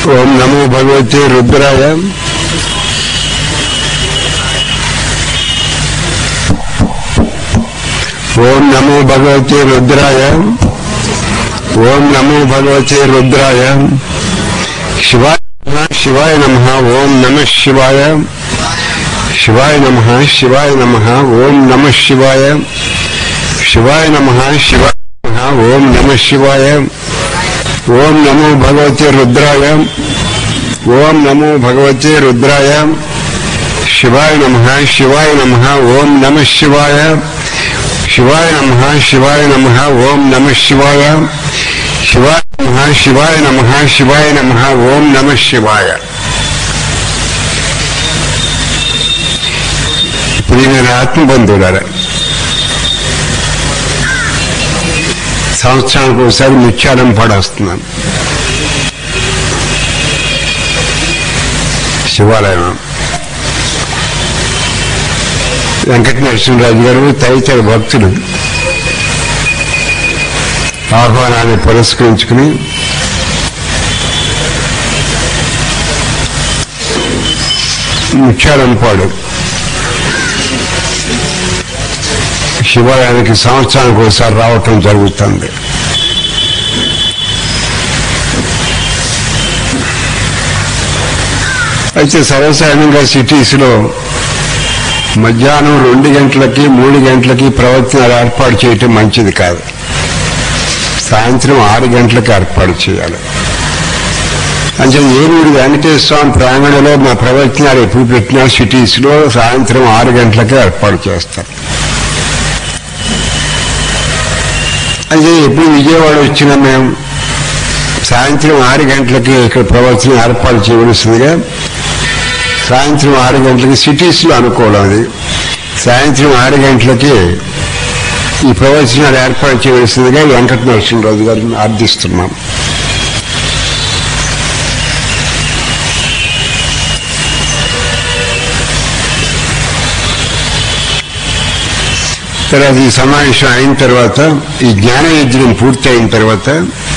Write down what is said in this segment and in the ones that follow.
ఓం నమో భగవతే రుద్రాయ ఓం నమో భగవతే రుద్రాయ ఓం నమో భగవతే రుద్రాయ శివాయ నమః, శివాయ నమ ఓం నమ శివాయ శివాయ నమ శివాయ నమ ఓం నమ శివాయ శివాయ నమ శివాయ నమః, ఓం నమ శివాయ ఓం నమో భగవతే రుద్రాయ ఓం నమో భగవతే రుద్రాయ శివాయ నమ శివాయ నమ ఓం నమ శివాయ శివాయ నమ శివాయ నమ ఓం నమ శివాయ శివాయ నమ శివాయ నమ శివాయ నమ ఓం నమ శివాయ ఇప్పుడు నేను ఆత్మబంధువులారా సంవత్సరానికి ఒకసారి ముత్యాలం పాడేస్తున్నాను శివాలయం వెంకట నరసింహరాజు గారు తదితర భక్తులు ఆహ్వానాన్ని పురస్కరించుకుని ముత్యాలంపాడు శివాలయానికి సంవత్సరానికి ఒకసారి రావటం జరుగుతుంది అయితే సర్వసాధారణంగా సిటీస్లో మధ్యాహ్నం రెండు గంటలకి మూడు గంటలకి ప్రవచనాలు ఏర్పాటు చేయటం మంచిది కాదు సాయంత్రం ఆరు గంటలకు ఏర్పాటు చేయాలి అంటే ఏలూరు వెంకటేశ్వర స్వామి ప్రాంగణంలో మా ప్రవచనాలు ఎప్పుడు పెట్టినా సిటీస్లో సాయంత్రం ఆరు గంటలకే ఏర్పాటు చేస్తారు అయితే ఎప్పుడు విజయవాడ వచ్చినా మేము సాయంత్రం ఆరు గంటలకి ఇక్కడ ప్రవచనం ఏర్పాటు చేయవలసిందిగా సాయంత్రం ఆరు గంటలకి సిటీస్లో అనుకోవడం అది సాయంత్రం ఆరు గంటలకి ఈ ప్రవచనాలు ఏర్పాటు చేయవలసిందిగా వెంకట నరసింహరాజు గారిని ఆర్థిస్తున్నాం తర్వాత ఈ సమావేశం అయిన తర్వాత ఈ జ్ఞాన యజ్ఞం పూర్తి అయిన తర్వాత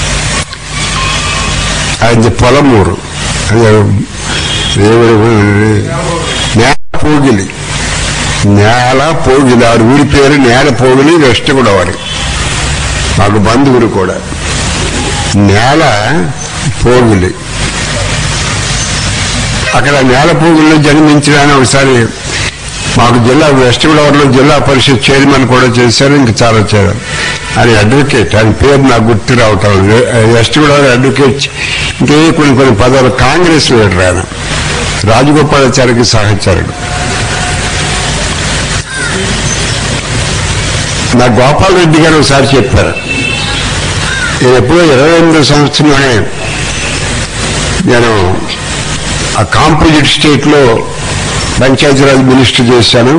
అది పొలమూరు అది దేవుడు నేల పోగిలి నేల పోగిలి ఆవిడ ఊరి పేరు నేల పోగిలి వెస్ట్ కూడా వాడు మాకు బంధువులు కూడా నేల పోగిలి అక్కడ నేల పోగుల్లో జన్మించడానికి ఒకసారి మాకు జిల్లా వెస్ట్ గోదావరిలో జిల్లా పరిషత్ చైర్మన్ కూడా చేశారు ఇంకా చాలా చేశారు ఆయన అడ్వకేట్ ఆయన పేరు నాకు గుర్తు రావటం లేదు. వెస్ట్ గోదావరి అడ్వకేట్ ఇంకే కొన్ని కొన్ని పదాలు కాంగ్రెస్ లీడర్ ఆయన రాజగోపాలాచారికి సహచరుడు నా గోపాల్ రెడ్డి గారు ఒకసారి చెప్పారు నేను ఎప్పుడో ఇరవై ఎనిమిదో సంవత్సరంలోనే నేను ఆ కాంపోజిట్ స్టేట్లో పంచాయతీరాజ్ మినిస్టర్ చేశాను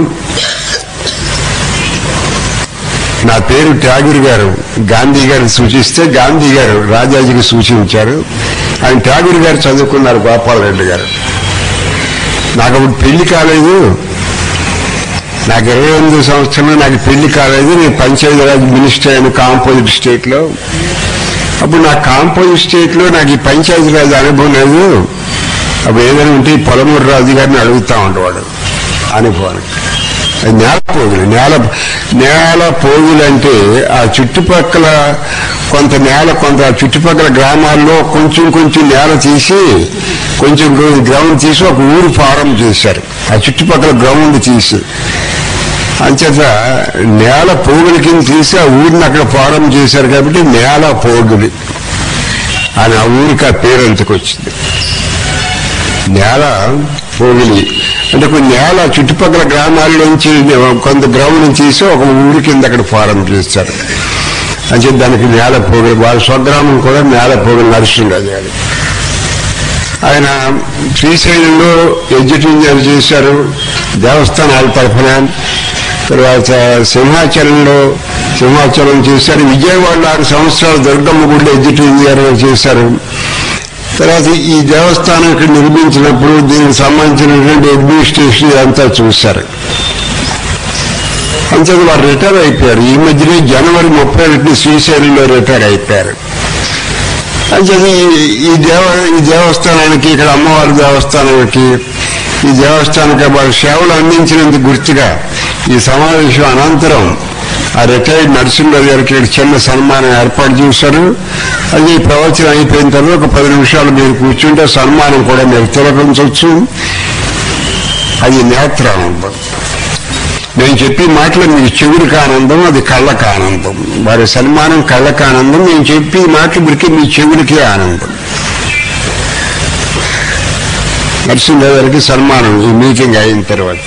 నా పేరు ట్యాగూర్ గారు గాంధీ గారు సూచిస్తే గాంధీ గారు రాజాజీకి సూచించారు ఆయన ట్యాగూర్ గారు చదువుకున్నారు గోపాలరెడ్డి గారు నాకు అప్పుడు పెళ్లి కాలేదు నాకు ఇరవై ఎనిమిది సంవత్సరంలో నాకు పెళ్లి కాలేదు నేను పంచాయతీరాజ్ మినిస్టర్ అయిన కాంపోజిట్ స్టేట్లో అప్పుడు నా కాంపోజిట్ స్టేట్లో నాకు ఈ పంచాయతీరాజ్ అనుభవం లేదు అప్పుడు ఏదైనా ఉంటే ఈ పొలమూరు రాజు గారిని అడుగుతా ఉండేవాడు అనుభవానికి అది నేల పోగులు నేల నేల పోగులు అంటే ఆ చుట్టుపక్కల కొంత నేల కొంత చుట్టుపక్కల గ్రామాల్లో కొంచెం కొంచెం నేల తీసి కొంచెం గ్రౌండ్ తీసి ఒక ఊరు ఫారం చేశారు ఆ చుట్టుపక్కల గ్రౌండ్ తీసి అంచేత నేల పోగుల కింద తీసి ఆ ఊరిని అక్కడ ఫారం చేశారు కాబట్టి నేల పోగులి అని ఆ ఊరికి ఆ పేరు ఎంతకొచ్చింది నేల పోగిలి అంటే కొన్ని నేల చుట్టుపక్కల గ్రామాల నుంచి కొంత గ్రౌండ్ తీసి ఒక ఊరి కింద అక్కడ ఫారం చేస్తారు అంటే దానికి నేల పోగిలి వాళ్ళ స్వగ్రామం కూడా నేల పోగిలి నరసింహరాజు గారు ఆయన శ్రీశైలంలో ఎడ్యుకేషన్ చేశారు దేవస్థానాల తరఫున తర్వాత సింహాచలంలో సింహాచలం చేశారు విజయవాడలో ఆరు సంవత్సరాలు దుర్గమ్మ గుడిలో ఎడ్యుకేషన్ చేశారు తర్వాత ఈ దేవస్థానం ఇక్కడ నిర్మించినప్పుడు దీనికి సంబంధించినటువంటి అడ్మినిస్ట్రేషన్ ఇదంతా చూశారు అంతే వారు రిటైర్ అయిపోయారు ఈ మధ్యనే జనవరి ముప్పై ఒకటి శ్రీశైలంలో రిటైర్ అయిపోయారు అంటే ఈ- ఈ దేవ ఈ దేవస్థానానికి ఇక్కడ అమ్మవారి దేవస్థానానికి ఈ దేవస్థానానికి వారి సేవలు అందించినందుకు గుర్తుగా ఈ సమావేశం అనంతరం ఆ రిటైర్డ్ నరసింహరావు గారికి ఇక్కడ చిన్న సన్మానం ఏర్పాటు చేశారు అది ఈ ప్రవచనం అయిపోయిన తర్వాత ఒక పది నిమిషాలు మీరు కూర్చుంటే సన్మానం కూడా మీరు తిలకించవచ్చు అది నేత్రానందం నేను చెప్పే మాటలు మీకు చెవుడికి ఆనందం అది కళ్ళకి ఆనందం వారి సన్మానం కళ్ళకి ఆనందం నేను చెప్పే మాటలు మీకు మీ చెవుడికి ఆనందం నరసింహరావు గారికి సన్మానం ఈ మీటింగ్ అయిన తర్వాత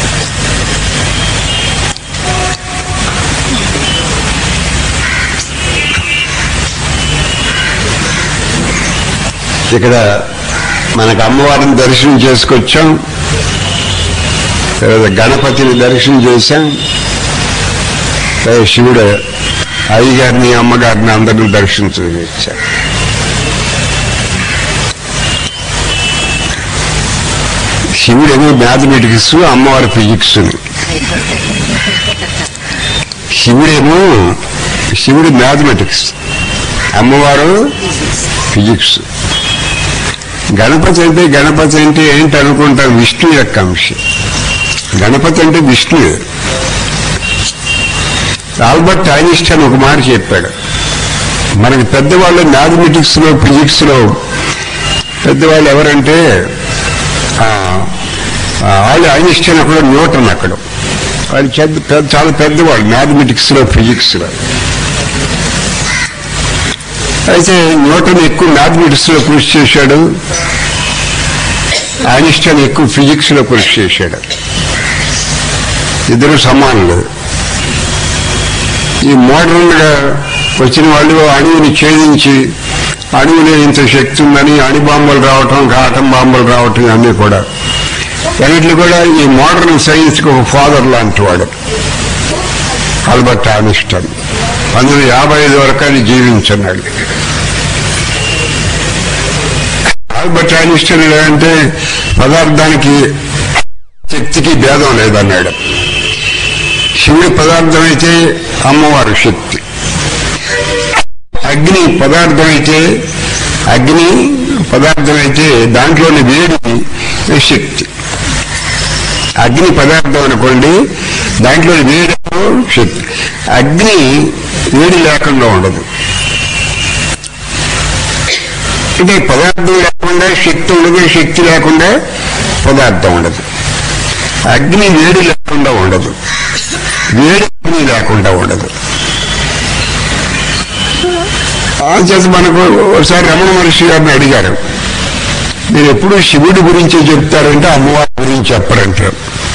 ఇక్కడ మనకు అమ్మవారిని దర్శనం చేసుకొచ్చాం తర్వాత గణపతిని దర్శనం చేశాం తర్వాత శివుడు అయ్యగారిని అమ్మగారిని అందరిని దర్శించా శివుడేమో మ్యాథమెటిక్స్ అమ్మవారి ఫిజిక్స్ శివుడేమో శివుడు మ్యాథమెటిక్స్ అమ్మవారు ఫిజిక్స్ గణపతి అంటే గణపతి అంటే ఏంటి అనుకుంటాం విష్ణు యొక్క అంశం గణపతి అంటే విష్ణు ఆల్బర్ట్ ఐన్స్టైన్ ఒక మాట చెప్పాడు మనకి పెద్దవాళ్ళు మ్యాథమెటిక్స్ లో ఫిజిక్స్ లో పెద్దవాళ్ళు ఎవరంటే ఆ, ఆ, వాళ్ళు ఐన్స్టైన్ అక్కడ న్యూటన్ అక్కడ వాళ్ళు చెద్ద పెద్ద- చాలా పెద్దవాళ్ళు మ్యాథమెటిక్స్ లో ఫిజిక్స్ లో అయితే న్యూటన్ ఎక్కువ మ్యాథమెటిక్స్ లో కృషి చేశాడు ఐన్స్టైన్ ఎక్కువ ఫిజిక్స్ లో కృషి చేశాడు ఇద్దరు సమానులు ఈ మోడర్న్ గా వచ్చిన వాళ్ళు అణువుని ఛేదించి అణువులో ఇంత శక్తి ఉందని అణు బాంబులు రావటం ఆటం బాంబులు రావటం అన్నీ కూడా అన్నిట్లు కూడా ఈ మోడర్న్ సైన్స్ కి ఒక ఫాదర్ లాంటి వాడు ఆల్బర్ట్ ఐన్స్టైన్ అందులో యాభై ఐదు వరకు ఆయన జీవించున్నాడు ఆల్బర్ట్ ఐన్స్టైన్ అంటే పదార్థానికి శక్తికి భేదం లేదన్నాడు శివుడి పదార్థం అయితే అమ్మవారు శక్తి అగ్ని పదార్థం అయితే అగ్ని పదార్థం అయితే దాంట్లోని వేడి శక్తి అగ్ని పదార్థం అనుకోండి దాంట్లో వేడి శక్తి అగ్ని వేడి లేకుండా ఉండదు అంటే పదార్థం లేకుండా శక్తి ఉండదు శక్తి లేకుండా పదార్థం ఉండదు అగ్ని వేడి లేకుండా ఉండదు వేడి అగ్ని లేకుండా ఉండదు చేత మనకు ఒకసారి రమణ మహర్షి గారిని అడిగారు మీరు ఎప్పుడు శివుడి గురించి చెప్తారంటే అమ్మవారి గురించి చెప్పరంటారు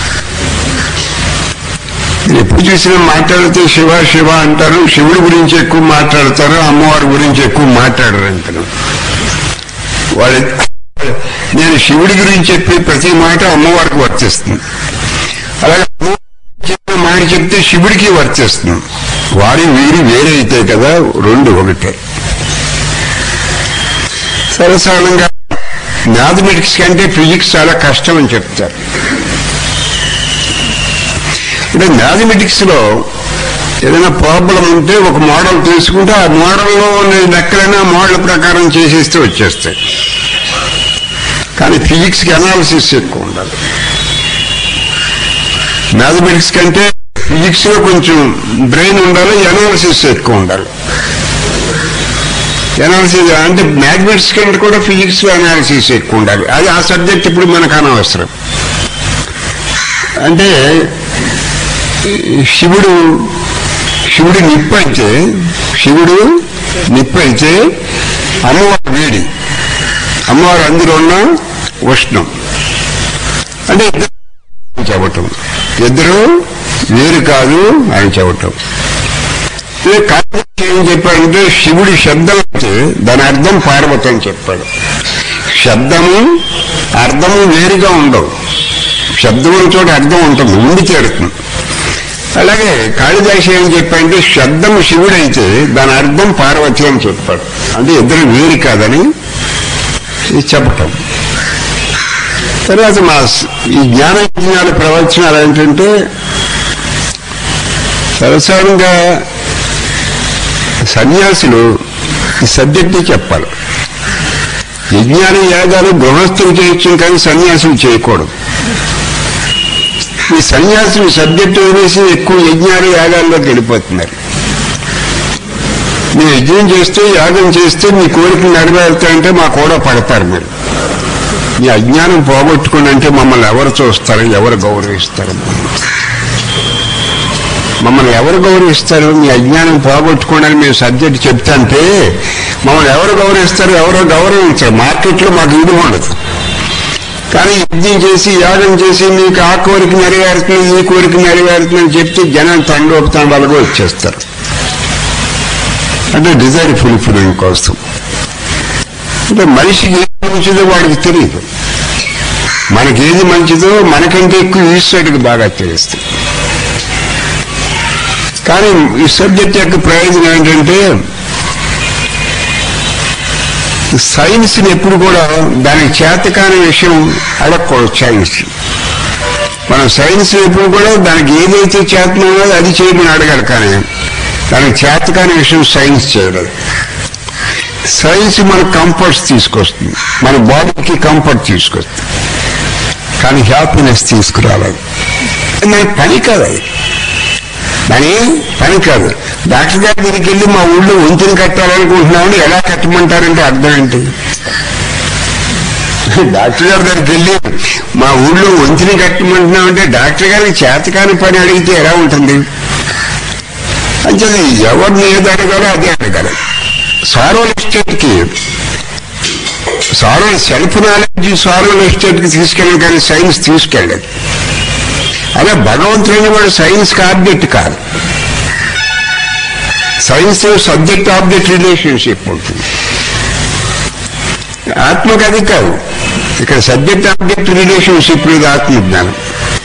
మీరు ఎప్పుడు చూసినా మాట్లాడితే శివ శివ అంటారు శివుడి గురించి ఎక్కువ మాట్లాడతారు అమ్మవారి గురించి ఎక్కువ మాట్లాడరు అంటారు వాళ్ళ నేను శివుడి గురించి చెప్పే ప్రతి మాట అమ్మవారికి వర్తిస్తుంది అలాగే అమ్మవారి చెప్పిన మాట చెప్తే శివుడికి వర్తిస్తుంది వారి వీరి వేరే అయితే కదా రెండు ఒకటే సరసాలంగా మ్యాథమెటిక్స్ కంటే ఫిజిక్స్ చాలా కష్టం అని చెప్తారు అంటే మ్యాథమెటిక్స్ లో ఏదైనా ప్రాబ్లం ఉంటే ఒక మోడల్ తీసుకుంటే ఆ మోడల్లో ఉన్న లెక్కలైనా మోడల్ ప్రకారం చేసేస్తే వచ్చేస్తాయి కానీ ఫిజిక్స్ కి అనాలిసిస్ ఎక్కువ ఉండాలి మ్యాథమెటిక్స్ కంటే ఫిజిక్స్ లో కొంచెం బ్రెయిన్ ఉండాలి అనాలిసిస్ ఎక్కువ ఉండాలి అనాలిసిస్ అంటే మ్యాథమెటిక్స్ కంటే కూడా ఫిజిక్స్ లో అనాలిసిస్ ఎక్కువ ఉండాలి అది ఆ సబ్జెక్ట్ ఇప్పుడు మనకు అనవసరం అంటే శివుడు శివుడు నిప్పు అయితే శివుడు నిప్పు అయితే అమ్మవారు వేడి అమ్మవారు అందులో ఉన్న ఉష్ణం అంటే ఇద్దరు చెప్పటం ఇద్దరు వేరు కాదు అని చెప్పటం ఇదే కాకపోతే ఏం చెప్పాడంటే శివుడి శబ్దం అయితే దాని అర్థం పార్వతి అని చెప్పాడు శబ్దము అర్థము వేరుగా ఉండవు శబ్దం చోట అర్థం ఉంటుంది ఉండి తీరుతుంది అలాగే కాళిదాసి ఏం చెప్పాడంటే శబ్దం శివుడైతే దాని అర్థం పార్వతి అని చెప్పాడు అంటే ఇద్దరు వేరు కాదని ఇది చెప్పటం తర్వాత మా స్- ఈ జ్ఞాన యజ్ఞాల ప్రవచనాలు ఏంటంటే సరసారంగా సన్యాసులు ఈ సబ్జెక్టే చెప్పాలి యజ్ఞాలు యాగాలు గృహస్థులు చేయొచ్చు కానీ సన్యాసులు చేయకూడదు ఈ సన్యాసులు సబ్జెక్టు వదిలేసి ఎక్కువ యజ్ఞాలు యాగాల్లోకి వెళ్ళిపోతున్నారు మీరు యజ్ఞం చేస్తే యాగం చేస్తే మీ కోరికలు నెరవేరుతాయంటే మా కూడా పడతారు మీరు మీ అజ్ఞానం పోగొట్టుకుని అంటే మమ్మల్ని ఎవరు చూస్తారు ఎవరు గౌరవిస్తారు మమ్మల్ని ఎవరు గౌరవిస్తారు మీ అజ్ఞానం పోగొట్టుకోవడానికి మేము సబ్జెక్ట్ చెప్తాంటే మమ్మల్ని ఎవరు గౌరవిస్తారు ఎవరో గౌరవించారు మార్కెట్లో మాకు ఇది ఉండదు కానీ యజ్ఞం చేసి యాగం చేసి నీకు ఆ కోరిక నెరవేరుతుంది ఈ కోరిక నెరవేరుతుంది అని చెప్తే జనం తండోపతండాలుగా వచ్చేస్తారు అంటే డిజైర్ ఫుల్ఫిలింగ్ కోసం అంటే మనిషికి ఏది మంచిదో వాడికి తెలియదు మనకేది మంచిదో మనకంటే ఎక్కువ ఈశ్వరుడికి బాగా తెలుస్తుంది కానీ ఈ సబ్జెక్ట్ యొక్క ప్రయోజనం ఏంటంటే సైన్స్ని ఎప్పుడు కూడా దానికి చేతకాని విషయం అడగకూడదు సైన్స్ మనం సైన్స్ ఎప్పుడు కూడా దానికి ఏదైతే చేతనో అది చేయమని అడగాలి కానీ దానికి చేతకాని విషయం సైన్స్ చేయలేదు సైన్స్ మన కంఫర్ట్స్ తీసుకొస్తుంది మన బాడీకి కంఫర్ట్ తీసుకొస్తుంది కానీ హ్యాపీనెస్ తీసుకురాలేదు దాని పని కాదు అది దాని పని కాదు డాక్టర్ గారి దగ్గరికి వెళ్ళి మా ఊళ్ళో వంతుని కట్టాలనుకుంటున్నామని ఎలా కట్టమంటారంటే అర్థం ఏంటి డాక్టర్ గారి దగ్గరికి వెళ్ళి మా ఊళ్ళో వంతుని కట్టమంటున్నామంటే డాక్టర్ గారికి చేతకాని పని అడిగితే ఎలా ఉంటుంది అంటే ఎవరిని ఏది అడగాలో అదే అడగాలి సారోల్ ఎస్టేట్కి సారోల్ సెల్ఫ్ నాలెడ్జ్ సారోల్ ఎస్టేట్కి తీసుకెళ్ళి కానీ సైన్స్ తీసుకెళ్ళదు అదే భగవంతుని వాడు సైన్స్ ఆబ్జెక్ట్ కాదు సైన్స్ సబ్జెక్ట్ ఆబ్జెక్ట్ రిలేషన్షిప్ ఉంటుంది ఆత్మకు అది కాదు ఇక్కడ సబ్జెక్ట్ ఆబ్జెక్ట్ రిలేషన్షిప్ లేదు ఆత్మజ్ఞానం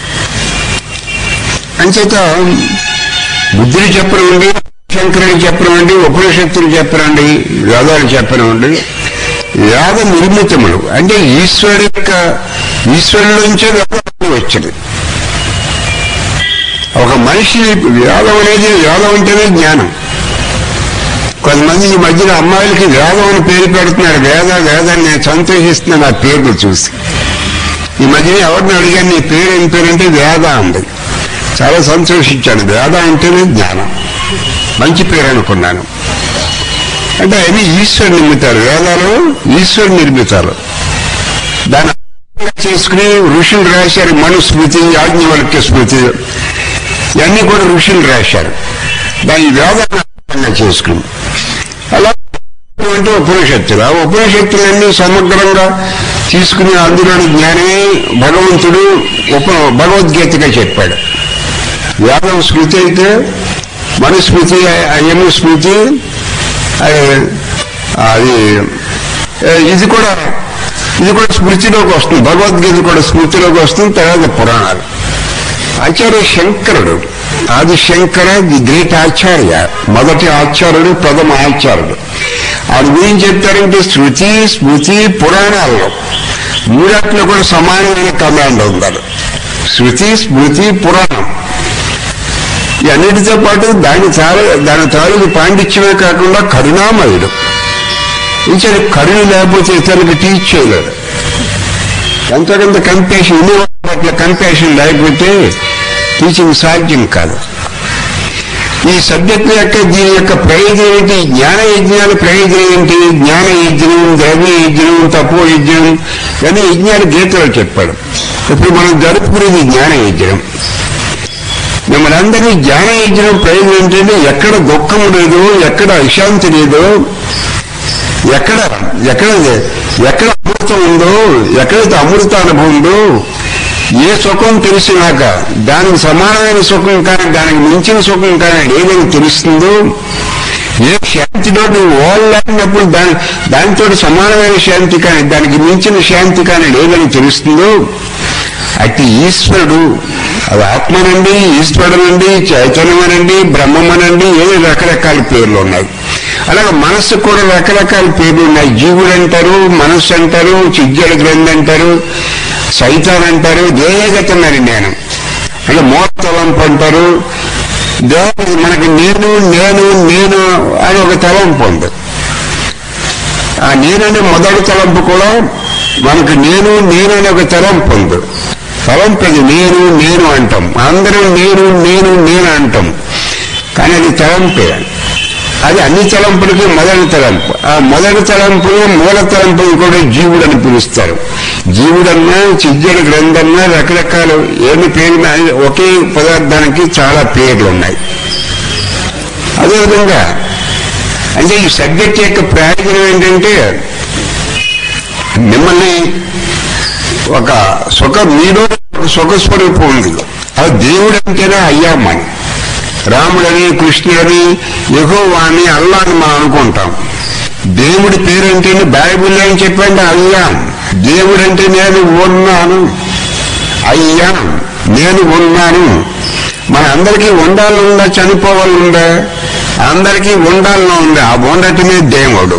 అంచేత బుద్ధుడు చెప్పనివ్వండి శంకరుడు చెప్పనివ్వండి ఉపనిషత్తులు చెప్పనండి వేదాలు చెప్పనివ్వండి వేద నిర్మితములు అంటే ఈశ్వరుడు యొక్క ఈశ్వరుడి నుంచే వేదాలు వచ్చింది ఒక మనిషి వేదం అనేది వేదం అంటేనే జ్ఞానం కొంతమంది ఈ మధ్యన అమ్మాయిలకి వేదం అని పేరు పెడుతున్నారు వేద వేదాన్ని నేను సంతోషిస్తున్నాను ఆ పేర్లు చూసి ఈ మధ్యన ఎవరిని అడిగాను నీ పేరు ఏం పేరు అంటే వేద అంది చాలా సంతోషించాను వేద అంటేనే జ్ఞానం మంచి పేరు అనుకున్నాను అంటే అవి ఈశ్వరు నిర్మితారు వేదాలు ఈశ్వరు నిర్మితాలు దాన్ని చేసుకుని ఋషులు రాశారు మనుస్మృతి యాజ్ఞవల్క్య స్మృతి ఇవన్నీ కూడా ఋషులు రాశారు దాన్ని వేదాన్ని చేసుకుని అలా అంటే ఉపనిషత్తులు ఆ ఉపనిషత్తులన్నీ సమగ్రంగా తీసుకుని అందులోని జ్ఞానమే భగవంతుడు ఉప భగవద్గీతగా చెప్పాడు వేదం స్మృతి అయితే మనుస్మృతి అయ్యము స్మృతి అది ఇది కూడా ఇది కూడా స్మృతిలోకి వస్తుంది భగవద్గీత కూడా స్మృతిలోకి వస్తుంది తర్వాత పురాణాలు ఆచార్య శంకరుడు ఆది శంకర ది గ్రేట్ ఆచార్య మొదటి ఆచార్యుడు ప్రథమ ఆచార్యుడు ఆడు గురించి చెప్తారంటే శృతి స్మృతి పురాణాల్లో మూడాట్లో కూడా సమానమైన కమాండ్ ఉండాలి శృతి స్మృతి పురాణం ఈ అన్నిటితో పాటు దాని చాలా దాని తాలూకు పాండిత్యమే కాకుండా కరుణామయుడు ఇంకా కరుణ లేకపోతే ఇతరులకు టీచ్ చేయలేడు ఎంతో కొంత కంపేషన్ ఇన్ని పట్ల కంపేషన్ లేకపోతే టీచింగ్ సాధ్యం కాదు ఈ సబ్జెక్ట్ యొక్క దీని యొక్క ప్రయోజనం ఏంటి జ్ఞాన యజ్ఞాల ప్రయోజనం ఏంటి జ్ఞాన యజ్ఞం ద్రవ్య యజ్ఞం తపో యజ్ఞం ఇవన్నీ యజ్ఞాలు గీతలో చెప్పాడు ఇప్పుడు మనం జరుపుకునేది జ్ఞాన యజ్ఞం మిమ్మల్ని అందరినీ జ్ఞాన యజ్ఞం ప్రయోజనం ఏంటంటే ఎక్కడ దుఃఖం లేదు ఎక్కడ అశాంతి లేదు ఎక్కడ ఎక్కడ ఎక్కడ అమృతం ఉందో ఎక్కడైతే అమృత అనుభవం ఉందో ఏ సుఖం తెలిసినాక దానికి సమానమైన సుఖం కానీ దానికి మించిన సుఖం కానీ ఏదని తెలుస్తుందో ఏ శాంతిలో నువ్వు ఓళ్ళాడినప్పుడు దాని దానితో సమానమైన శాంతి కానీ దానికి మించిన శాంతి కానీ లేదని తెలుస్తుందో అట్టి ఈశ్వరుడు అది ఆత్మనండి ఈశ్వరుడనండి చైతన్యమనండి బ్రహ్మమనండి ఏదో రకరకాల పేర్లు ఉన్నాయి అలాగే మనస్సు కూడా రకరకాల పేర్లు ఉన్నాయి జీవుడు అంటారు మనస్సు అంటారు చిజ్జల గ్రంథి అంటారు సైతాన్ అంటారు దేహగతన్నారు నేను అంటే మోతలంపు అంటారు దేహ మనకి నేను నేను నేను అని ఒక తలంపు ఉంది ఆ నేననే మొదటి తలంపు కూడా మనకు నేను నేననే ఒక తలంపు ఉంది తలంపు అది నేను నేను అంటాం అందరం నేను నేను నేను అంటాం కానీ అది తలంపే అది అన్ని తలంపులకి మొదటి తలంపు ఆ మొదటి తలంపులు మూల తలంపులు కూడా జీవుడు అని పిలుస్తారు జీవుడన్నా చిజ్జల గ్రంథన్నా రకరకాల ఏమి పేరున్నా ఒకే పదార్థానికి చాలా పేర్లు ఉన్నాయి అదేవిధంగా అంటే ఈ సబ్జెక్ట్ యొక్క ప్రయోజనం ఏంటంటే మిమ్మల్ని ఒక సుఖ మీలో ఒక సుఖ స్వరూపం ఉంది అది దేవుడు అంటేనే అయ్యామని రాముడని కృష్ణుడని యహోవాని అల్లాని మనం అనుకుంటాం దేవుడి పేరంటేనే బైబిల్ ఏం చెప్పండి అయ్యాం దేవుడంటే నేను ఉన్నాను అయ్యా నేను ఉన్నాను మన అందరికీ ఉండాలనుందా చనిపోవాలనుందా అందరికీ ఉండాలని ఉంది ఆ ఉండటమే దేవుడు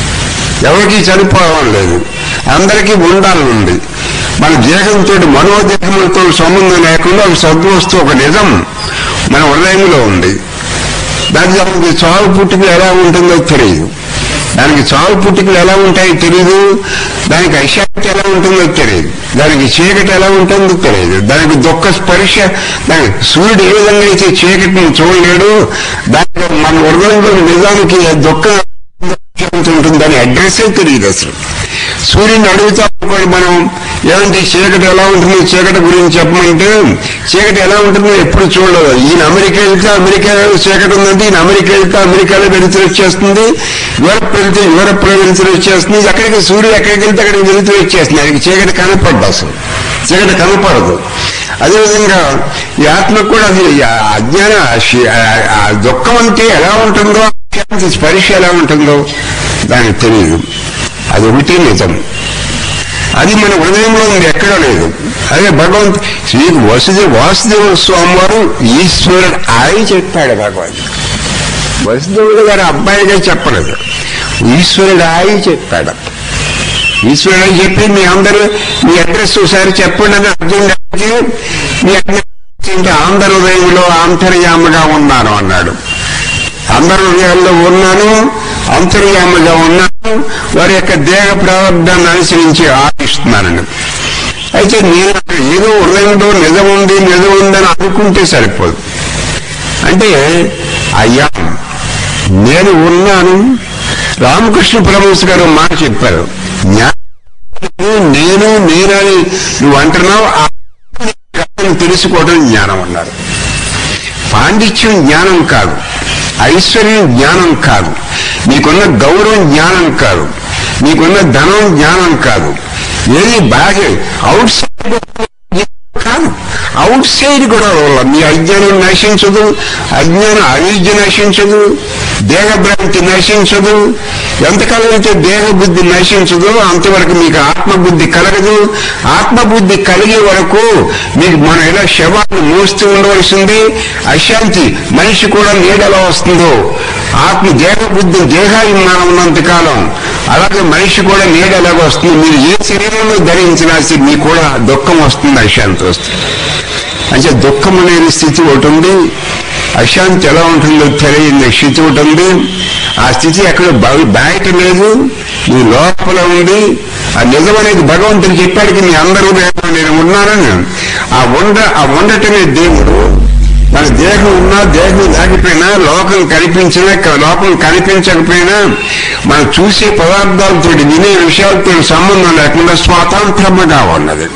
ఎవరికి చనిపోవడం లేదు అందరికీ ఉండాలనుంది మన దేహంతో మనోదేహములతో సంబంధం లేకుండా ఒక సద్వస్తు ఒక నిజం మన హృదయంలో ఉంది దానికి దానికి చావు పుట్టుకలు ఎలా ఉంటుందో తెలియదు దానికి చావు పుట్టుకలు ఎలా ఉంటాయో తెలియదు దానికి అశాంతి ఎలా ఉంటుందో తెలియదు దానికి చీకటి ఎలా ఉంటుందో తెలియదు దానికి దుఃఖ స్పర్శ దానికి సూర్యుడు ఏ విధంగా అయితే చీకటిని చూడలేడు దానికి మన హృదయంలో నిజానికి దుఃఖం ఉంటుందని అడ్రస్సే తెలియదు అసలు సూర్యుని అడుగుతా అనుకోండి మనం ఏమంటే చీకటి ఎలా ఉంటుందో చీకటి గురించి చెప్పమంటే చీకటి ఎలా ఉంటుందో ఎప్పుడు చూడలేదు ఈయన అమెరికా వెళ్తే అమెరికాలో చీకటి ఉందంటే ఈయన అమెరికా వెళ్తే అమెరికాలో వెలుతురు వచ్చేస్తుంది యూరప్ వెళ్తే యూరప్ లో వెలుతురు వచ్చేస్తుంది ఎక్కడికి సూర్యుడు ఎక్కడికి వెళ్తే అక్కడికి వెలుతురు వచ్చేస్తుంది ఆయనకి చీకటి కనపడదు అసలు చీకటి కనపడదు అదేవిధంగా ఈ ఆత్మకు కూడా అది ఆ అజ్ఞాన ఆ శి- ఆ- ఆ దుఃఖం అంటే ఎలా ఉంటుందో శాంతి స్పర్శ ఎలా ఉంటుందో దానికి తెలియదు అది ఒకటి నిజం అది మన హృదయంలో ఉంది ఎక్కడా లేదు అదే భగవంత్ శ్రీ వసుదేవ వాసుదేవ స్వామి వారు ఈశ్వరుడు ఆయన చెప్పాడు భగవంత్ వసుదేవుడు గారు అబ్బాయిగా చెప్పలేదు ఈశ్వరుడు ఆయన చెప్పాడు ఈశ్వరుడు అని చెప్పి మీ అందరూ మీ అడ్రస్ ఒకసారి చెప్పండి అని అర్జున్ మీ అడ్రస్ ఏంటి? ఆంధ్ర హృదయంలో అంతర్యామగా ఉన్నాను అన్నాడు అందరి హృదయాల్లో ఉన్నాను అంతర్యామగా ఉన్నాను వారి యొక్క దేహ ప్రారంభాన్ని అనుసరించి ఆశిస్తున్నానని అయితే నేను అక్కడ ఏదో హృదయంలో నిజం ఉంది నిజం ఉందని అనుకుంటే సరిపోదు అంటే అయ్యా నేను ఉన్నాను రామకృష్ణ పరమహంస గారు ఒక మాట చెప్పారు జ్ఞానం నేను నేనని నువ్వు అంటున్నావు ఆ జ్ఞానం తెలుసుకోవడం జ్ఞానం అన్నారు పాండిత్యం జ్ఞానం కాదు ఐశ్వర్యం జ్ఞానం కాదు నీకున్న గౌరవం జ్ఞానం కాదు నీకున్న ధనం జ్ఞానం కాదు ఏది బాగా అవుట్ సైడ్ కాదు అవుట్ సైడ్ కూడా వల్ల మీ అజ్ఞానం నశించదు అజ్ఞానం అవిద్య నశించదు దేహభ్రాంతి నశించదు ఎంతకాలం అయితే దేహ బుద్ధి నశించదో అంతవరకు మీకు ఆత్మబుద్ధి కలగదు ఆత్మబుద్ధి కలిగే వరకు మీకు మనం ఎలా శవాన్ని మోస్తూ ఉండవలసింది అశాంతి మనిషి కూడా నీడలో వస్తుందో ఆత్మ దేహ బుద్ధి దేహాభిమానం ఉన్నంత కాలం అలాగే మనిషి కూడా నీడ ఎలాగో వస్తుంది మీరు ఏ శరీరంలో ధరించినా సరే మీకు కూడా దుఃఖం వస్తుంది అశాంతి వస్తుంది అంటే దుఃఖం లేని స్థితి ఒకటి ఉంది అశాంతి ఎలా ఉంటుందో తెలియని స్థితి ఒకటి ఉంది ఆ స్థితి ఎక్కడ బయ- బయట లేదు నీ లోపల ఉంది ఆ నిజం అనేది భగవంతుడు చెప్పాడు మీ అందరూ రేపు నేను ఉన్నానని ఆ ఉండ ఆ ఉండటమే దేవుడు మన దేహం ఉన్నా దేహం లేకపోయినా లోకం కనిపించినా క- లోకం కనిపించకపోయినా మనం చూసే పదార్థాలతో వినే విషయాలతో సంబంధం లేకుండా స్వాతంత్రముగా ఉన్నది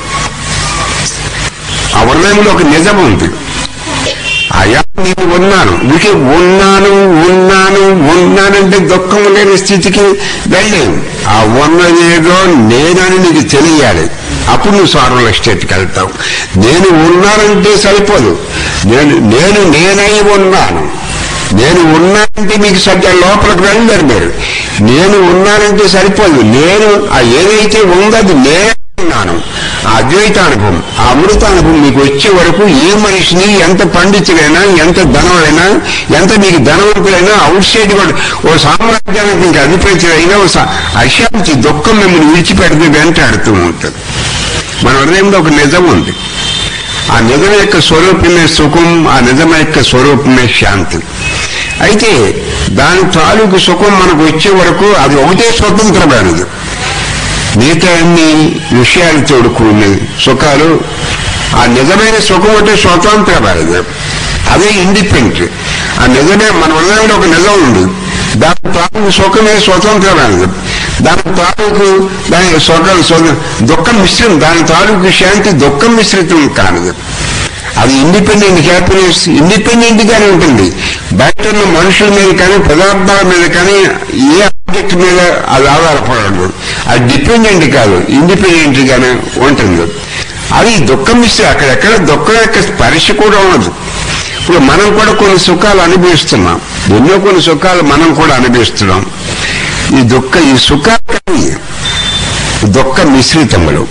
ఆ హృదయంలో ఒక నిజం ఉంది అయా నేను ఉన్నాను వీకే ఉన్నాను ఉన్నాను ఉన్నానంటే దుఃఖం లేని స్థితికి వెళ్ళాను ఆ ఉన్నదేదో నేనని నీకు తెలియాలి అప్పుడు నువ్వు స్వారంలో స్టేట్కి వెళ్తావు నేను ఉన్నానంటే సరిపోదు నేను నేను నేనై ఉన్నాను నేను ఉన్నానంటే మీకు సత్య లోపలికి వెళ్ళారు మీరు నేను ఉన్నానంటే సరిపోదు నేను ఆ ఏదైతే ఉందో అది నేనే ఉన్నాను ఆ అద్వైతానుభవం ఆ అమృతానుభవం మీకు వచ్చే వరకు ఏ మనిషిని ఎంత పండితుడైనా ఎంత ధనమైనా ఎంత మీకు ధనవంతుడైనా అవుట్ సైడ్ కూడా ఓ సామ్రాజ్యానికి మీకు అధిపతుడైనా ఓ సా- అశాంతి దుఃఖం మిమ్మల్ని విడిచిపెడితే వెంటాడుతూ ఉంటుంది మన హృదయంలో ఒక నిజం ఉంది ఆ నిజం యొక్క స్వరూపమే సుఖం ఆ నిజం యొక్క స్వరూపమే శాంతి అయితే దాని తాలూకు సుఖం మనకు వచ్చే వరకు అది ఒకటే స్వతంత్రమైనది మిగతా అన్ని విషయాలతో కూడినది సుఖాలు ఆ నిజమైన సుఖం అంటే స్వతంత్రమైనది అదే ఇండిపెండెంట్ ఆ నిజమే మన హృదయంలో ఒక నిజం ఉంది దాని తాలూకు సుఖమే స్వతంత్రమైనది దాని తాలూకు దాని సుఖం స్వ- దుఃఖం మిశ్రం దాని తాలూకు శాంతి దుఃఖం మిశ్రితం కానిది అది ఇండిపెండెంట్ హ్యాపీనెస్ ఇండిపెండెంట్ గానే ఉంటుంది బయట ఉన్న మనుషుల మీద కానీ పదార్థాల మీద కానీ ఏ ఆబ్జెక్ట్ మీద అది ఆధారపడదు అది డిపెండెంట్ కాదు ఇండిపెండెంట్ గానే ఉంటుంది అది దుఃఖం ఇస్తే అక్కడెక్కడ దుఃఖం యొక్క స్పర్శ కూడా ఉండదు ఇప్పుడు మనం కూడా కొన్ని సుఖాలు అనుభవిస్తున్నాం ఎన్నో కొన్ని సుఖాలు మనం కూడా అనుభవిస్తున్నాం ఈ దుఃఖ ఈ సుఖాలు దుఃఖ మిశ్రితములు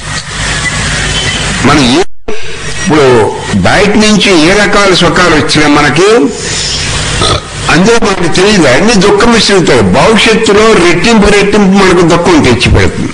మనం ఏ ఇప్పుడు బయట నుంచి ఏ రకాల సుఖాలు వచ్చినా మనకి అందులో మనకు తెలియదు అన్ని దుఃఖం మిశ్రితాయి భవిష్యత్తులో రెట్టింపు రెట్టింపు మనకు దుఃఖం తెచ్చిపెడుతుంది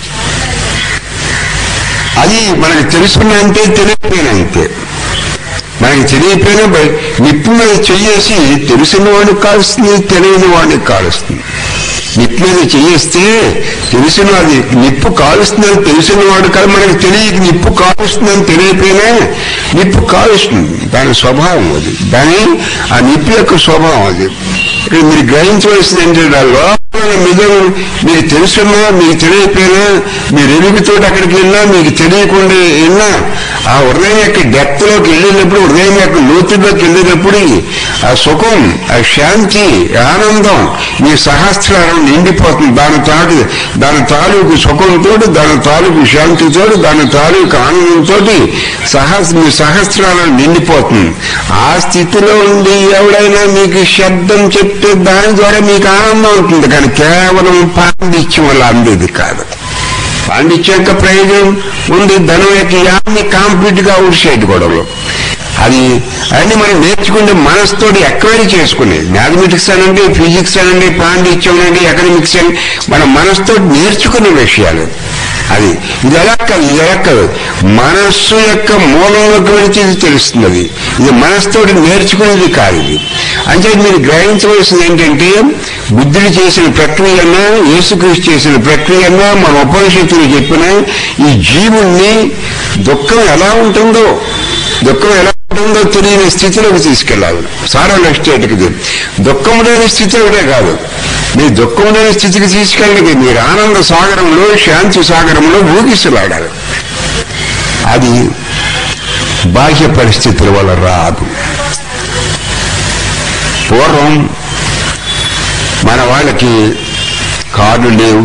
అది మనకు తెలుసుకున్న అంతే తెలియకపోయినా అంతే మనకి తెలియకపోయినా బయ- నిప్పు మీద చెయ్యేసి తెలిసిన వాడికి కాలుస్తుంది తెలియని వాడికి కాలుస్తుంది నిప్పు మీద చెయ్యేస్తే తెలిసిన అది నిప్పు కాలుస్తుందని తెలిసిన వాడు కాదు మనకి తెలియక నిప్పు కాలుస్తుందని తెలియకపోయినా నిప్పు కాలుస్తుంది దాని స్వభావం అది దాని ఆ నిప్పు యొక్క స్వభావం అది ఇక్కడ మీరు గ్రహించవలసింది ఏంటంటే ఆ లోపల నిజం మీకు తెలుసున్నా మీకు తెలియకపోయినా మీరు ఎరుగుతో అక్కడికి వెళ్ళినా మీకు తెలియకుండా వెళ్ళినా ఆ హృదయం యొక్క డెప్త్ లోకి వెళ్ళినప్పుడు హృదయం యొక్క లోతులోకి వెళ్ళినప్పుడు ఆ సుఖం ఆ శాంతి ఆనందం మీ సహస్రాలను నిండిపోతుంది దాని తాడు దాని తాలూకు సుఖంతో దాని తాలూకు శాంతితో దాని తాలూకు ఆనందంతో సహస్ మీ సహస్రాలను నిండిపోతుంది ఆ స్థితిలో ఉండి ఎవడైనా మీకు శబ్దం చెప్తే దాని ద్వారా మీకు ఆనందం ఉంటుంది కానీ కేవలం పాండిత్యం వల్ల అందేది కాదు పాండిత్యం యొక్క ప్రయోజనం ఉంది ధనం యొక్క యాన్ని కాంప్లీట్ గా అవుట్ సైడ్ గొడవలు అది అన్ని మనం నేర్చుకుంటే మనసుతోటి ఎక్వైరీ చేసుకునేది మ్యాథమెటిక్స్ అనండి ఫిజిక్స్ అనండి పాండిత్యం అనండి ఎకనామిక్స్ అని మన మనసుతో నేర్చుకునే విషయాలు అది ఇది ఎలా కాదు ఇది ఎలా కాదు మనస్సు యొక్క మూలంలోకి వెళితే ఇది తెలుస్తుంది అది ఇది మనసుతోటి నేర్చుకునేది కాదు ఇది అంటే మీరు గ్రహించవలసింది ఏంటంటే బుద్ధుడు చేసిన ప్రక్రియన్నా యేసుక్రీస్తు చేసిన ప్రక్రియన్నా మన ఉపనిషత్తులు చెప్పిన ఈ జీవుణ్ణి దుఃఖం ఎలా ఉంటుందో దుఃఖం ఎలా ఉంటుందో తెలియని స్థితిలోకి తీసుకెళ్ళాలి సారాల స్టేట్కి దుఃఖం లేని స్థితి ఒకటే కాదు మీ దుఃఖం లేని స్థితికి తీసుకెళ్ళి మీరు ఆనంద సాగరంలో శాంతి సాగరంలో ఊగిసలాడాలి అది బాహ్య పరిస్థితుల వల్ల రాదు పూర్వం మన వాళ్ళకి కార్లు లేవు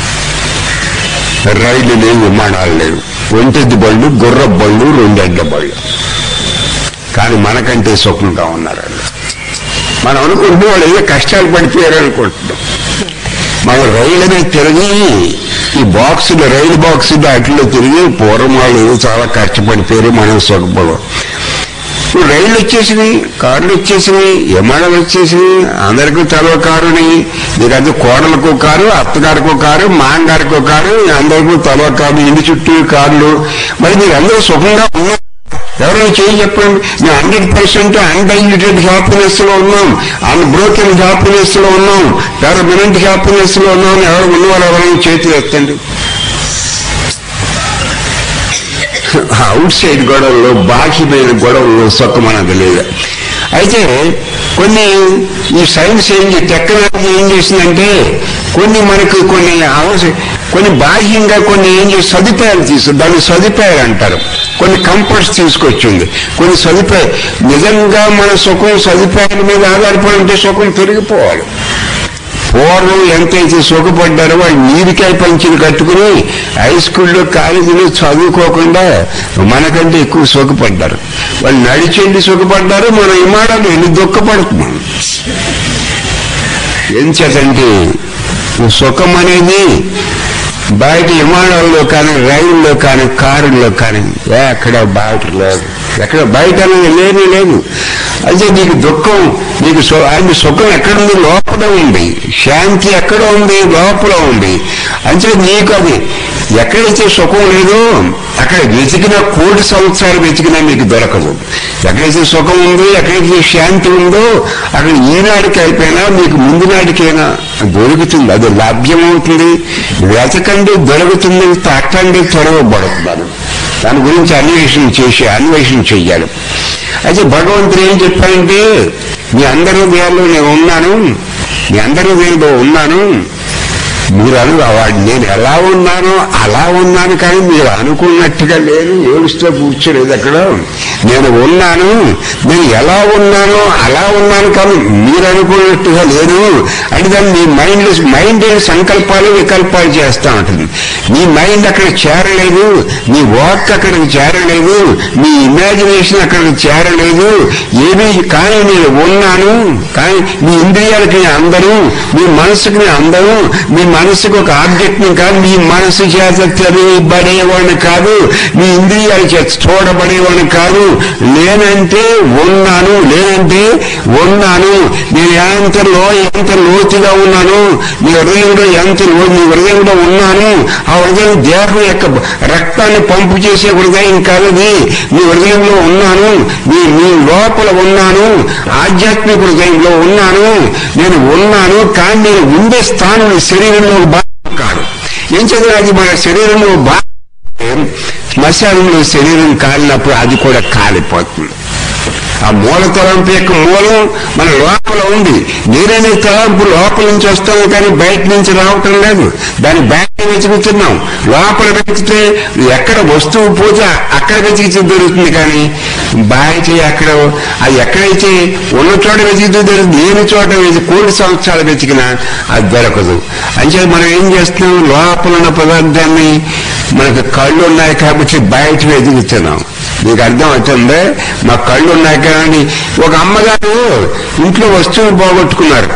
రైలు లేవు విమానాలు లేవు ఒంటెద్దు బళ్ళు గుర్ర బళ్ళు రెండెడ్ల బళ్ళు కానీ మనకంటే సుఖంగా ఉన్నారు వాళ్ళు మనం అనుకుంటున్న వాళ్ళు ఏదో కష్టాలు పడిపోయారు అనుకుంటున్నాం మనం రైలు మీద తిరిగి ఈ బాక్సులు రైలు బాక్సులు అట్లలో తిరిగి పూర్వం వాళ్ళు చాలా కష్టపడిపోయారు మనం సుఖపడం ఇప్పుడు రైళ్ళు వచ్చేసినాయి కార్లు వచ్చేసినాయి విమానాలు వచ్చేసినాయి అందరికీ తలో కారుని మీకు అది కోడలకు కారు అత్తగారికో కారు మాంగారికో కారు అందరికీ తలో కారు ఇంటి చుట్టూ కార్లు మరి మీరు అందరూ సుఖంగా ఉన్నారు ఎవరైనా చేయి చెప్పండి మేము హండ్రెడ్ పర్సెంట్ అన్డైల్యూటెడ్ హ్యాపీనెస్ లో ఉన్నాం అన్బ్రోకెన్ హ్యాపీనెస్ లో ఉన్నాం పెర్మనెంట్ హ్యాపీనెస్ లో ఉన్నాం ఎవరు ఉన్నవారు ఎవరైనా చేతి ఎత్తండి అవుట్ సైడ్ గొడవల్లో బాహ్యమైన గొడవల్లో సుఖం అనేది లేదు అయితే కొన్ని ఈ సైన్స్ ఏం చే- టెక్నాలజీ ఏం చేసిందంటే కొన్ని మనకు కొన్ని అవసరం కొన్ని బాహ్యంగా కొన్ని ఏం చేసి సదుపాయాలు తీసు దాన్ని సదుపాయాలు అంటారు కొన్ని కంఫర్ట్స్ తీసుకొచ్చింది కొన్ని సదుపాయాలు నిజంగా మన సుఖం సదుపాయాల మీద ఆధారపడి ఉంటే సుఖం పెరిగిపోవాలి పూర్వం ఎంతైతే సుఖపడ్డారో వాళ్ళు నీరికాయ పంచులు కట్టుకుని హై స్కూల్లో కాలేజీలో చదువుకోకుండా మనకంటే ఎక్కువ సుఖపడ్డారు వాళ్ళు నడిచెండి సుఖపడ్డారు మనం ఇమాడాలు ఎన్ని దుఃఖపడుతున్నాం ఎంచేతంటే ఈ సుఖం అనేది బయట విమానాల్లో కానీ రైల్లో కానీ కారుల్లో కానీ ఎక్కడ బయట లేదు ఎక్కడ బయట అనేది లేనే లేదు అయితే నీకు దుఃఖం నీకు సు- ఆయన సుఖం ఎక్కడ ఉంది లోపల ఉంది శాంతి ఎక్కడ ఉంది లోపల ఉంది అంటే నీకు అది ఎక్కడైతే సుఖం లేదో అక్కడ వెతికిన కోటి సంవత్సరాలు వెతికినా మీకు దొరకదు ఎక్కడైతే సుఖం ఉందో ఎక్కడైతే శాంతి ఉందో అక్కడ ఈనాటికి అయిపోయినా మీకు ముందు నాటికైనా దొరుకుతుంది అది లభ్యమవుతుంది వెతకండి దొరుకుతుంది తాకండి తొడవబడుతున్నారు దాని గురించి అన్వేషణ చేసి అన్వేషణ చెయ్యాలి అయితే భగవంతుడు ఏం చెప్పారంటే మీ అందరి హృదయాల్లో నేను ఉన్నాను మీ అందరి హృదయంలో ఉన్నాను మీరు అను వాడు నేను ఎలా ఉన్నానో అలా ఉన్నాను కానీ మీరు అనుకున్నట్టుగా లేను ఏడుస్తూ కూర్చోలేదు అక్కడ నేను ఉన్నాను నేను ఎలా ఉన్నానో అలా ఉన్నాను కానీ మీరు అనుకున్నట్టుగా లేను అంటే దాన్ని మీ మైండ్ మైండ్ సంకల్పాలు వికల్పాలు చేస్తూ ఉంటుంది మీ మైండ్ అక్కడ చేరలేదు మీ వాక్ అక్కడికి చేరలేదు మీ ఇమాజినేషన్ అక్కడికి చేరలేదు ఏమీ కానీ నేను ఉన్నాను కానీ మీ ఇంద్రియాలకి నేను అందరూ మీ మనసుకి నేను అందరూ మీ మనసుకు ఒక ఆబ్జెక్ట్ ని కాదు మీ మనసు చేత తెలియబడేవాడిని కాదు మీ ఇంద్రియాల చేత చూడబడేవాడిని కాదు నేనంటే ఉన్నాను నేనంటే ఉన్నాను నేను ఎంత లో ఎంత లోతుగా ఉన్నాను నీ హృదయంలో ఎంత లో నీ హృదయంలో ఉన్నాను ఆ హృదయం దేహం యొక్క రక్తాన్ని పంపు చేసే హృదయం కాదది నీ హృదయంలో ఉన్నాను నీ నీ లోపల ఉన్నాను ఆధ్యాత్మిక హృదయంలో ఉన్నాను నేను ఉన్నాను కానీ నేను ఉండే స్థానం నీ శరీరంలో భాగం కాదు ఏం చదివా అది మన శరీరంలో భాగం శ్మశానంలో శరీరం కాలినప్పుడు అది కూడా కాలిపోతుంది ఆ మూల తలంపు యొక్క మూలం మన లోపల ఉంది నేననే తలంపు లోపల నుంచి వస్తాము కానీ బయట నుంచి రావటం లేదు దాన్ని బయట వెతుకుతున్నాం లోపల వెతికితే ఎక్కడ వస్తువు పోతే అక్కడ వెతికితే దొరుకుతుంది కానీ బయట ఎక్కడ అది ఎక్కడైతే ఉన్న చోట వెతికితే దొరుకుతుంది లేని చోట వెతి కోటి సంవత్సరాలు వెతికినా అది దొరకదు అంటే మనం ఏం చేస్తున్నాం లోపల ఉన్న పదార్థాన్ని మనకు కళ్ళు ఉన్నాయి కాబట్టి బయట వెతుకుతున్నాం మీకు అర్థం అవుతుంది మా కళ్ళు ఉన్నాయి కానీ ఒక అమ్మగారు ఇంట్లో వస్తువులు పోగొట్టుకున్నారు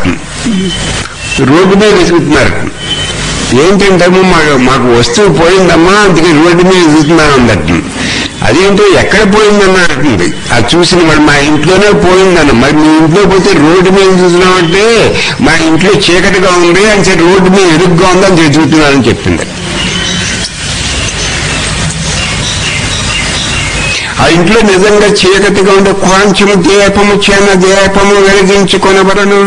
రోడ్డు మీద వెతుకుతున్నారు ఏంటంటేమో మాకు మాకు వస్తువు పోయిందమ్మా అందుకే రోడ్డు మీద వెతుకుతున్నాను అందట అదేంటో ఎక్కడ పోయిందన్న అంటుంది అది చూసిన మరి మా ఇంట్లోనే పోయిందన్న మరి మీ ఇంట్లో పోతే రోడ్డు మీద చూసినామంటే మా ఇంట్లో చీకటిగా ఉంది అని చెప్పి రోడ్డు మీద ఎరుగ్గా ఉంది అని చూస్తున్నానని చెప్పింది ఆ ఇంట్లో నిజంగా చీకటిగా ఉండే కొంచెం దీపము చిన్న దీపము వెలిగించుకొనబడను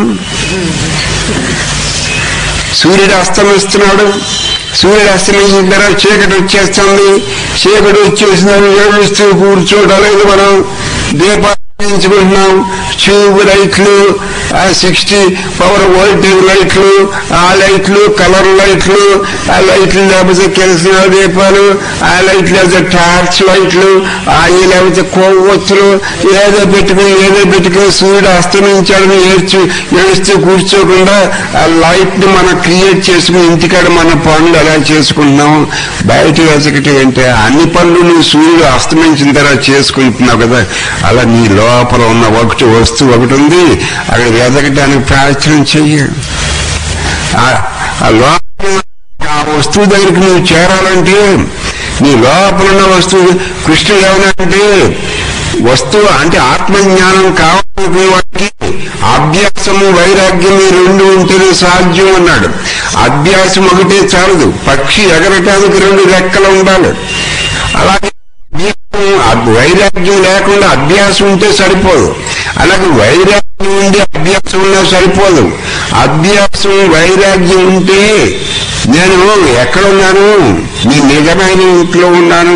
సూర్యుడు అస్తమిస్తున్నాడు సూర్యుడు అస్తమించిన తర్వాత చీకటి వచ్చేస్తుంది చీకటి వచ్చేసిందని ఏడుస్తూ కూర్చోటలేదు మనం దీపాలు వెలిగించుకుంటున్నాం ట్యూబ్ లైట్లు ఆ సిక్స్టీ పవర్ వోల్టేజ్ లైట్లు ఆ లైట్లు కలర్ లైట్లు ఆ లైట్లు లేకపోతే కెరసిన దీపాలు ఆ లైట్లు లేకపోతే టార్చ్ లైట్లు ఆ ఈ లేకపోతే కొవ్వొత్తులు ఏదో పెట్టుకుని ఏదో పెట్టుకుని సూర్యుడు అస్తమించాడని ఏడ్చి ఏడుస్తూ కూర్చోకుండా ఆ లైట్ ని మనం క్రియేట్ చేసుకుని ఇంటికాడ మన పనులు ఎలా చేసుకుంటున్నాం బయట వెతకటి అంటే అన్ని పనులు నువ్వు సూర్యుడు అస్తమించిన తర్వాత చేసుకుంటున్నావు కదా అలా నీ లోపల ఉన్న ఒకటి వస్తువు ఒకటి ఉంది అక్కడ వెతకడానికి ప్రయత్నం చెయ్యి ఆ- ఆ లోపల ఆ వస్తువు దగ్గరికి నువ్వు చేరాలంటే నీ లోపల ఉన్న వస్తువు కృష్ణుడు ఏమనంటే వస్తువు అంటే ఆత్మజ్ఞానం కావాలనుకునే వాడికి అభ్యాసము వైరాగ్యం ఈ రెండు ఉంటేనే సాధ్యం అన్నాడు అభ్యాసం ఒకటే చాలదు పక్షి ఎగరటానికి రెండు రెక్కలు ఉండాలి అలాగే అభ్యాసం, వైరాగ్యం లేకుండా అభ్యాసం ఉంటే సరిపోదు అలాగే వైరాగ్యం ఉండి అభ్యాసం ఉన్నా సరిపోదు అభ్యాసం వైరాగ్యం ఉంటే నేను ఎక్కడున్నాను నీ నిజమైన ఇంట్లో ఉన్నాను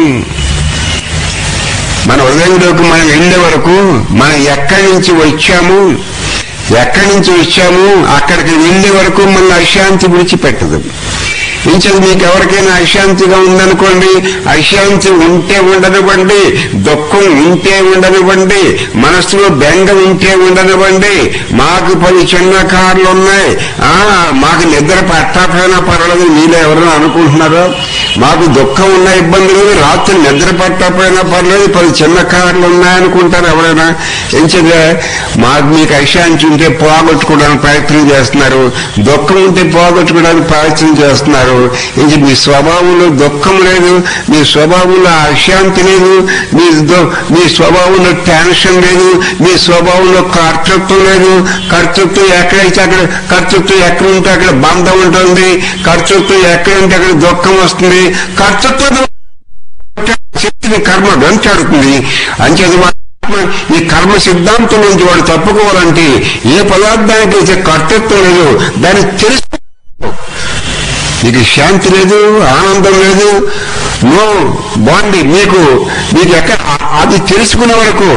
మన హృదయంలోకి మనం వెళ్ళే వరకు మనం ఎక్కడి నుంచి వచ్చాము ఎక్కడి నుంచి వచ్చాము అక్కడికి వెళ్ళే వరకు మన అశాంతి విడిచిపెట్టదు ఇంచదు మీకు ఎవరికైనా అశాంతిగా ఉందనుకోండి అశాంతి ఉంటే ఉండనివ్వండి దుఃఖం ఉంటే ఉండనివ్వండి మనసులో బెంగ ఉంటే ఉండనివ్వండి మాకు పది చిన్న కార్లు ఉన్నాయి ఆ మాకు నిద్ర పట్టకపోయినా పర్వాలేదు మీలో ఎవరైనా అనుకుంటున్నారో మాకు దుఃఖం ఉన్న ఇబ్బంది లేదు రాత్రి నిద్ర పట్టకపోయినా పర్లేదు పది చిన్న కార్లు ఉన్నాయనుకుంటారు ఎవరైనా ఎంచగా మాకు మీకు అశాంతి ఉంటే పోగొట్టుకోవడానికి ప్రయత్నం చేస్తున్నారు దుఃఖం ఉంటే పోగొట్టుకోవడానికి ప్రయత్నం చేస్తున్నారు ఇంక మీ స్వభావంలో దుఃఖం లేదు మీ స్వభావంలో అశాంతి లేదు మీ దు- మీ స్వభావంలో టెన్షన్ లేదు మీ స్వభావంలో కర్తృత్వం లేదు కర్తృత్వం ఎక్కడైతే అక్కడ కర్తృత్వం ఎక్కడ ఉంటే అక్కడ బంధం ఉంటుంది కర్తృత్వం ఎక్కడ ఉంటే అక్కడ దుఃఖం వస్తుంది కర్తృత్వం శక్తిని కర్మ వెంటాడుతుంది అంచేత వాడు ఈ కర్మ సిద్ధాంతం నుంచి వాడు తప్పుకోవాలంటే ఏ పదార్థానికి అయితే కర్తృత్వం లేదు దాన్ని తెలుసు మీకు శాంతి లేదు ఆనందం లేదు నో బాండి మీకు మీకు ఎక్కడ ఆ- అది తెలుసుకునే వరకు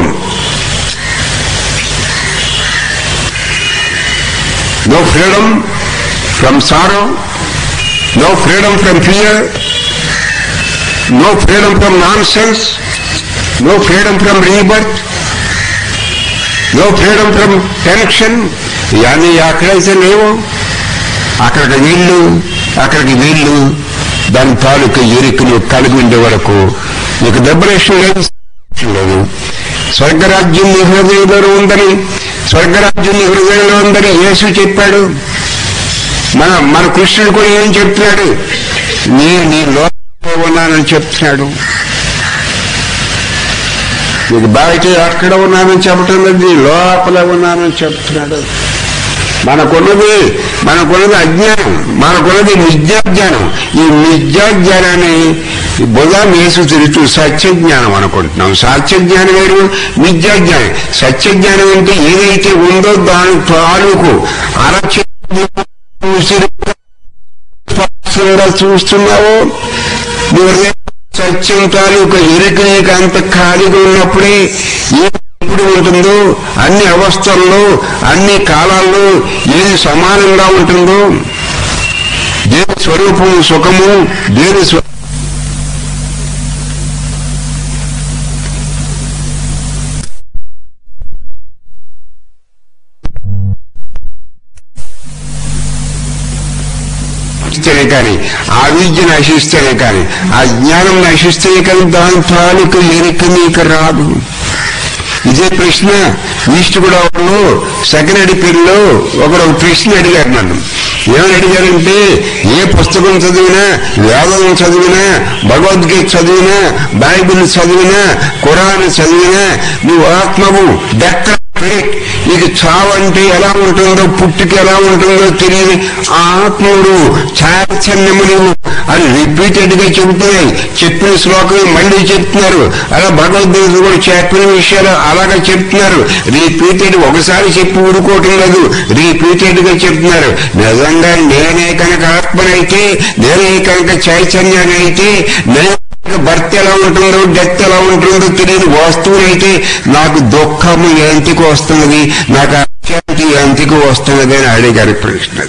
no freedom from sorrow no freedom from fear no freedom from nonsense no freedom from rebirth no freedom from tension ఇవన్నీ ఎక్కడైతే లేవు అక్కడికి వీళ్ళు అక్కడికి వీళ్ళు దాని తాలూకు ఎరుకు నువ్వు కలిగి ఉండే వరకు నీకు డెబరేషన్ లేదు లేదు స్వర్గరాజ్యం నీ హృదయంలో ఉందని స్వర్గరాజ్యం నీ హృదయంలో ఉందని యేసు చెప్పాడు మన మన కృష్ణుడు కూడా ఏం చెప్తున్నాడు నేను నీ లోపల ఉన్నానని చెప్తున్నాడు నీకు బయట ఎక్కడ ఉన్నానని చెప్పటం లేదు నీ లోపల ఉన్నానని చెప్తున్నాడు మనకున్నది మనకున్నది అజ్ఞానం మనకున్నది మిథ్యాజ్ఞానం ఈ మిథ్యాజ్ఞానాన్ని బుధాన్ని వేసి తిరుగుతూ సత్యజ్ఞానం అనుకుంటున్నాం సత్యజ్ఞానం వేరు మిథ్యాజ్ఞానం సత్యజ్ఞానం అంటే ఏదైతే ఉందో దాని తాలూకు అరచ చూస్తున్నావో నువ్వు సత్యం తాలూకు ఎరుక నీకు అంత ఖాళీగా ఉన్నప్పుడే ఏ ఎప్పుడు ఉంటుందో అన్ని అవస్థల్లో అన్ని కాలాల్లో ఏది సమానంగా ఉంటుందో దేని స్వరూపము సుఖము దేని స్వ నశిస్తేనే కానీ ఆ విద్య నశిస్తేనే కానీ ఆ జ్ఞానం నశిస్తేనే కానీ దాని తాలూకు ఎరుక నీకు రాదు ఇదే ప్రశ్న ఈస్ట్ కూడా వాళ్ళు సెకండ్ ఎడిపిల్లో ఒకడు ఒక ప్రశ్న అడిగారు నన్ను ఏమని అడిగారంటే ఏ పుస్తకం చదివినా వేదం చదివినా భగవద్గీత చదివినా బైబిల్ చదివినా ఖురాన్ చదివినా నువ్వు ఆత్మవు డెక్క నీకు చావు అంటే ఎలా ఉంటుందో పుట్టుక ఎలా ఉంటుందో తెలియదు ఆ ఆత్ముడు చాచన్యములు అని రిపీటెడ్ గా చెబుతున్నాయి చెప్పిన శ్లోకం మళ్ళీ చెప్తున్నారు అలా భగవద్గీత కూడా చెప్పిన విషయాలు అలాగే చెప్తున్నారు రిపీటెడ్ ఒకసారి చెప్పి ఊరుకోవటం లేదు రిపీటెడ్ గా చెప్తున్నారు నిజంగా నేనే కనుక ఆత్మనైతే నేనే కనుక చైతన్యానైతే నేను భర్త ఎలా ఉంటుందో డెత్ ఎలా ఉంటుందో తెలియని వస్తువులైతే నాకు దుఃఖము ఎంతకు వస్తున్నది నాకు అశాంతి ఎంతకు వస్తున్నది అని అడిగారు ప్రశ్న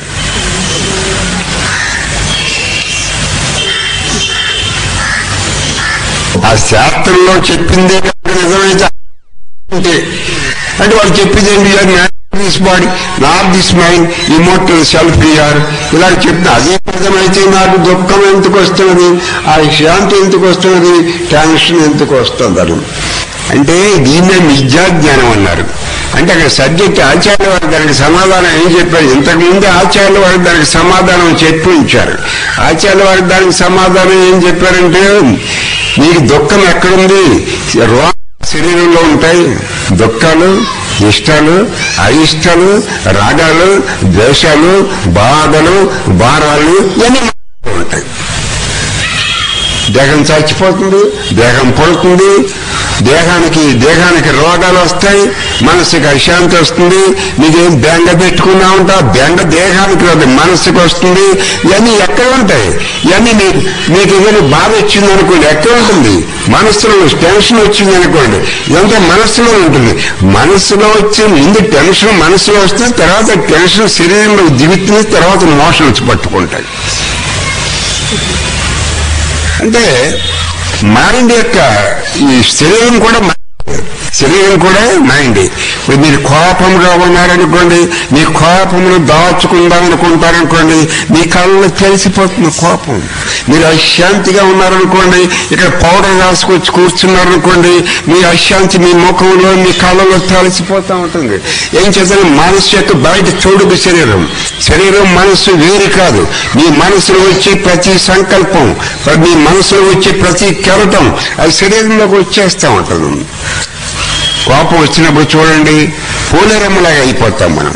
ఆ శాస్త్రంలో చెప్పిందే కనుక నిజమైతే అంటే అంటే వాడు చెప్పింది ఏంటి this body not this mind immortal self ear ఇలా చెప్తే అదే అర్థమైతే నాకు దుఃఖం ఎందుకు వస్తున్నది ఆ శాంతి ఎందుకు వస్తున్నది టెన్షన్ ఎందుకు వస్తుంది అని అంటే దీన్నే మిథ్యాజ్ఞానం అన్నారు అంటే అక్కడ సబ్జెక్ట్ ఆచార్య వారు దానికి సమాధానం ఏం చెప్పారు ఇంతకు ముందు ఆచార్య వారు దానికి సమాధానం చెప్పి ఉంచారు ఆచార్య వారు దానికి సమాధానం ఏం చెప్పారంటే నీకు దుఃఖం ఎక్కడుంది రో శరీరంలో ఉంటాయి దుఃఖాలు ఇష్టాలు అయిష్టాలు రాగాలు ద్వేషాలు బాధలు భారాలు ఇవన్నీ ఉంటాయి దేహం చచ్చిపోతుంది దేహం పడుతుంది దేహానికి దేహానికి రోగాలు వస్తాయి మనసుకి అశాంతి వస్తుంది నీకేం బెంగ పెట్టుకున్నా ఉంటా బెంగ దేహానికి రాదు మనసుకి వస్తుంది ఇవన్నీ ఎక్కడ ఉంటాయి ఇవన్నీ నీకు నీకు ఏదైనా బాధ వచ్చింది అనుకోండి ఎక్కడ ఉంటుంది మనస్సులో టెన్షన్ వచ్చింది అనుకోండి ఇదంతా మనస్సులో ఉంటుంది మనస్సులో వచ్చే ముందు టెన్షన్ మనస్సులో వస్తుంది తర్వాత టెన్షన్ శరీరంలో దిగుతుంది తర్వాత మోషన్ వచ్చి పట్టుకుంటాయి అంటే మైండ్ యొక్క ఈ శరీరం కూడా మైండ్. శరీరం కూడా మైండ్ ఇప్పుడు మీరు కోపంగా ఉన్నారనుకోండి మీ కోపమును దాచుకుందాం అనుకుంటారనుకోండి మీ కళ్ళలో తెలిసిపోతుంది కోపం మీరు అశాంతిగా ఉన్నారనుకోండి ఇక్కడ పౌడర్ రాసుకొచ్చి కూర్చున్నారనుకోండి మీ అశాంతి మీ ముఖంలో మీ కళ్ళలో తెలిసిపోతూ ఉంటుంది ఏం చేద్దాం మనసు యొక్క బయట చూడుకు శరీరం శరీరం మనసు వేరు కాదు మీ మనసులో వచ్చే ప్రతి సంకల్పం మీ మనసులో వచ్చే ప్రతి కెరటం అది శరీరంలోకి వచ్చేస్తూ ఉంటుంది కోపం వచ్చినప్పుడు చూడండి పోలేరమ్మలాగా అయిపోతాం మనం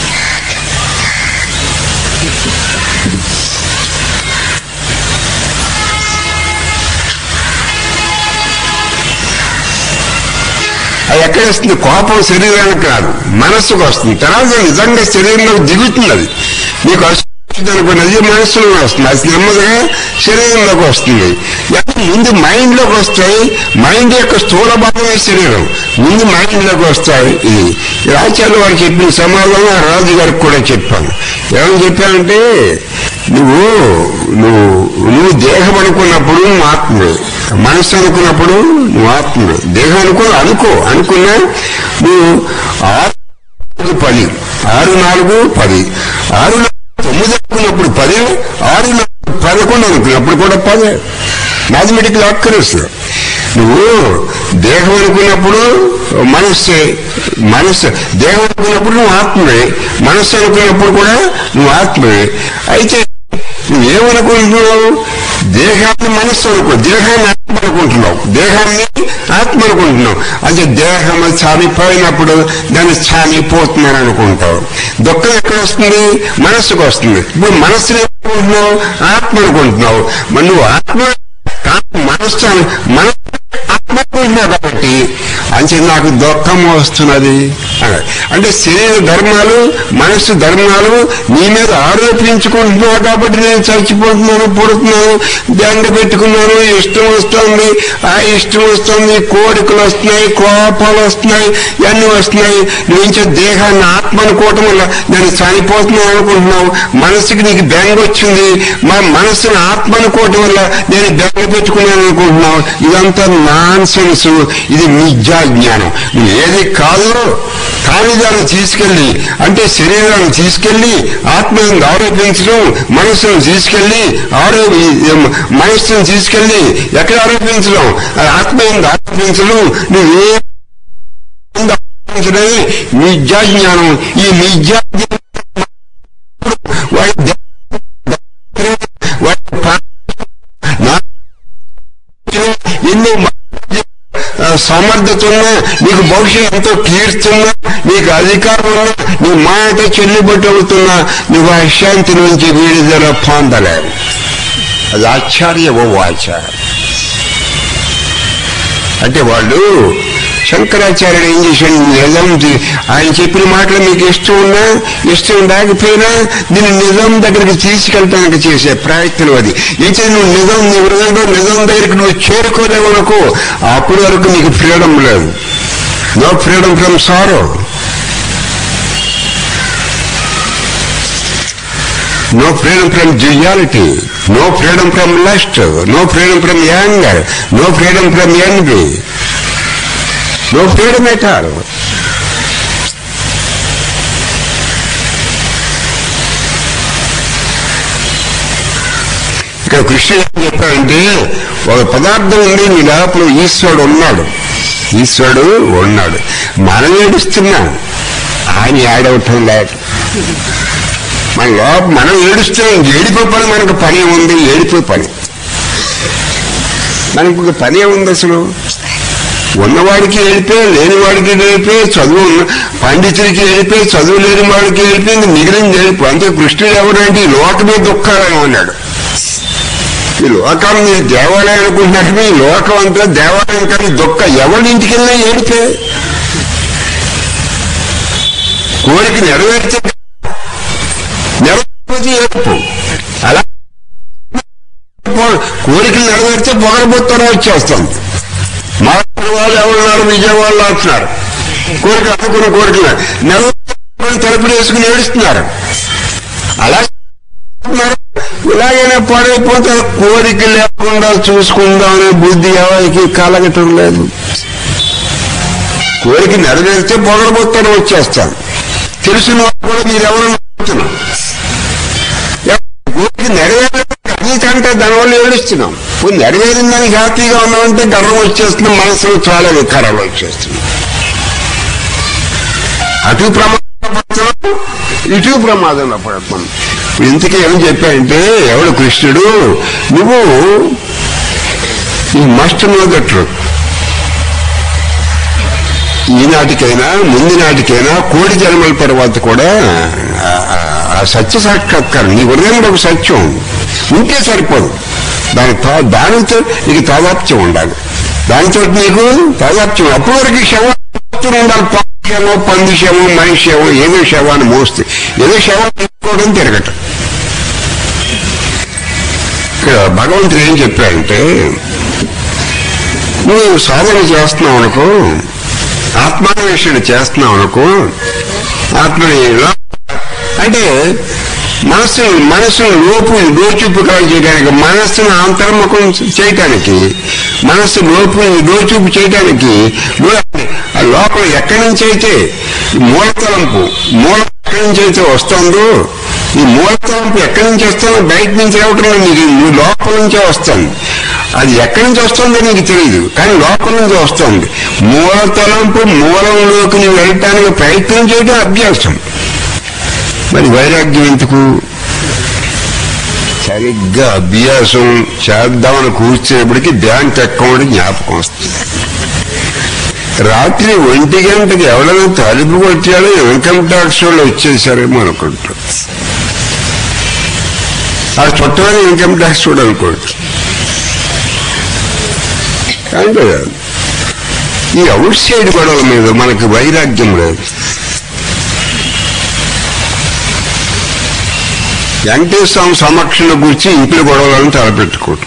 అది ఎక్కడ వస్తుంది కోపం శరీరానికి కాదు మనస్సుకు వస్తుంది తర్వాత నిజంగా శరీరంలోకి దిగుతుంది అది మీకు అనుకోండి అది మనస్సులో వస్తుంది అది నెమ్మదిగా శరీరంలోకి వస్తుంది ఇవన్నీ ముందు మైండ్ లోకి వస్తాయి మైండ్ యొక్క స్థూల భాగమే శరీరం ముందు మైండ్ లోకి వస్తాయి ఇది రాజ్యాలు వారు చెప్పిన సమాధానం రాజు గారికి కూడా చెప్పాను ఏమని చెప్పానంటే నువ్వు నువ్వు నువ్వు దేహం అనుకున్నప్పుడు నువ్వు ఆత్మవే మనసు అనుకున్నప్పుడు నువ్వు ఆత్మవే దేహం అనుకో అనుకో అనుకున్నా నువ్వు ఆరు పది ఆరు నాలుగు పది ఆరు నాలుగు తొమ్మిది అనుకున్నప్పుడు పది ఆరు నాలుగు పదకొండు అనుకున్నప్పుడు కూడా పదే మ్యాథమెటికల్ అక్కర్స్ నువ్వు దేహం అనుకున్నప్పుడు మనస్సే మనస్సు దేహం అనుకున్నప్పుడు నువ్వు ఆత్మవే మనస్సు అనుకున్నప్పుడు కూడా నువ్వు ఆత్మవే అయితే నువ్వేమనుకుంటున్నావు దేహాన్ని మనస్సు అనుకో దేహాన్ని ఆత్మ అనుకుంటున్నావు దేహాన్ని ఆత్మ అనుకుంటున్నావు అంటే దేహం చాలిపోయినప్పుడు దాన్ని చాలిపోతున్నాను అనుకుంటావు దుఃఖం ఎక్కడ వస్తుంది మనస్సుకు వస్తుంది ఇప్పుడు మనస్సుని అనుకుంటున్నావు ఆత్మ అనుకుంటున్నావు మరి నువ్వు ఆత్మ మనస్సు మనస్సు ఆత్మ అనుకుంటున్నావు కాబట్టి అంటే నాకు దుఃఖం వస్తున్నది అంటే శరీర ధర్మాలు మనస్సు ధర్మాలు నీ మీద ఆరోపించుకుంటున్నావు కాబట్టి నేను చచ్చిపోతున్నాను పుడుతున్నాను దండ పెట్టుకున్నాను ఇష్టం వస్తుంది ఆ ఇష్టం వస్తుంది కోరికలు వస్తున్నాయి కోపాలు వస్తున్నాయి ఇవన్నీ వస్తున్నాయి నుంచి దేహాన్ని ఆత్మ అనుకోవటం వల్ల నేను చనిపోతున్నాను అనుకుంటున్నావు మనసుకి నీకు బెంగ వచ్చింది మా మనసుని ఆత్మ అనుకోవటం వల్ల నేను బెంగ పెట్టుకున్నాను అనుకుంటున్నావు ఇదంతా నాన్ సెన్స్ ఇది నిజా జ్ఞానం నువ్వు ఏది కాదో కాని దాన్ని తీసుకెళ్లి అంటే శరీరాన్ని తీసుకెళ్లి ఆత్మను ఆరోపించడం మనస్సును తీసుకెళ్లి ఆరో మనస్సును తీసుకెళ్లి ఎక్కడ ఆరోపించడం ఆత్మను ఆరోపించడం నువ్వే ఆరోపించడమే నిజా జ్ఞానం ఈ నిజా వాడి ఎన్నో సమర్థత ఉన్నా నీకు భవిష్యత్ ఎంతో కీర్తున్నా నీకు అధికారం ఉన్నా నీ మాట చెల్లుబట్టి అవుతున్నా నువ్వు అశాంతి నుంచి విడుదల పొందలేవు అది ఆచార్య ఓ ఆచారం అంటే వాళ్ళు శంకరాచార్యుడు ఏం చేశాడు నిజం ఆయన చెప్పిన మాటలు మీకు ఇష్టం ఉన్నా ఇష్టం లేకపోయినా దీన్ని నిజం దగ్గరికి తీసుకెళ్ళటానికి చేసే ప్రయత్నం అది అయితే నువ్వు నిజం నీ హృదయంలో నిజం దగ్గరికి నువ్వు చేరుకోలేవు అనుకో అప్పటి వరకు నీకు ఫ్రీడమ్ లేదు no freedom from sorrow no freedom from duality, no freedom from lust, no freedom from anger, no freedom from envy, no freedom at all. ఇక్కడ కృష్ణుడు ఏం చెప్పాడంటే ఒక పదార్థం ఉంది నీ లోపల ఈశ్వరుడు ఉన్నాడు ఈశ్వరుడు ఉన్నాడు మనం ఏడుస్తున్నాం ఆయన ఏడవటం లేదు మన లోప మనం ఏడుస్తున్నాం ఏడిపో పని మనకు పని ఉంది ఏడిపో పని మనకు ఒక పని ఉంది అసలు ఉన్నవాడికి వెళ్ళిపే లేనివాడికి వెళ్ళిపే చదువు ఉన్న పండితుడికి వెళ్ళిపే చదువు లేని వాడికి వెళ్ళిపే మిగిలిన వెళ్ళిపో అంతే కృష్ణుడు ఎవరంటే ఈ లోకమే దుఃఖాలని ఉన్నాడు ఈ లోకాన్ని దేవాలయం అనుకుంటున్నట్టు ఈ లోకం అంతా దేవాలయం కానీ దుఃఖ ఎవరింటికి వెళ్ళినా ఏడిపే కోరిక నెరవేర్చే నెరవేర్చి ఏడుపు అలా కోరికలు నెరవేర్చే పొగరబోత్తరం వచ్చేస్తాం మా వాళ్ళు ఎవరున్నారు విజయవాడలో అంటున్నారు కోరిక అనుకున్న కోరికలు నెరవేర్చి తలుపులు వేసుకుని ఏడుస్తున్నారు అలా ఇలాగైనా పడైపోతే కోరిక లేకుండా చూసుకుందామనే బుద్ధి ఎవరికి కలగటం లేదు కోరిక నెరవేరితే పొగడబోతాను వచ్చేస్తాను తెలిసిన వాళ్ళు కూడా మీరెవరు నమ్ముతున్నాం కోరిక నెరవేరే అన్నికంటే దానివల్ల ఏడుస్తున్నాం పోయి నెరవేరిందని హ్యాపీగా ఉన్నామంటే గర్వం వచ్చేస్తున్నాం మనసులో చాలా వికారాలు వచ్చేస్తున్నాం అటు ప్రమాదంలో పడుతున్నాం ఇటు ప్రమాదంలో పడుతున్నాం ఇప్పుడు ఇంతకీ ఏం చెప్పాయంటే ఎవడు కృష్ణుడు నువ్వు ఈ మస్ట్ నో ద ట్రూత్ ఈనాటికైనా ముందు నాటికైనా కోడి జన్మల తర్వాత కూడా ఆ- ఆ- ఆ సత్య సాక్షాత్కారం నీ హృదయంలో ఒక సత్యం ఉంటే సరిపోదు దాని తా- దానితో నీకు తాదాప్త్యం ఉండాలి దానితో నీకు తాదాప్త్యం అప్పటి వరకు శవం మోస్తూనే ఉండాలి పాము శవం పంది శవం మనిషి శవం ఏదో శవాన్ని మోస్తే ఏదో శవం తీసుకోవడం తిరగటం ఇక్కడ భగవంతుడు ఏం చెప్పాడంటే నువ్వు సాధన చేస్తున్నావు అనుకో ఆత్మాన్వేషణ చేస్తున్నావు అనుకో ఆత్మని లో- అంటే మనస్సు మనస్సును లోపు లోచూపు కాలు చేయడానికి మనస్సును అంతర్ముఖం చేయటానికి మనస్సు లోపు లోచూపు చేయటానికి లో- ఆ లోపల ఎక్కడి నుంచి అయితే ఈ మూలతలంపు మూల ఎక్కడి నుంచి అయితే వస్తుందో ఈ మూలతలంపు ఎక్కడి నుంచి వస్తుందో బయట నుంచి రావటం లేదు. నీకు నువ్వు లోపల నుంచే వస్తుంది అది ఎక్కడి నుంచి వస్తుందో నీకు తెలియదు కానీ లోపల నుంచి వస్తుంది మూలతలంపు మూలంలోకి నువ్వు వెళ్ళటానికి ప్రయత్నం చేయడం అభ్యాసం మరి వైరాగ్యం ఎందుకు సరిగ్గా అభ్యాసం చేద్దామని కూర్చునేప్పటికీ బ్యాంక్ అకౌంట్ జ్ఞాపకం వస్తుంది రాత్రి ఒంటి గంటకి ఎవరైనా తలుపు కొట్టాడో ఇన్కమ్ ట్యాక్స్ వాళ్ళు వచ్చేసారేమో అనుకుంటారు ఆ చుట్టమైన ఇన్కమ్ ట్యాక్స్ కూడా అనుకోండి అంటే ఈ అవుట్ సైడ్ గొడవల మీద మనకి వైరాగ్యం లేదు వెంకటేశ్వర సమక్షంలో కూర్చి ఇంట్లో గొడవలను తలపెట్టుకోవటం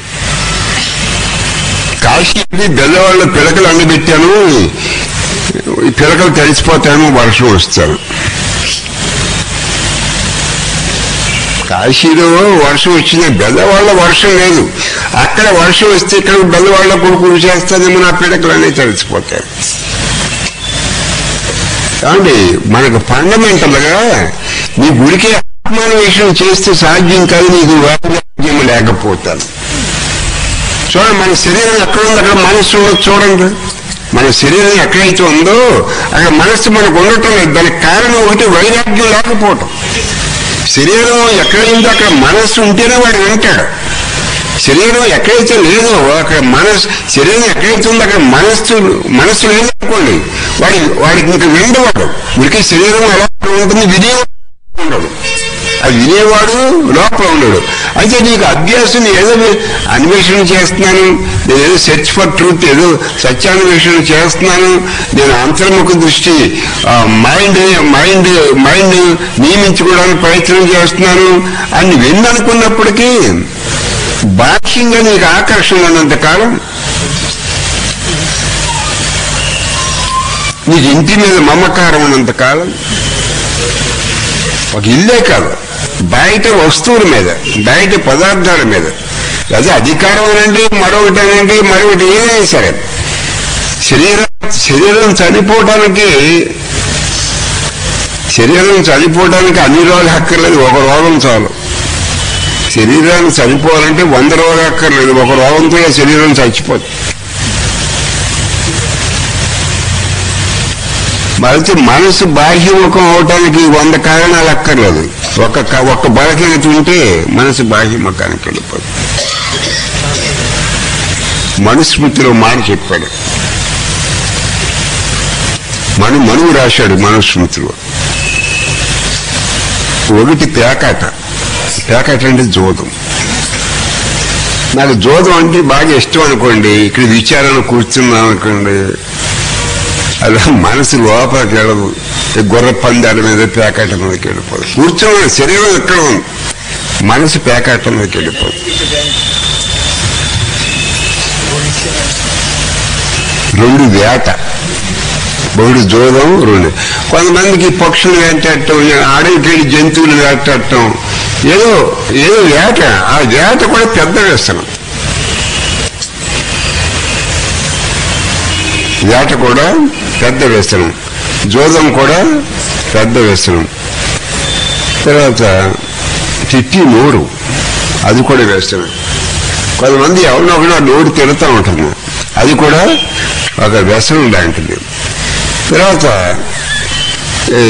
కాశీకి బెల్లవాళ్ళ పిలకలు అన్ని పెట్టాను ఈ పిలకలు తడిసిపోతాను వర్షం వస్తాను కాశీలో వర్షం వచ్చింది బెల్లవాళ్ళ వర్షం లేదు అక్కడ వర్షం వస్తే ఇక్కడ బెల్లవాళ్ళ కొడుకులు చేస్తానేమో నా పిడకలు అనేవి తడిసిపోతాయి కాబట్టి మనకు ఫండమెంటల్ గా నీ గుడికి ఆత్మాన్వేషణ చేస్తే సాధ్యం కాదు నీకు వైరాగ్యం లేకపోతాను చూడండి మన శరీరం ఎక్కడ ఉంది అక్కడ మనస్సు ఉండదు చూడండి మన శరీరం ఎక్కడైతే ఉందో అక్కడ మనస్సు మనకు ఉండటం లేదు దానికి కారణం ఒకటి వైరాగ్యం లేకపోవటం శరీరం ఎక్కడైందో అక్కడ మనస్సు ఉంటేనే వాడు వింటాడు శరీరం ఎక్కడైతే లేదో అక్కడ మనస్సు శరీరం ఎక్కడైతే ఉందో అక్కడ మనస్సు మనస్సు లేదనుకోండి వాడి వాడికి ఇంకా విండవాడు వీడికి శరీరం ఎలా ఉంటుంది వినేవాడు ఉండడు అది వినేవాడు లోపల ఉండడు అయితే నీకు అభ్యాసం ఏదో అన్వేషణ చేస్తున్నాను నేను ఏదో సెర్చ్ ఫర్ ట్రూత్ ఏదో సత్యాన్వేషణ చేస్తున్నాను నేను అంతర్ముఖ దృష్టి మైండ్ మైండ్ మైండ్ నియమించుకోవడానికి ప్రయత్నం చేస్తున్నాను అని విన్ననుకున్నప్పటికీ బాహ్యంగా నీకు ఆకర్షణ ఉన్నంత కాలం నీకు ఇంటి మీద మమకారం ఉన్నంత కాలం ఒక ఇల్లే కాదు బయట వస్తువుల మీద బయట పదార్థాల మీద అదే అధికారం అనండి మరొకటి అనండి మరొకటి ఏదైనా సరే శరీరం శరీరం చనిపోవడానికి శరీరం చనిపోవడానికి అన్ని రోగాలు అక్కర్లేదు ఒక రోగం చాలు శరీరాన్ని చనిపోవాలంటే వంద రోగాలు అక్కర్లేదు ఒక రోగంతో ఆ శరీరం చచ్చిపోతుంది మరిచి మనసు బాహ్యముఖం అవటానికి వంద కారణాలు అక్కర్లేదు ఒక క- ఒక్క బలహీనత ఉంటే మనసు బాహ్యముఖానికి వెళ్ళిపోతుంది మనుస్మృతిలో మాట చెప్పాడు మను మనువు రాశాడు మనుస్మృతిలో ఒకటి పేకాట పేకాట అంటే జోదం నాకు జోదం అంటే బాగా ఇష్టం అనుకోండి ఇక్కడ విచారణ కూర్చున్నాం అనుకోండి అలా మనసు లోపలికి వెళ్ళదు ఈ గుర్ర పందాల మీద పేకాట మీదకి వెళ్ళిపోదు కూర్చోని శరీరం ఎక్కడ ఉంది మనసు పేకాట మీదకి వెళ్ళిపోదు రెండు వేట బహుడు జోదం రెండు కొంతమందికి పక్షులు వేటాడటం అడవికి వెళ్ళి జంతువులు వేటాడటం ఏదో ఏదో వేట ఆ వేట కూడా పెద్ద వ్యసనం వేట కూడా పెద్ద వ్యసనం జోదం కూడా పెద్ద వ్యసనం తర్వాత తిట్టి నోరు అది కూడా వ్యసనం కొంతమంది ఎవరినో ఒకరినో నోరు తిడుతూ ఉంటుంది అది కూడా ఒక వ్యసనం లాంటిది తర్వాత ఈ,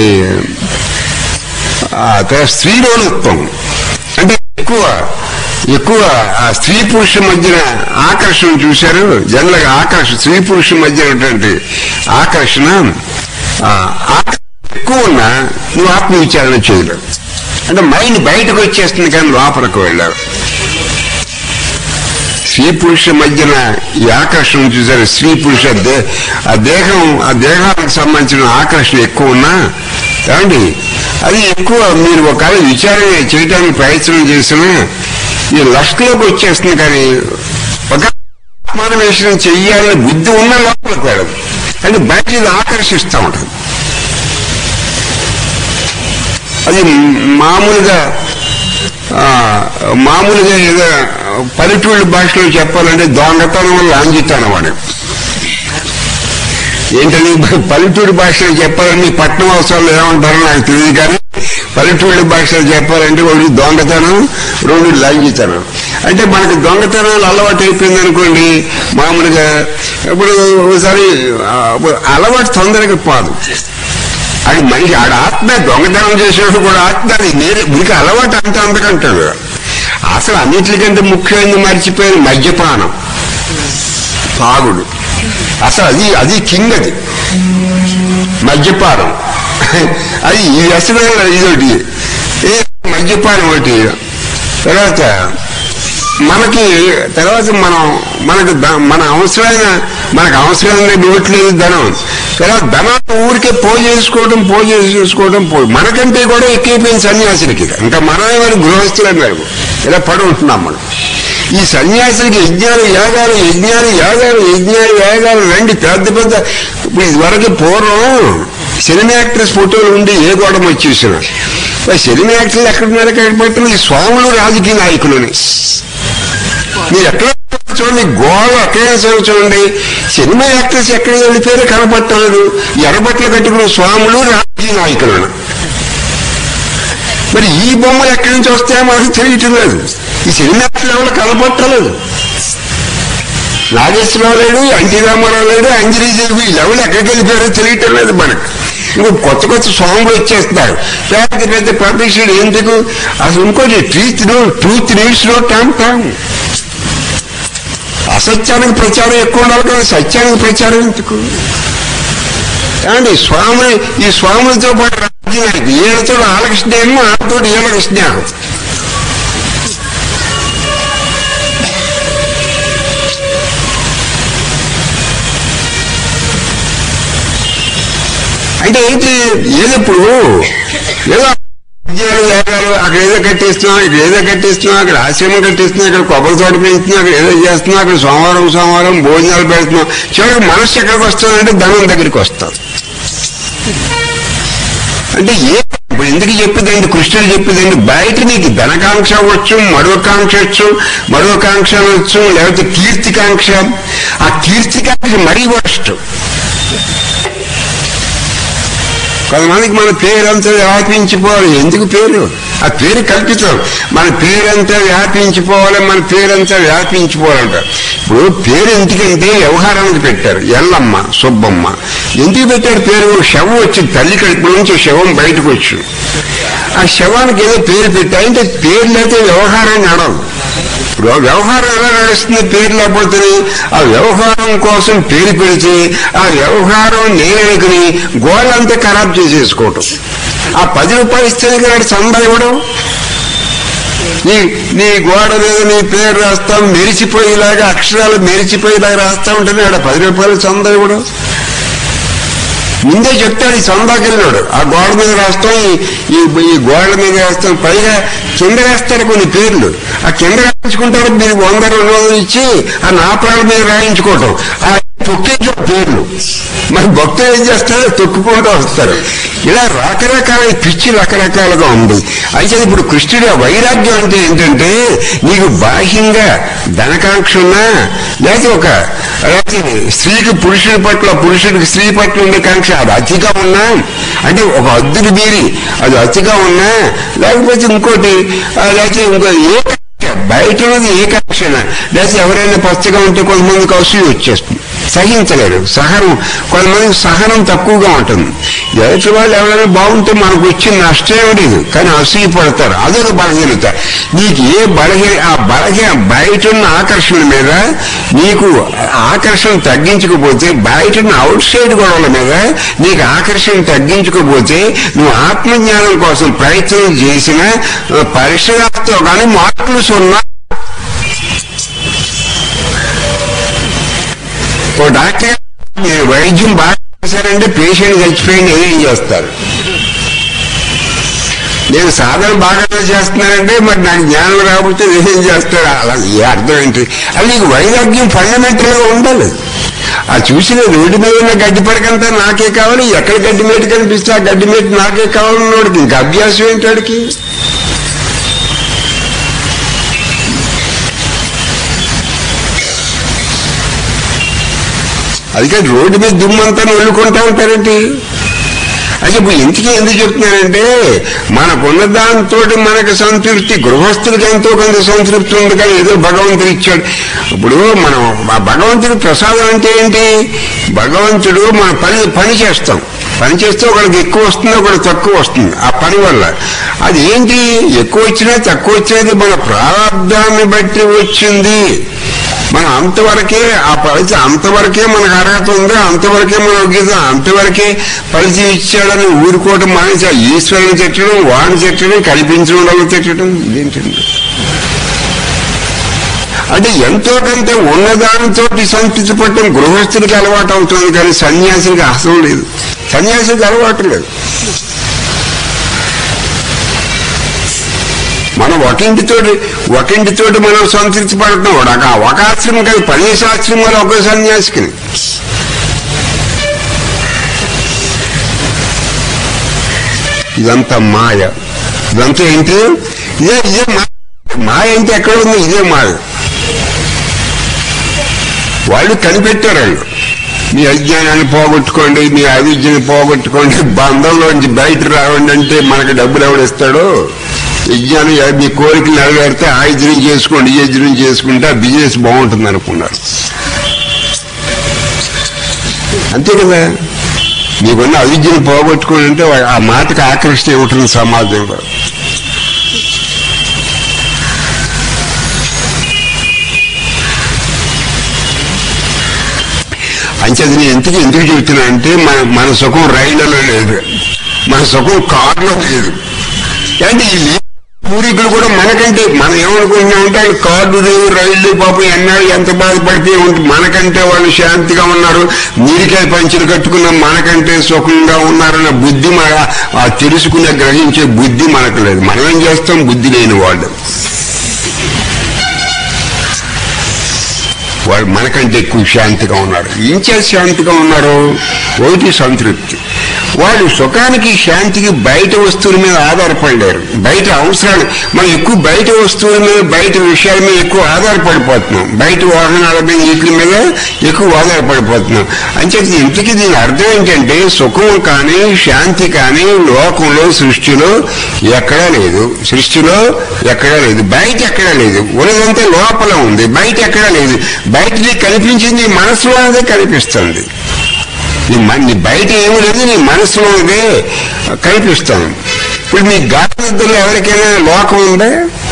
ఆ తర్వాత స్త్రీలోనత్వం అంటే ఎక్కువ ఎక్కువ ఆ స్త్రీ పురుష మధ్యన ఆకర్షణ చూశారు జనరల్గా ఆకర్షణ స్త్రీ పురుష మధ్య ఉన్నటువంటి ఆకర్షణ ఆ, ఆకర్షణ ఎక్కువ ఉన్నా నువ్వు ఆత్మ విచారణ చేయలేవు అంటే మైండ్ బయటకు వచ్చేస్తుంది కానీ లోపలికి వెళ్ళావు స్త్రీ పురుష మధ్యన ఈ ఆకర్షణ చూసారు స్త్రీ పురుష దే ఆ దేహం ఆ దేహానికి సంబంధించిన ఆకర్షణ ఎక్కువ ఉన్నా ఏమండి అది ఎక్కువ మీరు ఒకవేళ విచారణ చేయడానికి ప్రయత్నం చేసినా ఈ లక్షలోకి వచ్చేస్తుంది కానీ ఒక ఆత్మాన్వేషణ చెయ్యాలని బుద్ధి ఉన్న లోపలికి వెళ్ళదు అంటే బయట ఇది ఆకర్షిస్తూ ఉంటుంది అది మామూలుగా ఆ, మామూలుగా ఏదో పల్లెటూళ్ళ భాషలో చెప్పాలంటే దొంగతనం వల్ల లాంజితనం అని ఏంటని పల్లెటూరు భాషలో చెప్పాలని పట్టణం అవసరాలు ఏమంటారో నాకు తెలియదు కానీ పల్లెటూళ్ళ భాషలో చెప్పాలంటే ఒకటి దొంగతనం రెండు లంఘితనం అంటే మనకి దొంగతనాలు అలవాటు అయిపోయింది అనుకోండి మామూలుగా ఇప్పుడు ఒకసారి ఆ, అలవాటు తొందరగా పోదు అది మనిషి ఆడ ఆత్మ దొంగతనం చేసేవాడు కూడా ఆత్మ అది నేరే మీకు అలవాటు అంత అంతకంటాడు అసలు అన్నిటికంటే ముఖ్యమైనది మర్చిపోయింది మద్యపానం తాగుడు అసలు అది అది కింగ్ అది మద్యపానం అది ఈ వ్యసనాలు ఇదొకటి ఏ మద్యపానం ఒకటి తర్వాత మనకి తర్వాత మనం మనకు ద- మన అవసరమైన మనకు అవసరమైన నోట్లేదు ధనం తర్వాత ధనాన్ని ఊరికే పో చేసుకోవడం పో చేసుకోవడం పో మనకంటే కూడా ఎక్కువైపోయింది సన్యాసులకి ఇంకా మనమే మరి గృహస్థులే మరి ఇలా పడి ఉంటున్నాం మనం ఈ సన్యాసులకి యజ్ఞాలు యాగాలు యజ్ఞాలు యాగాలు యజ్ఞాలు యాగాలు రండి పెద్ద పెద్ద ఇప్పుడు ఇదివరకు పూర్వం సినిమా యాక్టర్స్ ఫోటోలు ఉండి ఏ గోడం వచ్చేసిన సినిమా యాక్టర్లు ఎక్కడున్నారు ఎక్కడ పెట్టిన ఈ స్వాములు రాజకీయ నాయకులని మీరు ఎక్కడ చూడండి గోడ ఎక్కడైనా సరే చూడండి సినిమా యాక్టర్స్ ఎక్కడ వెళ్ళిపోయారో కనపట్టలేదు ఎర్రబట్టలు కట్టుకున్న స్వాములు రాజకీయ నాయకులను మరి ఈ బొమ్మలు ఎక్కడి నుంచి వస్తాయో మనకు తెలియటం లేదు ఈ సినిమా యాక్టర్లు ఎవరు కనపట్టలేదు నాగేశ్వరరావు లేడు ఎన్టీ రామారావు లేడు అంజలి దేవి వీళ్ళెవరు ఎక్కడికి వెళ్ళిపోయారో తెలియటం లేదు మనకు ఇంకో కొత్త కొత్త స్వాములు వచ్చేస్తారు పెద్ద పెద్ద పబ్లిషుడు ఎందుకు అసలు ఇంకోటి truth truth needs no time time అసత్యానికి ప్రచారం ఎక్కువ ఉండాలి కానీ సత్యానికి ప్రచారం ఎందుకు ఏమండి స్వామి ఈ స్వాములతో పాటు రాజ్యానికి ఈయనతో ఆలకృష్ణ ఆడతో ఈలకృష్ణ అంటే ఏంటి ఏదప్పుడు ఏదో యజ్ఞాలు యాగాలు అక్కడ ఏదో కట్టిస్తున్నాం ఇక్కడ ఏదో కట్టిస్తున్నాం అక్కడ ఆశ్రమం కట్టిస్తున్నాం ఇక్కడ కొబ్బరి తోట పెంచుతున్నాం అక్కడ ఏదో చేస్తున్నాం అక్కడ సోమవారం సోమవారం భోజనాలు పెడుతున్నాం చివరికి మనస్సు ఎక్కడికి వస్తుందంటే ధనం దగ్గరికి వస్తాం అంటే ఏ ఇప్పుడు ఎందుకు చెప్పేదండి కృష్ణుడు చెప్పేదండి బయట నీకు ధనకాంక్ష అవ్వచ్చు మరొకాంక్ష వచ్చు మరొకాంక్ష అవ్వచ్చు లేకపోతే కీర్తికాంక్ష ఆ కీర్తికాంక్ష మరీ వర్స్ట్ కొంతమందికి మన పేరంతా వ్యాపించిపోవాలి ఎందుకు పేరు ఆ పేరు కల్పితం మన పేరంతా వ్యాపించిపోవాలి మన పేరంతా వ్యాపించిపోవాలంట ఇప్పుడు పేరు ఎందుకంటే వ్యవహారానికి పెట్టారు ఎల్లమ్మ సుబ్బమ్మ ఎందుకు పెట్టారు పేరు శవం వచ్చి తల్లి కడుపు నుంచి శవం బయటకు వచ్చు ఆ శవానికి ఏదో పేరు పెట్టారు అంటే పేరు లేకపోతే వ్యవహారం నడవదు ఇప్పుడు ఆ వ్యవహారం ఎలా నడుస్తుంది పేరు లేకపోతే ఆ వ్యవహారం కోసం పేరు పెడితే ఆ వ్యవహారం నేనుకుని గోడంతా ఖరాబ్ చేసేసుకోవటం ఆ పది రూపాయలు ఇస్తే నాడు చందా ఇవ్వడం నీ నీ గోడ మీద నీ పేరు రాస్తాం మెరిచిపోయేలాగా అక్షరాలు మెరిచిపోయేలాగా రాస్తా ఉంటుంది ఆడ పది రూపాయలు చందా ఇవ్వడం ముందే చెప్తాడు ఈ చందాకి వెళ్ళాడు ఆ గోడ మీద రాస్తాం ఈ- ఈ ఈ గోడ మీద రాస్తాం పైగా కింద వేస్తారు కొన్ని పేర్లు ఆ కింద రాయించుకుంటారు మీరు వంద రెండు వందలు ఇచ్చి ఆ నాపాల మీద రాయించుకోవటం ఆ తొక్కేసి పేర్లు మరి భక్తులు ఏం చేస్తారు తొక్కుకుంటూ వస్తారు ఇలా రకరకాల పిచ్చి రకరకాలుగా ఉంది అయితే ఇప్పుడు కృష్ణుడి ఆ వైరాగ్యం అంటే ఏంటంటే నీకు బాహ్యంగా ధనకాంక్ష ఉన్నా లేకపోతే ఒక అలాగే స్త్రీకి పురుషుడి పట్ల పురుషుడికి స్త్రీ పట్ల ఉండే కాంక్ష అది అతిగా ఉన్నా అంటే ఒక అద్దులు మీరి అది అతిగా ఉన్నా లేకపోతే ఇంకోటి ఆ, లేకపోతే ఇంకో ఏ కాంక్ష బయట ఉన్నది ఏ కాంక్ష లేకపోతే ఎవరైనా పచ్చగా ఉంటే కొంతమందికి అసూయ వచ్చేస్తుంది సహించలేరు సహనం కొంతమందికి సహనం తక్కువగా ఉంటుంది ఎదుటి వాళ్ళు ఎవరైనా బాగుంటే మనకు వచ్చిన నష్టం లేదు కానీ అసూయ పడతారు అదొక బలహీనత నీకు ఏ బలహీన ఆ బలహీన బయట ఉన్న ఆకర్షణ మీద నీకు ఆకర్షణ తగ్గించకపోతే బయట ఉన్న అవుట్ సైడ్ గొడవల మీద నీకు ఆకర్షణ తగ్గించకపోతే నువ్వు ఆత్మజ్ఞానం కోసం ప్రయత్నం చేసిన పరిశ్రమతో కానీ మార్పులు సున్నా ఓ డాక్టర్ మీరు వైద్యం బాగా చేశారంటే పేషెంట్ చచ్చిపోయింది ఏం చేస్తారు నేను సాధన బాగా చేస్తున్నానంటే మరి నాకు జ్ఞానం రాకపోతే ఏం చేస్తాడు అలా ఏ అర్థం ఏంటి అది నీకు వైరాగ్యం ఫండమెంటల్ గా ఉండాలి ఆ చూసిన రోడ్డు మీద ఉన్న గడ్డి పడకంతా నాకే కావాలి ఎక్కడ గడ్డి మేట కనిపిస్తే ఆ గడ్డి మేట నాకే కావాలన్నోడికి ఇంకా అభ్యాసం ఏంటి వాడికి అందుకే రోడ్డు మీద దుమ్మంతా నొల్లుకుంటా ఉంటారేంటి అయితే ఇప్పుడు ఇంటికి ఎందుకు చెప్తున్నానంటే మనకున్న దాంతో మనకు సంతృప్తి గృహస్థులకి ఎంతో కొంత సంతృప్తి ఉంది కానీ ఏదో భగవంతుడు ఇచ్చాడు ఇప్పుడు మనం ఆ భగవంతుడి ప్రసాదం అంటే ఏంటి భగవంతుడు మన పని పని చేస్తాం పని చేస్తే ఒకరికి ఎక్కువ వస్తుంది ఒకరికి తక్కువ వస్తుంది ఆ పని వల్ల అది ఏంటి ఎక్కువ వచ్చినా తక్కువ వచ్చినది మన ప్రారంధాన్ని బట్టి వచ్చింది మనం అంతవరకే ఆ ఫలితం అంతవరకే మనకు అర్హత ఉంది అంతవరకే మన యోగ్యత అంతవరకే ఫలితం ఇచ్చాడని ఊరుకోవటం మానేసి ఆ ఈశ్వరుని తిట్టడం వాడిని తిట్టడం కల్పించడం వల్ల తిట్టడం ఇదేంటండి అంటే ఎంతో కొంత ఉన్నదానితో సంతృప్తి పట్టడం గృహస్థుడికి అలవాటు అవుతుంది కానీ సన్యాసికి అసలు లేదు సన్యాసికి అలవాటు లేదు మనం ఒకింటితోటి ఒకింటితోటి మనం సంతృప్తి పడుతున్నాం ఒక ఒక ఆశ్రమం కాదు పదిహేను ఆశ్రమాలు ఒక సన్యాసికి ఇదంతా మాయ ఇదంతా ఏంటి ఇదే ఇదే మాయ మాయ అంటే ఎక్కడ ఉంది ఇదే మాయ వాళ్ళు కనిపెట్టారు వాళ్ళు మీ అజ్ఞానాన్ని పోగొట్టుకోండి మీ అవిద్యని పోగొట్టుకోండి బంధంలోంచి బయట రావండి అంటే మనకు డబ్బులు ఎవడిస్తాడో యజ్ఞానం మీ కోరికలు నెరవేరితే ఆ యజ్ఞం చేసుకోండి ఈ యజ్ఞం చేసుకుంటే ఆ బిజినెస్ బాగుంటుంది అనుకున్నారు అంతే కదా మీకున్న అవిద్యను పోగొట్టుకోండి అంటే ఆ మాటకు ఆకర్షణ ఉంటుంది సమాజంలో అంచేది నేను ఎందుకు ఎందుకు చెబుతున్నా అంటే మన మన సుఖం రైళ్లలో లేదు మన సుఖం కారులో లేదు అంటే ఈ పూర్వీకులు కూడా మనకంటే మనం ఏమనుకుంటున్నామంటే వాళ్ళు కార్డు లేవు రైళ్లు పాపం ఎన్నాళ్ళు ఎంత బాధపడితే ఉంటుంది మనకంటే వాళ్ళు శాంతిగా ఉన్నారు నీరికాయ పంచులు కట్టుకున్న మనకంటే సుఖంగా ఉన్నారన్న బుద్ధి మన ఆ తెలుసుకునే గ్రహించే బుద్ధి మనకు లేదు మనం ఏం చేస్తాం బుద్ధి లేని వాళ్ళు వాళ్ళు మనకంటే ఎక్కువ శాంతిగా ఉన్నారు ఇంచే శాంతిగా ఉన్నారు ఒకటి సంతృప్తి వాళ్ళు సుఖానికి శాంతికి బయట వస్తువుల మీద ఆధారపడలేరు బయట అవసరాలు మనం ఎక్కువ బయట వస్తువుల మీద బయట విషయాల మీద ఎక్కువ ఆధారపడిపోతున్నాం బయట వాహనాల మీద వీటి మీద ఎక్కువ ఆధారపడిపోతున్నాం అంచేది ఇంతకీ దీని అర్థం ఏంటంటే సుఖం కానీ శాంతి కానీ లోకంలో సృష్టిలో ఎక్కడా లేదు సృష్టిలో ఎక్కడా లేదు బయట ఎక్కడా లేదు ఉన్నదంతా లోపల ఉంది బయట ఎక్కడా లేదు బయట నీకు కనిపించింది మనసులో అదే కనిపిస్తుంది నీ మన నీ బయట ఏమి లేదు నీ మనసులోదే కనిపిస్తాను ఇప్పుడు మీ గాఢ నిద్రలో ఎవరికైనా లోకం ఉందా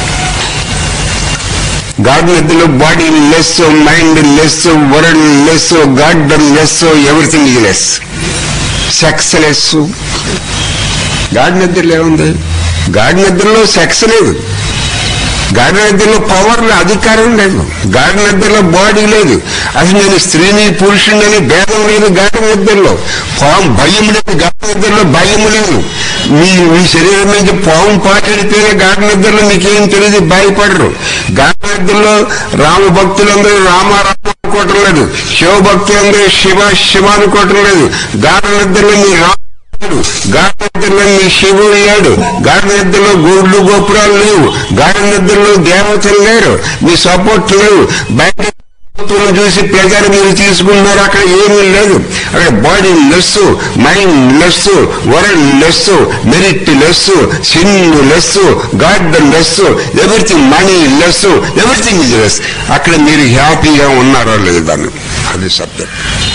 గాడ్ నిద్రలో body less mind less world less God less everything ఈ లెస్ సెక్స్ లెస్ గాడ్ నిద్రలో ఏముంది గాడ్ నిద్రలో సెక్స్ లేదు గాఢ నిద్రలో పవర్ అధికారం లేదు గాఢ నిద్రలో బాడీ లేదు అసలు నేను స్త్రీని పురుషుని భేదం లేదు గాఢ నిద్రలో పాము భయం లేదు గాఢ నిద్రలో భయం లేదు మీ మీ శరీరం నుంచి పాము పాటడితేనే గాఢ నిద్రలో మీకేం తెలియదు భయపడరు గాఢ నిద్రలో రామ భక్తులందరూ రామ రామ అనుకోవటం లేదు శివ భక్తులందరూ శివ శివ అనుకోవటం లేదు గాఢ నిద్రలో మీ రామ గాఢ నిద్రలో నీ శివుడు లేడు గాఢ నిద్రలో గోడ్లు గోపురాలు లేవు గాఢ నిద్రలో దేవతలు లేరు మీ సపోర్ట్ లేవు బయట వస్తువులు చూసి ప్లెజర్ మీరు తీసుకుంటున్నారు అక్కడ ఏమీ లేదు అక్కడ body less mind less world less merit less sin less God less everything money less everything is less అక్కడ మీరు హ్యాపీగా ఉన్నారో లేదని అది సత్యం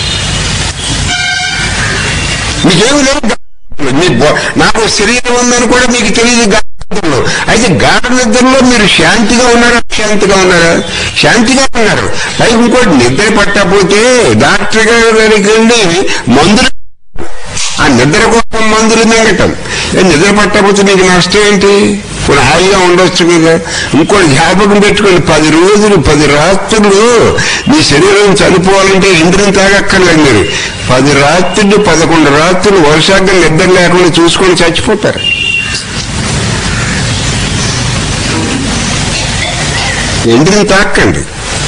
మీకేమి లేదు మీ బో- నాకు శరీరం ఉందని కూడా మీకు తెలియదు గాఢనిద్రలో అయితే గాఢ నిద్రలో మీరు శాంతిగా ఉన్నారా శాంతిగా ఉన్నారా శాంతిగా ఉన్నారు పైకి ఇంకోటి నిద్ర పట్టకపోతే డాక్టర్ గారి దగ్గరికి వెళ్ళి మందులు ఆ నిద్ర కోసం మందులు మింగటం ఏ నిద్ర పట్టకపోతే మీకు నష్టం ఏంటి కొన్ని హాయిగా ఉండొచ్చు కదా ఇంకోటి జ్ఞాపకం పెట్టుకోండి పది రోజులు పది రాత్రులు మీ శరీరం చనిపోవాలంటే ఇంద్రియం తాగక్కర్లేదు మీరు పది రాత్రులు పదకొండు రాత్రులు వర్షాగ్గా నిద్ర లేకుండా చూసుకొని చచ్చిపోతారు ఇంద్రియం తాకండి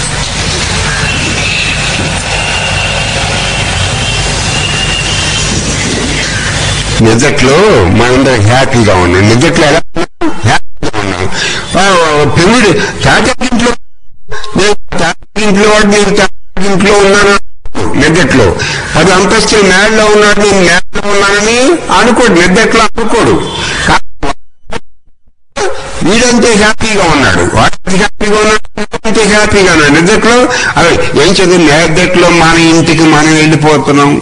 నిజట్లో మనందరం హ్యాపీగా ఉన్నాం నిజట్లో ఎలా ఉన్నాం? హ్యాపీగా ఉన్నాం ఆ, పెళ్ళిడు తాతకింట్లో నేను తాతకింట్లో వాడు నేను తాతకింట్లో ఉన్నాను నిద్దట్లో అది అంతస్తు మేడలో ఉన్నాడు నేను మేడలో ఉన్నానని అనుకోడు నిద్దట్లో అనుకోడు కా- వీడంతే హ్యాపీగా ఉన్నాడు వాడంతే హ్యాపీగా ఉన్నాడు వీడంతే హ్యాపీగా ఉన్నాడు నిద్దట్లో అదే ఏం చదువు నిద్దట్లో మన ఇంటికి మనం వెళ్ళిపోతున్నాం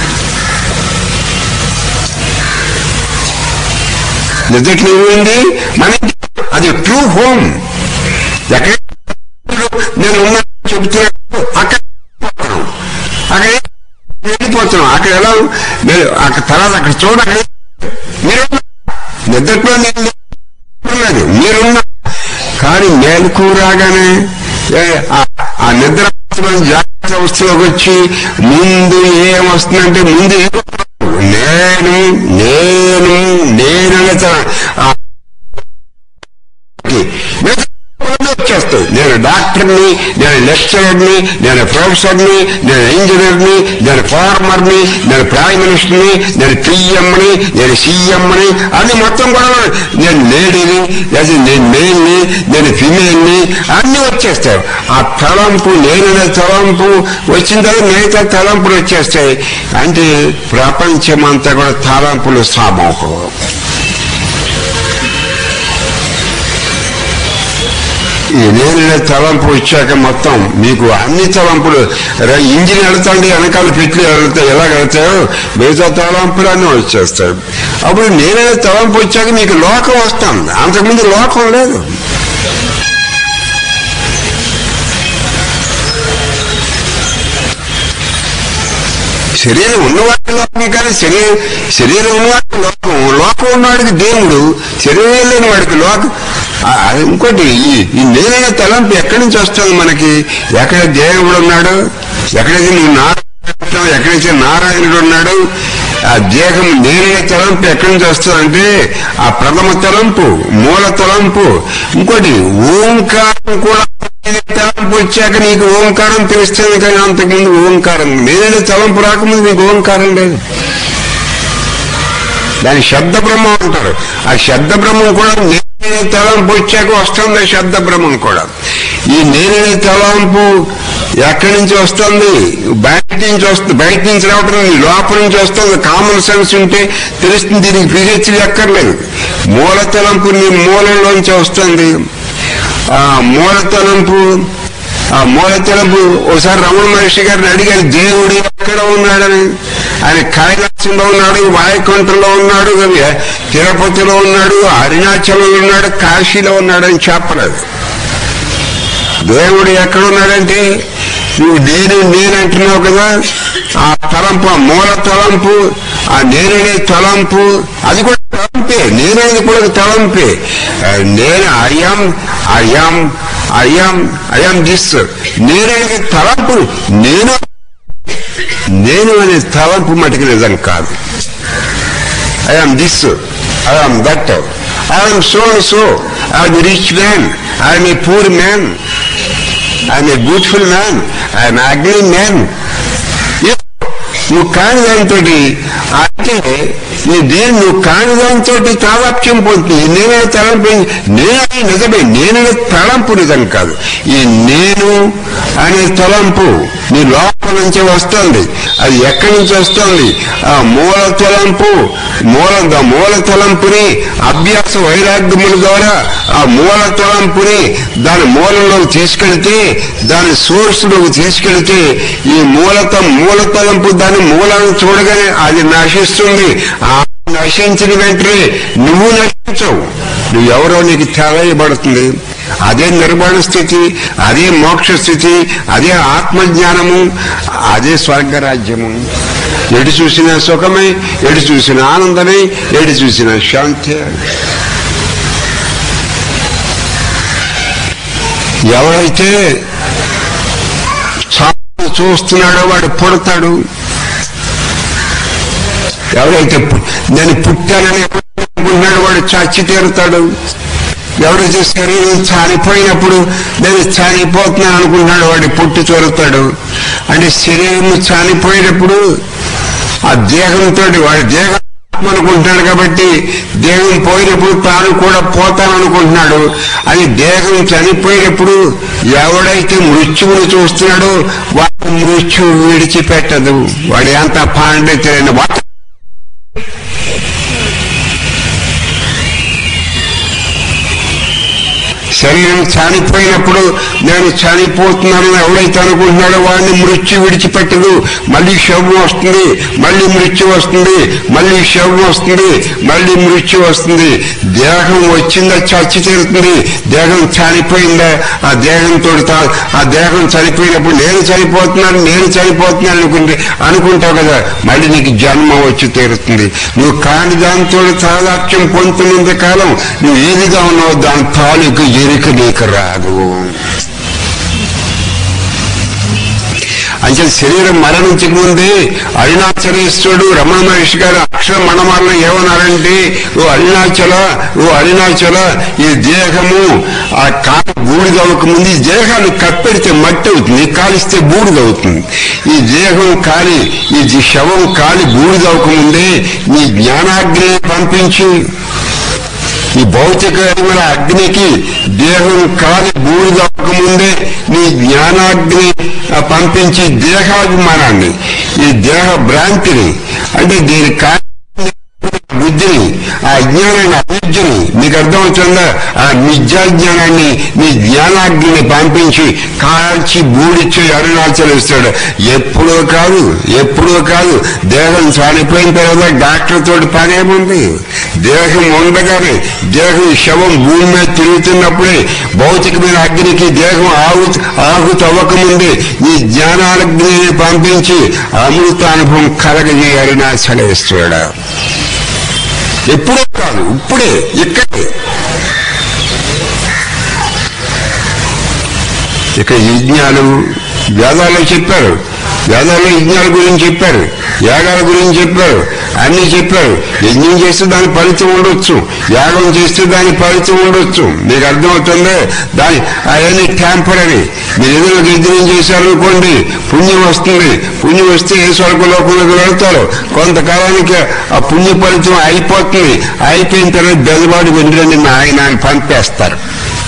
నిజట్లో ఏమైంది మన ఇంటి- అది ట్రూ హోమ్ ఎక్కడ నేను ఉన్నా చెబుతున్నాను అక్కడ వెళ్ళిపోతున్నాం. అక్కడ వెళ్ళిపోతున్నాం అక్కడ ఎలా నేను అక్కడ తర్వాత అక్కడ చూడ అక్కడ మీరు నిద్రలో నేను లేదు మీరున్నా కానీ మేలుకు రాగానే ఏ, ఆ- ఆ నిద్ర వస్తువులను జాగ్రత్త వస్తువులోకి వచ్చి ముందు ఏం వస్తుందంటే ముందు ఏం నేను నేను నేను వచ్చేస్తాయి నేను డాక్టర్ని నేను లెక్చరర్ని నేను ప్రొఫెసర్ని నేను ఇంజనీర్ని నేను ఫార్మర్ని నేను ప్రైమ్ మినిస్టర్ని నేను పిఎంని నేను సీఎంని అన్ని మొత్తం కూడా నేను లేడీని లేదా నేను మేల్ని నేను ఫిమేల్ని అన్ని వచ్చేస్తాయి ఆ తలంపు నేను తలంపు వచ్చిన తర్వాత మిగతా తలంపులు వచ్చేస్తాయి అంటే ప్రపంచం అంతా కూడా తలంపులు సమూహం ఈ నేరుగా తలంపు వచ్చాక మొత్తం మీకు అన్ని తలంపులు ర- ఇంజిన్ వెళ్తాండి వెనకాల పెట్లు వెళ్తాయి ఎలా వెళ్తాయో మిగతా తలంపులు అన్నీ వచ్చేస్తాయి అప్పుడు నేనే తలంపు వచ్చాక మీకు లోకం వస్తుంది అంతకుముందు లోకం లేదు శరీరం ఉన్నవాడికి లోకం కానీ శరీరం శరీరం ఉన్నవాడికి లోకం లోకం ఉన్నవాడికి దేవుడు శరీరం లేని వాడికి లోకం ఆ, అది ఇంకోటి ఈ ఈ నేనైన తలంపు ఎక్కడి నుంచి వస్తుంది మనకి ఎక్కడ దేవుడు ఉన్నాడు ఎక్కడైతే నువ్వు నారాయణ ఎక్కడైతే నారాయణుడు ఉన్నాడు ఆ దేహం నేనైన తలంపు ఎక్కడి నుంచి వస్తుందంటే ఆ ప్రథమ తలంపు మూల తలంపు ఇంకోటి ఓంకారం కూడా తలంపు వచ్చాక నీకు ఓంకారం తెలుస్తుంది కానీ అంతకుముందు ఓంకారం నేనైనా తలంపు రాకముందు నీకు ఓంకారం లేదు దాని శబ్ద బ్రహ్మం అంటారు ఆ శబ్ద బ్రహ్మం కూడా నేనే తలంపు వచ్చాక వస్తుంది ఆ శబ్ద బ్రహ్మం కూడా ఈ నేనే తలంపు ఎక్కడి నుంచి వస్తుంది బయట నుంచి వస్తుంది బయట నుంచి రావటం నీ లోపల నుంచి వస్తుంది కామన్ సెన్స్ ఉంటే తెలుస్తుంది దీనికి పిహెచ్డి ఎక్కర్లేదు మూల తలంపు నీ మూలంలోంచి వస్తుంది ఆ మూల తలంపు ఆ మూల తలంపు ఒకసారి రమణ మహర్షి గారిని అడిగారు దేవుడు ఎక్కడ ఉన్నాడని ఆయన కైలాసంలో ఉన్నాడు వాయుకుంఠంలో ఉన్నాడు తిరుపతిలో ఉన్నాడు అరుణాచలంలో ఉన్నాడు కాశీలో ఉన్నాడు అని చెప్పలేదు దేవుడు ఎక్కడున్నాడంటే నువ్వు నేను నేను అంటున్నావు కదా ఆ తలంపు ఆ మూల తలంపు ఆ నేననే తలంపు అది కూడా తలంపే నేనేది కూడా ఒక తలంపే ఆ, నేను I'm I'm I'm I'm this నేననేది తలంపు నేను నేను అనే తలంపు మటుకు నిజం కాదు I'm this I'm that I'm so so I'm rich man I'm a poor man I'm a beautiful man I'm ugly man నువ్వు కాని దాంతో అంటే నీ దేని నువ్వు కాని దాంతో తాదాప్యం పొందుతుంది నేనే తలంపు నేనే నిజమే నేనే తలంపు నిజం కాదు ఈ నేను అనే తలంపు నీ లోపల నుంచి వస్తుంది అది ఎక్కడి నుంచి వస్తుంది ఆ మూల తలంపు మూల ద- మూల తలంపుని అభ్యాస వైరాగ్యముల ద్వారా ఆ మూల తలంపుని దాని మూలంలోకి తీసుకెళ్తే దాని సోర్స్లోకి తీసుకెళ్తే ఈ మూలత మూల తలంపు దాని మూలాన్ని చూడగానే అది నశిస్తుంది ఆ నశించిన వెంటనే నువ్వు నశించవు నువ్వు ఎవరో నీకు తెలియబడుతుంది అదే నిర్మాణ స్థితి అదే మోక్ష స్థితి అదే ఆత్మజ్ఞానము అదే స్వర్గరాజ్యము ఎటు చూసిన సుఖమే ఎటు చూసిన ఆనందమే ఎటు చూసిన శాంతి ఎవరైతే చావు చూస్తున్నాడో వాడు పుడతాడు ఎవరైతే పు- నేను పుట్టానని అనుకుంటున్నాడు వాడు చచ్చి తీరుతాడు ఎవరైతే శరీరం చనిపోయినప్పుడు నేను చనిపోతున్నాను అనుకుంటున్నాడు వాడు పుట్టి చొరుతాడు అంటే శరీరం చనిపోయినప్పుడు ఆ దేహంతో వాడి దేహం ఆత్మ అనుకుంటున్నాడు కాబట్టి దేహం పోయినప్పుడు తాను కూడా పోతాననుకుంటున్నాడు అది దేహం చనిపోయినప్పుడు ఎవడైతే మృత్యువుని చూస్తున్నాడో వాడు మృత్యువు విడిచిపెట్టదు వాడి అంత పాండిత్యులైన వాడు శరీరం చనిపోయినప్పుడు నేను చనిపోతున్నానని ఎవడైతే అనుకుంటున్నాడో వాడిని మృత్యు విడిచిపెట్టదు మళ్ళీ శవం వస్తుంది మళ్ళీ మృత్యు వస్తుంది మళ్ళీ శవం వస్తుంది మళ్ళీ మృత్యు వస్తుంది దేహం వచ్చిందా చచ్చి తీరుతుంది దేహం చనిపోయిందా ఆ దేహంతో తా- ఆ దేహం చనిపోయినప్పుడు నేను చనిపోతున్నాను నేను చనిపోతున్నాను అనుకుంటే అనుకుంటావు కదా మళ్ళీ నీకు జన్మ వచ్చి తీరుతుంది నువ్వు కాని దాంతో తాదాత్యం పొందుతున్నంత కాలం నువ్వు ఏదిగా ఉన్నావు దాని తాలూకు ఎరుక నీకు రాదు అంటే శరీరం మరణించక ముందే అరుణాచలేశ్వరుడు రమణ మహర్షి గారు అక్షర మణమాలను ఏమన్నారంటే ఓ అరుణాచల ఓ అరుణాచల ఈ దేహము ఆ కాలు బూడిదవక ముందు ఈ దేహాన్ని కప్పెడితే మట్టి అవుతుంది కాలిస్తే బూడిదవుతుంది ఈ దేహం కాలి ఈ జి- శవం కాలి బూడిదవక ముందే నీ జ్ఞానాగ్ని పంపించి ఈ భౌతికమైన అగ్నికి దేహం కాలి బూడిదవ్వక ముందే నీ జ్ఞానాగ్ని ఆ, పంపించి దేహాభిమానాన్ని ఈ దేహ భ్రాంతిని అంటే దీని కా బుద్ధిని ఆ అజ్ఞానాన్ని అవిద్యని నీకు అర్థమవుతుందా ఆ మిథ్యాజ్ఞానాన్ని నీ జ్ఞానాగ్ని పంపించి కాల్చి బూడిచ్చి అరుణాచలిస్తాడు ఎప్పుడో కాదు ఎప్పుడో కాదు దేహం చనిపోయిన తర్వాత డాక్టర్ తోటి పనేముంది దేహం ఉండగానే దేహం శవం భూమి మీద తిరుగుతున్నప్పుడే భౌతికమైన అగ్నికి దేహం ఆహు ఆహుతి అవ్వకముందే ఈ జ్ఞానాగ్నిని పంపించి అమృతానుభవం కలగజే అరుణాచలేశ్వరుడు ఎప్పుడో కాదు ఇప్పుడే ఇక్కడే ఇక యజ్ఞాలు వేదాల్లో చెప్పారు వేదాల్లో యజ్ఞాల గురించి చెప్పారు యాగాల గురించి చెప్పారు అన్ని చెప్పారు యజ్ఞం చేస్తే దాని ఫలితం ఉండొచ్చు యాగం చేస్తే దాని ఫలితం ఉండొచ్చు మీకు అర్థమవుతుందే దాని అవన్నీ టెంపరీ మీరు ఏదైనా యజ్ఞం చేశారనుకోండి పుణ్యం వస్తుంది పుణ్యం వస్తే ఏ స్వర్గలోకంలోకి వెళ్తారు కొంతకాలానికి ఆ పుణ్య ఫలితం అయిపోతుంది అయిపోయిన తర్వాత బెదవాడి వెంటనే ఆయన ఆయన పంపేస్తారు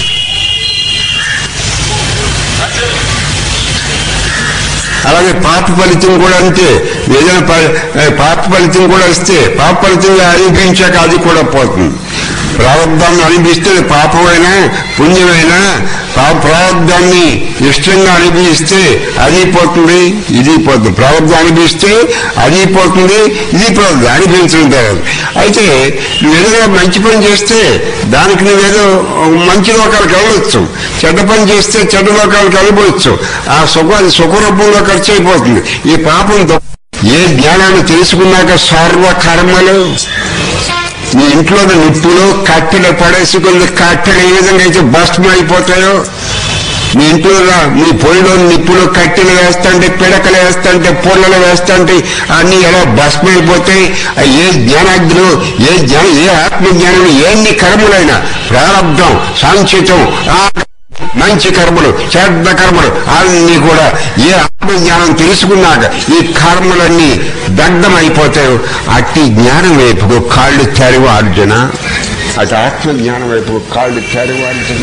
అలాగే పాప ఫలితం కూడా అంతే ఏదైనా ప- ఏ, పాప ఫలితం కూడా వస్తే పాప ఫలితంగా అనిపించాక అది కూడా పోతుంది ప్రారంధాన్ని అనిపిస్తే పాపమైనా పుణ్యమైనా పాప ప్రారంధాన్ని ఇష్టంగా అనిపిస్తే అది పోతుంది ఇది పోతుంది ప్రారంధం అనిపిస్తే అది పోతుంది ఇది పోతుంది అనిపించడం తర్వాత అయితే నువ్వు ఏదైనా మంచి పని చేస్తే దానికి నువ్వేదో మంచి లోకాలకు వెళ్ళవచ్చు చెడ్డ పని చేస్తే చెడ్డ లోకాలకు వెళ్ళవచ్చు ఆ సుఖ అది సుఖరూపంలో ఖర్చు అయిపోతుంది ఈ పాపం దో- ఏ జ్ఞానాన్ని తెలుసుకున్నాక సర్వ కర్మలు నీ ఇంట్లోని నిప్పులు కట్టెలు పడేసుకుని కట్టెలు ఏ విధంగా అయితే భస్మం అయిపోతాయో మీ ఇంట్లో రా- మీ పొయ్యిలో నిప్పులు కట్టెలు వేస్తుంటే పిడకలు వేస్తుంటే పొల్లలు వేస్తుంటే అన్ని ఎలా భస్మం అయిపోతాయి ఆ ఏ జ్ఞానాగ్నిలో ఏ జ్ఞానం ఏ ఆత్మజ్ఞానం ఎన్ని కర్మలైనా ప్రారంభం సంచితం ఆ మంచి కర్మలు చెడ్డ కర్మలు అన్ని కూడా ఏ ఆత్మజ్ఞానం తెలుసుకున్నాక ఈ కర్మలన్నీ దగ్ధమైపోతాయి అట్టి జ్ఞానం వైపు కాళ్ళు తెరవు అర్జున అటు ఆత్మజ్ఞానం వైపు కాళ్ళు తెరవు అర్జున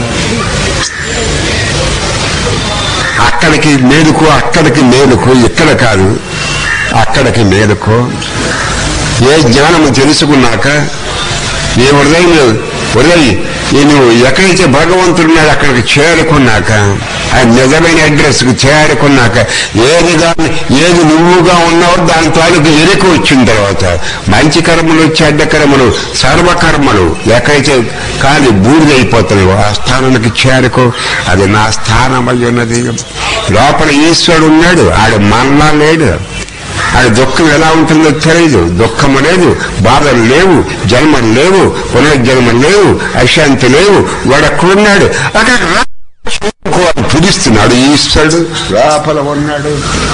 అక్కడికి మేలుకు అక్కడికి మేలుకు ఇక్కడ కాదు అక్కడికి మేలుకు ఏ జ్ఞానము తెలుసుకున్నాక ఏ హృదయం హృదయం ఈ నువ్వు ఎక్కడైతే భగవంతుడున్నాడు అక్కడికి చేరుకున్నాక ఆ నిజమైన అడ్రస్ కు చేరుకున్నాక ఏది దాన్ని ఏది నువ్వుగా ఉన్నావో దాని తాలూకు ఎరుక వచ్చిన తర్వాత మంచి కర్మలు చెడ్డ కర్మలు సర్వకర్మలు ఎక్కడైతే కాలి బూడిదైపోతున్నావు ఆ స్థానానికి చేరుకో అది నా స్థానం అయి ఉన్నది లోపల ఈశ్వరుడు ఉన్నాడు ఆడు మన్నా లేడు ఆడ దుఃఖం ఎలా ఉంటుందో తెలియదు దుఃఖము లేదు బాధలు లేవు జన్మలు లేవు పునర్జన్మలు లేవు అశాంతి లేవు వాడు అక్కడున్నాడు అక్కడ రా చూడుకో అని పిలుస్తున్నాడు ఈశ్వరుడు లోపల ఉన్నాడు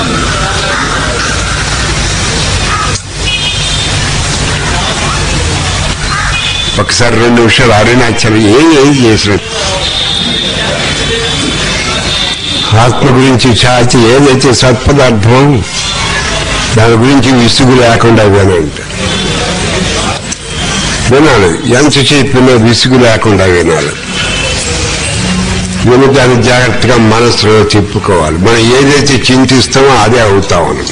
ఒకసారి రెండు నిమిషాలు అరుణాచలం ఏం ఏం చేసిన ఆత్మ గురించి చాచి ఏదైతే సత్పదార్థం దాని గురించి విసుగు లేకుండా వినండి వినాలి ఎంత చెప్పినా విసుగు లేకుండా వినాలి విని దాన్ని జాగ్రత్తగా మనసులో తిప్పుకోవాలి మనం ఏదైతే చింతిస్తామో అదే అవుతామని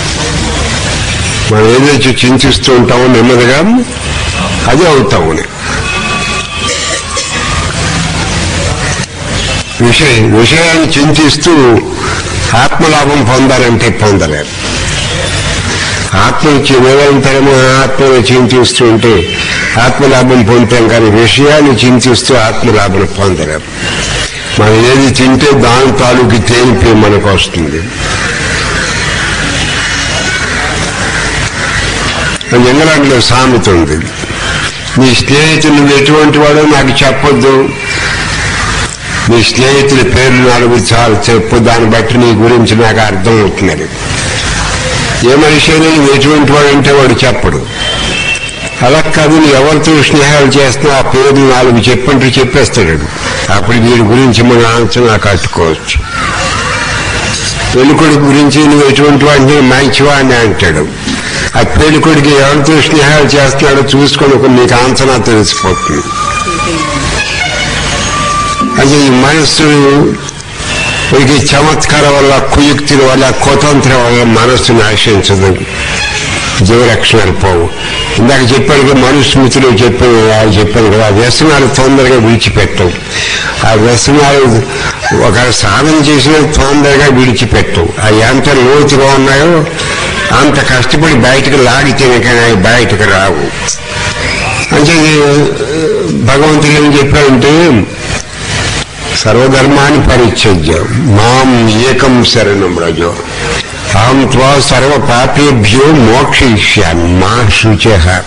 మనం ఏదైతే చింతిస్తూ ఉంటామో నెమ్మదిగా అదే అవుతామని విషయం విషయాన్ని చింతిస్తూ ఆత్మలాభం పొందాలంటే పొందలేరు ఆత్మ నిరంతరము ఆత్మను చింతిస్తూ ఉంటే ఆత్మలాభం పొందుతాం కానీ విషయాన్ని చింతిస్తూ ఆత్మలాభం పొందలేం మనం ఏది తింటే దాని తాలూకు తేలిపి మనకు వస్తుంది ఇంగ్లాండ్లో సామెత ఉంది నీ స్నేహితులు నువ్వు ఎటువంటి వాడో నాకు చెప్పొద్దు నీ స్నేహితుల పేర్లు నాలుగు చాలు చెప్పు దాన్ని బట్టి నీ గురించి నాకు అర్థం అవుతున్నది ఏ మనిషి అయినా నువ్వు ఎటువంటి వాడు అంటే వాడు చెప్పడు అలా కాదు నువ్వు ఎవరితో స్నేహాలు చేస్తున్నా ఆ పేరు నాలుగు చెప్పంటే చెప్పేస్తాడు అప్పుడు వీడి గురించి మన అంచనా కట్టుకోవచ్చు పెళ్ళికొడుకు గురించి నువ్వు ఎటువంటి వాడిని మంచివాడిని అంటాడు ఆ పెళ్ళికొడుకు ఎవరితో స్నేహాలు చేస్తున్నాడో చూసుకొని ఒక నీకు అంచనా తెలిసిపోతుంది అది ఈ మనస్సు వీరికి చమత్కారం వల్ల కుయుక్తుల వల్ల కుతంత్రం వల్ల మనస్సు నాశించదు జీవరక్షణలు పోవు ఇందాక చెప్పాను కదా మనుస్మృతిలో చెప్పాను వాళ్ళు చెప్పాను కదా ఆ వ్యసనాలు తొందరగా విడిచిపెట్టవు ఆ వ్యసనాలు ఒక సాధన చేసిన తొందరగా విడిచిపెట్టవు అవి ఎంత లోతుగా ఉన్నాయో అంత కష్టపడి బయటకు లాగితేనే కానీ అవి బయటకు రావు అంటే భగవంతుడు ఏం చెప్పాడంటే సర్వధర్మాన్ని పరిత్యజ్య మాం ఏకం శరణం రజో అహం త్వా సర్వ పాపేభ్యో మోక్షయిష్యామి మా శుచ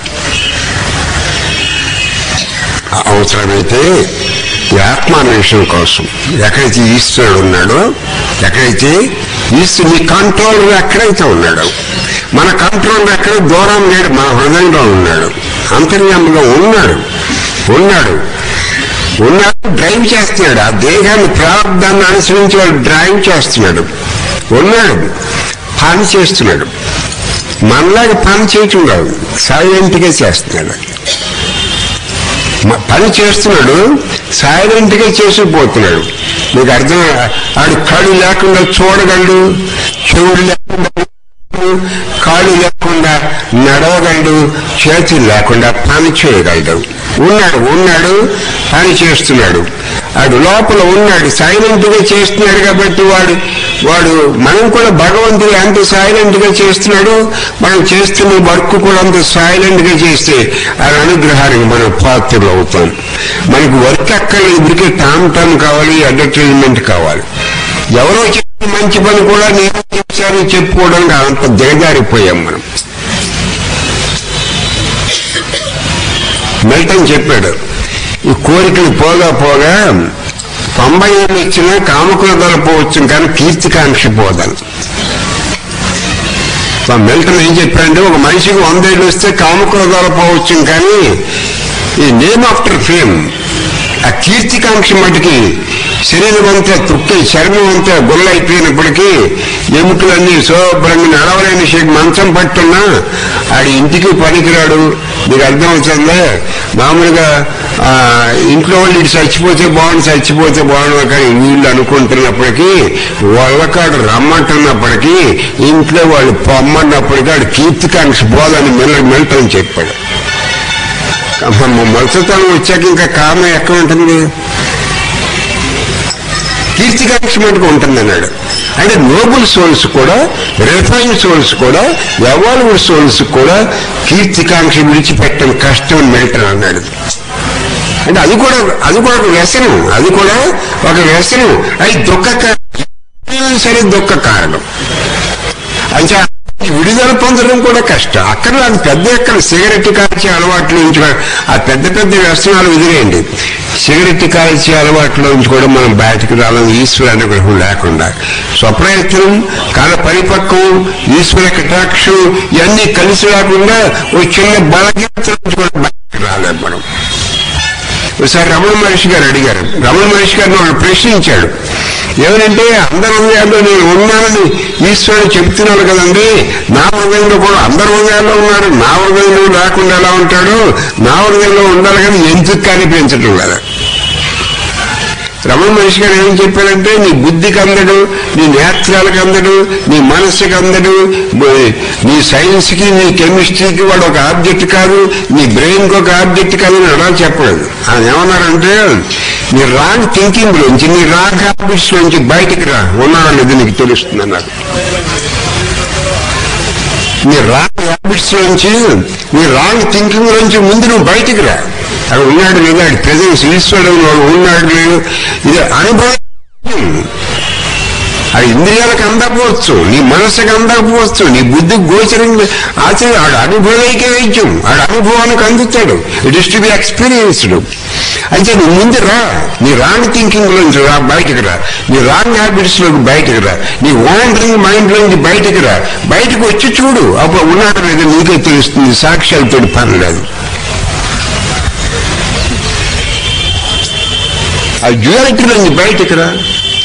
అవసరమైతే ఈ ఆత్మాన్వేషణ కోసం ఎక్కడైతే ఈశ్వరుడు ఉన్నాడో ఎక్కడైతే ఈశ్వరు నీ కంట్రోల్ ఎక్కడైతే ఉన్నాడో మన కంట్రోల్ ఎక్కడ దూరం లేడు మన హృదయంలో ఉన్నాడు అంతర్యామంగా ఉన్నాడు ఉన్నాడు ఉన్నాడు డ్రైవ్ చేస్తున్నాడు ఆ దేహాన్ని ప్రారంభాన్ని అనుసరించి వాడు డ్రైవ్ చేస్తున్నాడు ఉన్నాడు పని చేస్తున్నాడు మనలాగా పని చేయటం కాదు సైలెంట్గా చేస్తున్నాడు మ- పని చేస్తున్నాడు సైలెంట్గా చేసిపోతున్నాడు నీకు అర్థం ఆడు కళ్ళు లేకుండా చూడగలడు చెవుడు లేకుండా కాళ్ళు లేకుండా నడవగలడు చేతులు లేకుండా పని చేయగలడు ఉన్నాడు ఉన్నాడు పని చేస్తున్నాడు ఆడు లోపల ఉన్నాడు సైలెంట్ గా చేస్తున్నాడు కాబట్టి వాడు వాడు మనం కూడా భగవంతుడు ఎంత సైలెంట్ గా చేస్తున్నాడు మనం చేస్తున్న వర్క్ కూడా అంత సైలెంట్ గా చేస్తే ఆ అనుగ్రహానికి మనం పాత్రలు అవుతాం మనకు వర్క్ అక్కర్లేదు ఇప్పటికే టామ్ టామ్ కావాలి అడ్వర్టైజ్మెంట్ కావాలి ఎవరో చెప్పిన మంచి పని కూడా నేను చేశాను చెప్పుకోవడానికి అంత దిగజారిపోయాం మనం మిల్టన్ చెప్పాడు ఈ కోరికలు పోగా పోగా తొంభై ఏళ్ళు వచ్చినా కామక్రోధాలు పోవచ్చు కానీ కీర్తికాంక్ష పోదని సో మిల్టన్ ఏం చెప్పాడంటే ఒక మనిషికి వందేళ్ళు వస్తే కామక్రోధాలు పోవచ్చు కానీ ఈ నేమ్ ఆఫ్టర్ ఫేమ్ ఆ కీర్తికాంక్ష మటుకి శరీరం అంతా తుక్కి చర్మం అంతా గుల్లైపోయినప్పటికీ ఎముకలన్నీ శుభ్రంగా నడవలేని శక్తి మంచం పట్టున్నా ఆడి ఇంటికి పనికిరాడు మీకు అర్థమవుతుందా మామూలుగా ఆ, ఇంట్లో వాళ్ళు ఇటు చచ్చిపోతే బాగుండు చచ్చిపోతే బాగుండు కానీ వీళ్ళు అనుకుంటున్నప్పటికీ వాళ్ళకాడు రమ్మంటున్నప్పటికీ ఇంట్లో వాళ్ళు పొమ్మన్నప్పటికీ ఆడు కీర్తికాంక్ష బోధని మెల్ల మెల్టని చెప్పాడు మొదటితనం వచ్చాక ఇంకా కారణం ఎక్కడ ఉంటుంది కీర్తికాంక్ష మటుకు ఉంటుంది అన్నాడు అంటే నోబుల్ సోల్స్ కూడా రిఫైన్ సోల్స్ కూడా ఎవాల్వ్ సోల్స్ కూడా కీర్తికాంక్ష విడిచిపెట్టడం కష్టం అని మెల్టన్ అన్నాడు అంటే అది కూడా అది కూడా ఒక వ్యసనం అది కూడా ఒక వ్యసనం అది దుఃఖ కారణం సరే దుఃఖ కారణం అంటే ఈ విడుదల పొందడం కూడా కష్టం అక్కడ అది పెద్ద ఎక్కడ సిగరెట్ కాల్చే అలవాట్లు నుంచి కూడా- ఆ పెద్ద పెద్ద వ్యసనాలు వదిలేయండి సిగరెట్ కాల్చే అలవాట్లో నుంచి కూడా మనం బయటకు రావాలని ఈశ్వర అనుగ్రహం లేకుండా స్వప్రయత్నం కాల పరిపక్వం ఈశ్వర కటాక్షం ఇవన్నీ కలిసి రాకుండా ఓ చిన్న బలహీనత నుంచి కూడా బయటకు రాలేము మనం ఒకసారి రమణ మహర్షి గారు అడిగారు రమణ మహర్షి గారిని వాళ్ళు ప్రశ్నించాడు ఏమనంటే అందరి హృదయాల్లో నేను ఉన్నానని ఈశ్వరుడు చెప్తున్నాడు కదండి నా హృదయంలో కూడా అందరి హృదయాల్లో ఉన్నాడు నా హృదయంలో లేకుండా ఎలా ఉంటాడు నా హృదయంలో ఉండాలి కానీ ఎందుకు కనిపించడం లేదు రమణ మహర్షి గారు ఏం చెప్పారంటే నీ బుద్ధికి అందడు నీ నేత్రాలకు అందడు నీ మనస్సుకి అందడు నీ- నీ సైన్స్ కి నీ కెమిస్ట్రీకి వాడు ఒక ఆబ్జెక్ట్ కాదు నీ బ్రెయిన్ కి ఒక ఆబ్జెక్ట్ కాదు అని అలా చెప్పలేదు ఆయన ఏమన్నారంటే నీ రాంగ్ థింకింగ్ లోంచి నీ రాంగ్ హ్యాబిట్స్ లోంచి బయటికి రా ఉన్నాడా లేదు నీకు తెలుస్తుంది అన్నారు నీ రాంగ్ హ్యాబిట్స్ లోంచి నీ రాంగ్ థింకింగ్ లోంచి ముందు నువ్వు బయటికి రా అక్కడ ఉన్నాడు లేదా ప్రజెన్స్ ఈశ్వరుడు వాడు ఉన్నాడు లేదు ఇది అనుభవం అది ఇంద్రియాలకు అందకపోవచ్చు నీ మనసుకు అందకపోవచ్చు నీ బుద్ధికి గోచరం ఆచరణ ఆడు అనుభవైకే వైద్యం ఆడు అనుభవానికి అందుతాడు it is to be experienced అయితే నువ్వు ముందు రా నీ రాంగ్ థింకింగ్ లోంచి రా బయటకు రా నీ రాంగ్ హ్యాబిట్స్ లోకి బయటకు రా నీ వాండరింగ్ మైండ్ లోంచి బయటకు రా బయటకు వచ్చి చూడు అప్పుడు ఉన్నాడు లేదా నీకే తెలుస్తుంది సాక్ష్యాలతో పని లేదు ఆ డ్యూయాలిటీ లోంచి బయటకు రా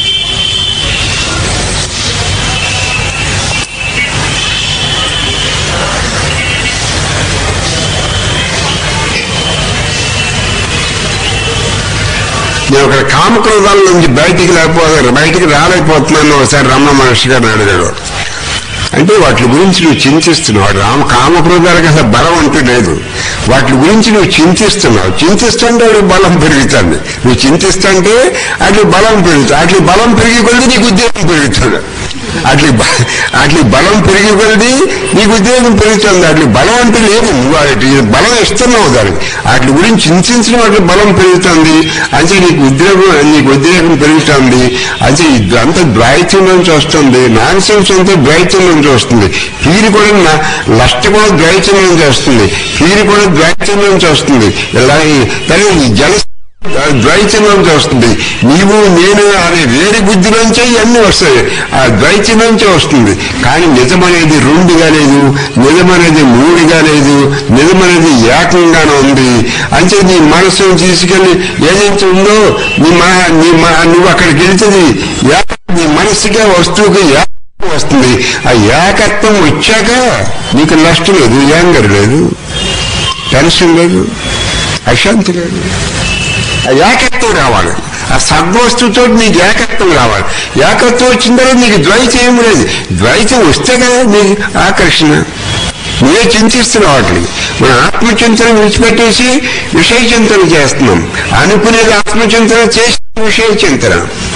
నేను ఒక కామక్రోధాల నుంచి బయటికి లేకపోతే బయటికి రాలేకపోతున్నాను ఒకసారి రమణ మహర్షి గారిని అడిగాడు అంటే వాటి గురించి నువ్వు చింతిస్తున్నావు వాడు రామ కామక్రోధాలకు అసలు బలం అంటూ లేదు వాటి గురించి నువ్వు చింతిస్తున్నావు చింతిస్తుంటే వాడికి బలం పెరుగుతుంది నువ్వు చింతిస్తుంటే అట్లా బలం పెరుగుతుంది అట్లా బలం పెరిగి కొద్ది నీకు ఉద్యోగం పెరుగుతుంది అట్లా బ- అట్లా బలం పెరిగి కొద్ది నీకు ఉద్యోగం పెరుగుతుంది అట్లా బలం అంటే లేదు నువ్వు వాటి బలం ఇస్తున్నావు దానికి వాటి గురించి చింతించడం అట్లా బలం పెరుగుతుంది అంటే నీకు ఉద్యోగం నీకు ఉద్యోగం పెరుగుతుంది అంటే ఇదంతా ద్వైతం నుంచి వస్తుంది నాన్ సెన్స్ అంతా ద్వైతం నుంచి వస్తుంది పీరి కూడా నా- లష్ట కూడా ద్వైతం నుంచి వస్తుంది పీరి కూడా ద్వైతం నుంచి వస్తుంది ఇలా ఈ- కానీ ఈ జల ద్వైతం నుంచి వస్తుంది నీవు నేను అనే వేరే బుద్ధి నుంచే ఇవన్నీ వస్తాయి ఆ ద్వైతం నుంచే వస్తుంది కానీ నిజమనేది రెండుగా లేదు నిజమనేది మూడుగా లేదు నిజమనేది ఏకంగానే ఉంది అంటే నీ మనసును తీసుకెళ్లి ఏదైతే ఉందో నీ మా నీ మా నువ్వు అక్కడికి వెళ్తుంది ఏక- నీ మనసుకే వస్తువుకి ఏకత్వం వస్తుంది ఆ ఏకత్వం వచ్చాక నీకు నష్టం లేదు యాంగర్ లేదు టెన్షన్ లేదు అశాంతి లేదు ఆ ఏకత్వం రావాలి ఆ సద్వస్తుతో నీకు ఏకత్వం రావాలి ఏకత్వం వచ్చిన తర్వాత నీకు ద్వైతం ఏమి లేదు ద్వైతం వస్తే కదా నీకు ఆకర్షణ నువ్వే చింతిస్తున్నావు వాటిని మన ఆత్మచింతన విడిచిపెట్టేసి విషయ చింతన చేస్తున్నాం అనుకునేది ఆత్మచింతన చేసి విషయ చింతన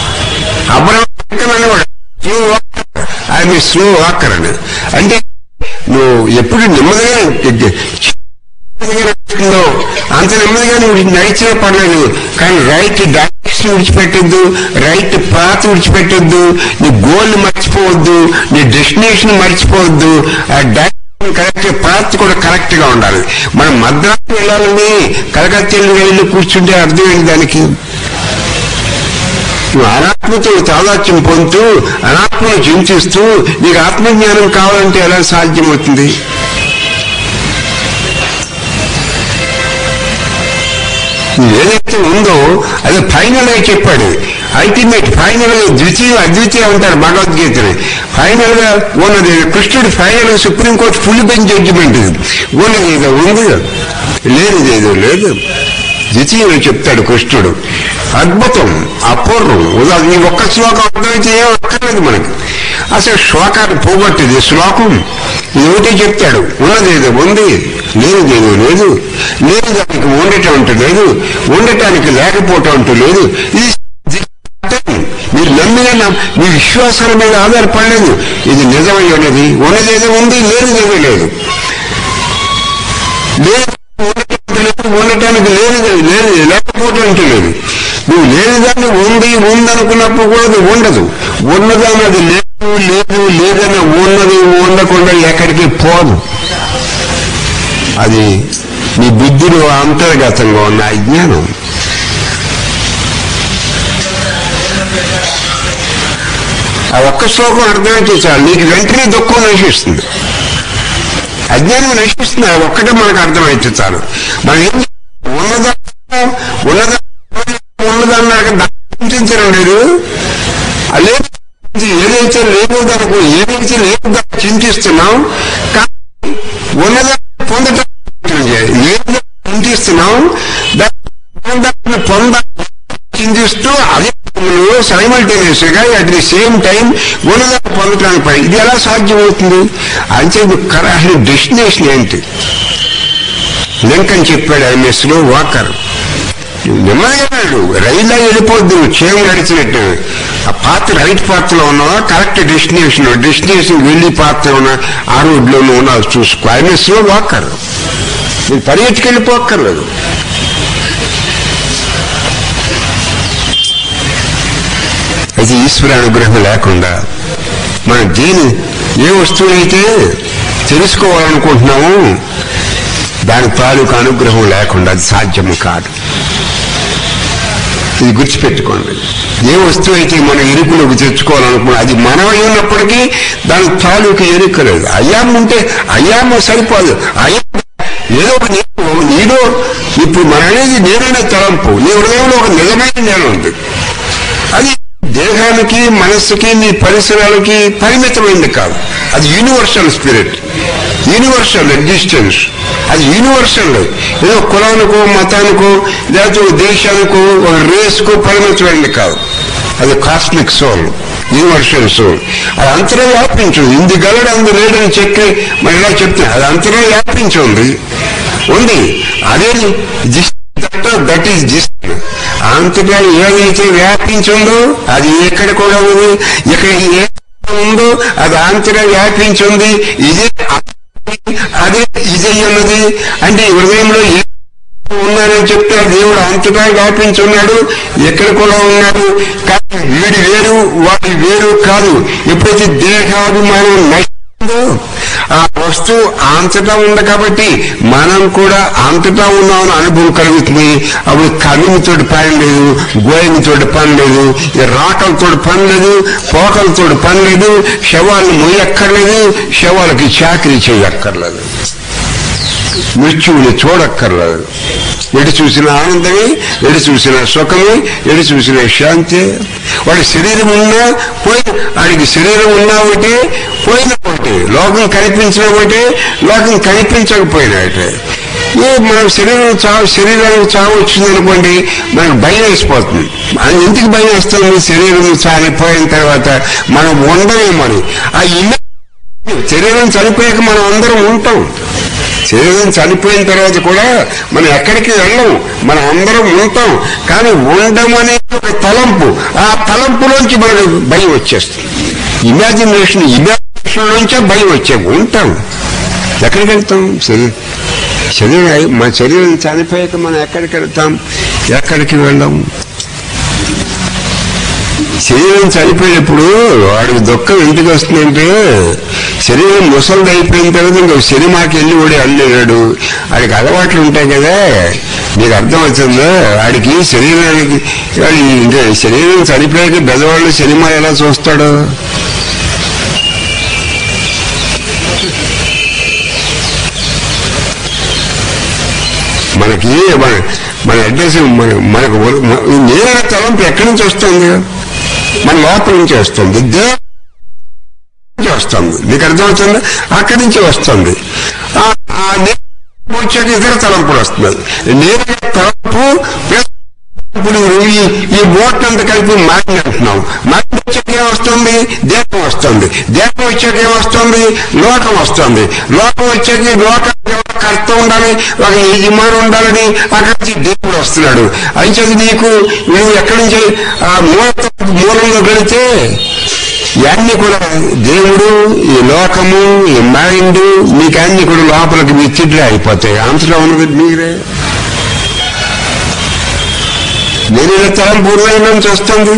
అబ్రహ్మ స్లో వాకర్ ఆయన స్లో వాకర్ అని అంటే నువ్వు ఎప్పుడు నెమ్మదిగా నెమ్మదిగా నడుచుకుందో అంత నెమ్మదిగా నువ్వు నడిచినా పర్లేదు కానీ రైట్ డైరెక్షన్ విడిచిపెట్టొద్దు రైట్ పాత్ విడిచిపెట్టొద్దు నీ గోల్ మర్చిపోవద్దు నీ డెస్టినేషన్ మర్చిపోవద్దు ఆ డైరెక్షన్ కరెక్ట్ పాత్ కూడా కరెక్ట్ గా ఉండాలి మనం మద్రాసు వెళ్ళాలని కలకత్తా వెళ్ళి కూర్చుంటే అర్థం ఏంటి దానికి నువ్వు అనాత్మతో తాదాత్యం పొందుతూ అనాత్మను చింతిస్తూ నీకు ఆత్మజ్ఞానం కావాలంటే ఎలా సాధ్యమవుతుంది ఏదైతే ఉందో అది ఫైనల్ గా చెప్పాడు అల్టిమేట్ ఫైనల్ గా ద్వితీయ అద్వితీయ ఉంటారు భగవద్గీతని ఫైనల్ గా ఉన్నది కృష్ణుడు ఫైనల్ గా సుప్రీంకోర్టు ఫుల్ బెంచ్ జడ్జిమెంట్ ఇది ఉన్నది ఏదో ఉంది లేనిది ఏదో లేదు ద్వితీయులు చెప్తాడు కృష్ణుడు అద్భుతం అపూర్వం ఉదాహరణ ఈ ఒక్క శ్లోకం అర్థమైతే ఏం అక్కర్లేదు మనకి అసలు శ్లోకాన్ని పోగొట్టేది శ్లోకం ఇది ఒకటే చెప్తాడు ఉన్నది ఏదో ఉంది లేనిది ఏదో లేదు లేని దానికి ఉండటం అంటూ లేదు ఉండటానికి లేకపోవటం అంటూ లేదు ఇది మీరు నమ్మిన నమ్- మీ విశ్వాసాల మీద ఆధారపడలేదు ఇది నిజమై ఉన్నది ఉన్నదేదో ఉంది లేనిదేదో లేదు లేదు ఉండటానికి లేదు, ఉండటానికి లేదు లేదు లేకపోవటం అంటే లేదు నువ్వు లేనిదాన్ని ఉంది ఉందనుకున్నప్పుడు కూడా అది ఉండదు ఉన్నదాన్ని అది లేదు లేదు లేదని ఉన్నది ఉండకుండా ఎక్కడికి పోదు అది నీ బుద్ధిలో అంతర్గతంగా ఉన్న అజ్ఞానం ఆ ఒక్క శ్లోకం అర్థమైతే చాలు నీకు వెంటనే దుఃఖం నశిస్తుంది అజ్ఞానం నశిస్తుంది అది ఒక్కటే మనకు అర్థమైతే చాలు మనం ఏం ఉన్నదా ఉన్నదా ఉన్నదన్నాక చింతించడం లేదు ఆ లేదు ఏదైతే లేదు దానికి ఏదైతే లేదు దాన్ని చింతిస్తున్నాం కానీ ఉన్నదా పొందటం లేదు చింతిస్తున్నాం దాన్ని పొంద చింతిస్తూ అదే సైమల్టేనియస్ గా అట్ ది సేమ్ టైం ఉన్నదాన్ని పొందటానికి పై ఇది ఎలా సాధ్యమవుతుంది అంటే కరాహి డెస్టినేషన్ ఏంటి లింకన్ చెప్పాడు ఎంఎస్ లో వాకర్ నిమ్మగాడు రైల్లో వెళ్ళిపోద్దు నువ్వు క్షేమం గడిచినట్టు ఆ పాత రైట్ పాత్ లో ఉన్నావా కరెక్ట్ డెస్టినేషన్ డెస్టినేషన్ వెళ్ళి పాత్ ఉన్నా ఆ రోడ్ లో ఉన్నావు చూసుకో ఎంఎస్ లో వాకర్ మీరు పరిగెట్టుకు వెళ్ళిపోక్కర్లేదు అయితే ఈశ్వర అనుగ్రహం లేకుండా మనం దేని ఏ వస్తువునైతే తెలుసుకోవాలనుకుంటున్నామో దాని తాలూకు అనుగ్రహం లేకుండా అది సాధ్యము కాదు ఇది గుర్తుపెట్టుకోండి ఏ వస్తువు అయితే మనం ఇరుకులోకి తెచ్చుకోవాలనుకున్నా అది మనమై ఉన్నప్పటికీ దాని తాలూకు ఎరుక లేదు అయ్యాం ఉంటే అయ్యాము సరిపోదు అయ్యా ఏదో ఒక నేను నీలో ఇప్పుడు మన అనేది నేననే తలంపు నీ హృదయంలో ఒక నిజమైన నేను ఉంది అది దేహానికి మనస్సుకి నీ పరిసరాలకి పరిమితమైంది కాదు అది యూనివర్సల్ స్పిరిట్ యూనివర్సల్ ఎగ్జిస్టెన్స్ అది యూనివర్సల్ ఏదో కులానికో మతానికో లేకపోతే ఒక దేశానికో ఒక రేస్కో పరిమితమైంది కాదు అది కాస్మిక్ సోల్ యూనివర్సల్ సోల్ అది అంతరం వ్యాపించు ఇంది గలడు అందు లేడని చెప్పి మరి ఇలా చెప్తే అది అంతరం వ్యాపించి ఉంది ఉంది అదే దట్ ఈస్ జిస్ట్ అంతటా ఏదైతే వ్యాపించిందో అది ఎక్కడ కూడా ఉంది ఇక్కడ ఏ ఉందో అది అంతటా వ్యాపించింది ఇదే అదే ఇదే ఉన్నది అంటే ఈ హృదయంలో ఏ ఉన్నారని చెప్తే దేవుడు అంతటా వ్యాపించున్నాడు ఎక్కడ కూడా ఉన్నాడు కానీ వీడి వేరు వాడి వేరు కాదు ఎప్పుడైతే దేహాభిమానం నశిందో ఆ వస్తువు అంతటా ఉంది కాబట్టి మనం కూడా అంతటా ఉన్నామని అనుభవం కలుగుతుంది అప్పుడు కవినితో పని లేదు గోయనితో పని లేదు ఈ రాకలతో పని లేదు పోకలతో పని లేదు శవాలను మొయ్యక్కర్లేదు శవాలకి చాకరీ చేయక్కర్లేదు మృత్యువుని చూడక్కర్లేదు ఎటు చూసిన ఆనందమే ఎటు చూసిన సుఖమే ఎటు చూసిన శాంతి వాడి శరీరం ఉన్నా పోయి వాడికి శరీరం ఉన్నా ఒకటి పోయిన ఒకటి లోకం కనిపించిన ఒకటి లోకం కనిపించకపోయినా ఒకటి ఏ మనం శరీరం చావు శరీరానికి చావు వచ్చిందనుకోండి మనకు భయం వేసిపోతుంది అది ఎందుకు భయం వేస్తుంది శరీరం చాలిపోయిన తర్వాత మనం ఉండలేమని ఆ ఇల్లు శరీరం చనిపోయాక మనం అందరం ఉంటాం శరీరం చనిపోయిన తర్వాత కూడా మనం ఎక్కడికి వెళ్ళం మనం అందరం ఉంటాం కానీ ఉండమనే ఒక తలంపు ఆ తలంపులోంచి మనకు భయం వచ్చేస్తుంది ఇమాజినేషన్ ఇమాజినేషన్ నుంచే భయం వచ్చే ఉంటాం ఎక్కడికి వెళ్తాం శరీరం శరీరం మన శరీరం చనిపోయాక మనం ఎక్కడికి వెళ్తాం ఎక్కడికి వెళ్ళాం శరీరం చనిపోయినప్పుడు వాడికి దుఃఖం ఎందుకు వస్తుందంటే శరీరం ముసలిది అయిపోయిన తర్వాత ఇంకో సినిమాకి వెళ్ళి కూడా వెళ్ళలేడు వాడికి అలవాట్లు ఉంటాయి కదా నీకు అర్థమవుతుందా వాడికి శరీరానికి వాడి ఇంకా శరీరం చనిపోయాక పెద్దవాళ్ళు సినిమా ఎలా చూస్తాడు మనకి మన మన అడ్రస్ మన మనకు ఒ- మ- ఈ నేర తలంపు ఎక్కడి నుంచి వస్తుంది మన లోపల నుంచి వస్తుంది దేవుడి నుంచి వస్తుంది నీకు అర్థమవుతుంది అక్కడి నుంచి వస్తుంది ఆ ఆ నేర వచ్చాక ఇతర తలంపులు వస్తున్నాయి నేర తలంపు ప్లస్ ఇప్పుడు ఈ ఈ ఓట్లంతా కలిపి మైండ్ అంటున్నాం మైండ్ వచ్చాక ఏమొస్తుంది దేహం వస్తుంది దేహం వచ్చాక ఏమొస్తుంది లోకం వస్తుంది లోకం వచ్చాక ఈ లోకానికి ఒక కర్త ఉండాలి ఒక యజమాని ఉండాలని అక్కడి నుంచి దేవుడు వస్తున్నాడు అంచేది నీకు నువ్వు ఎక్కడి నుంచి ఆ మూల మూలంలో వెళితే ఇవన్నీ కూడా దేవుడు ఈ లోకము ఈ మైండ్ మీకు అన్ని కూడా లోపలికి విచ్చిడ్లే అయిపోతాయి అంతలో ఉన్నది మీరే నేనేళ్ళ తలంపు హృదయం నుంచి వస్తుంది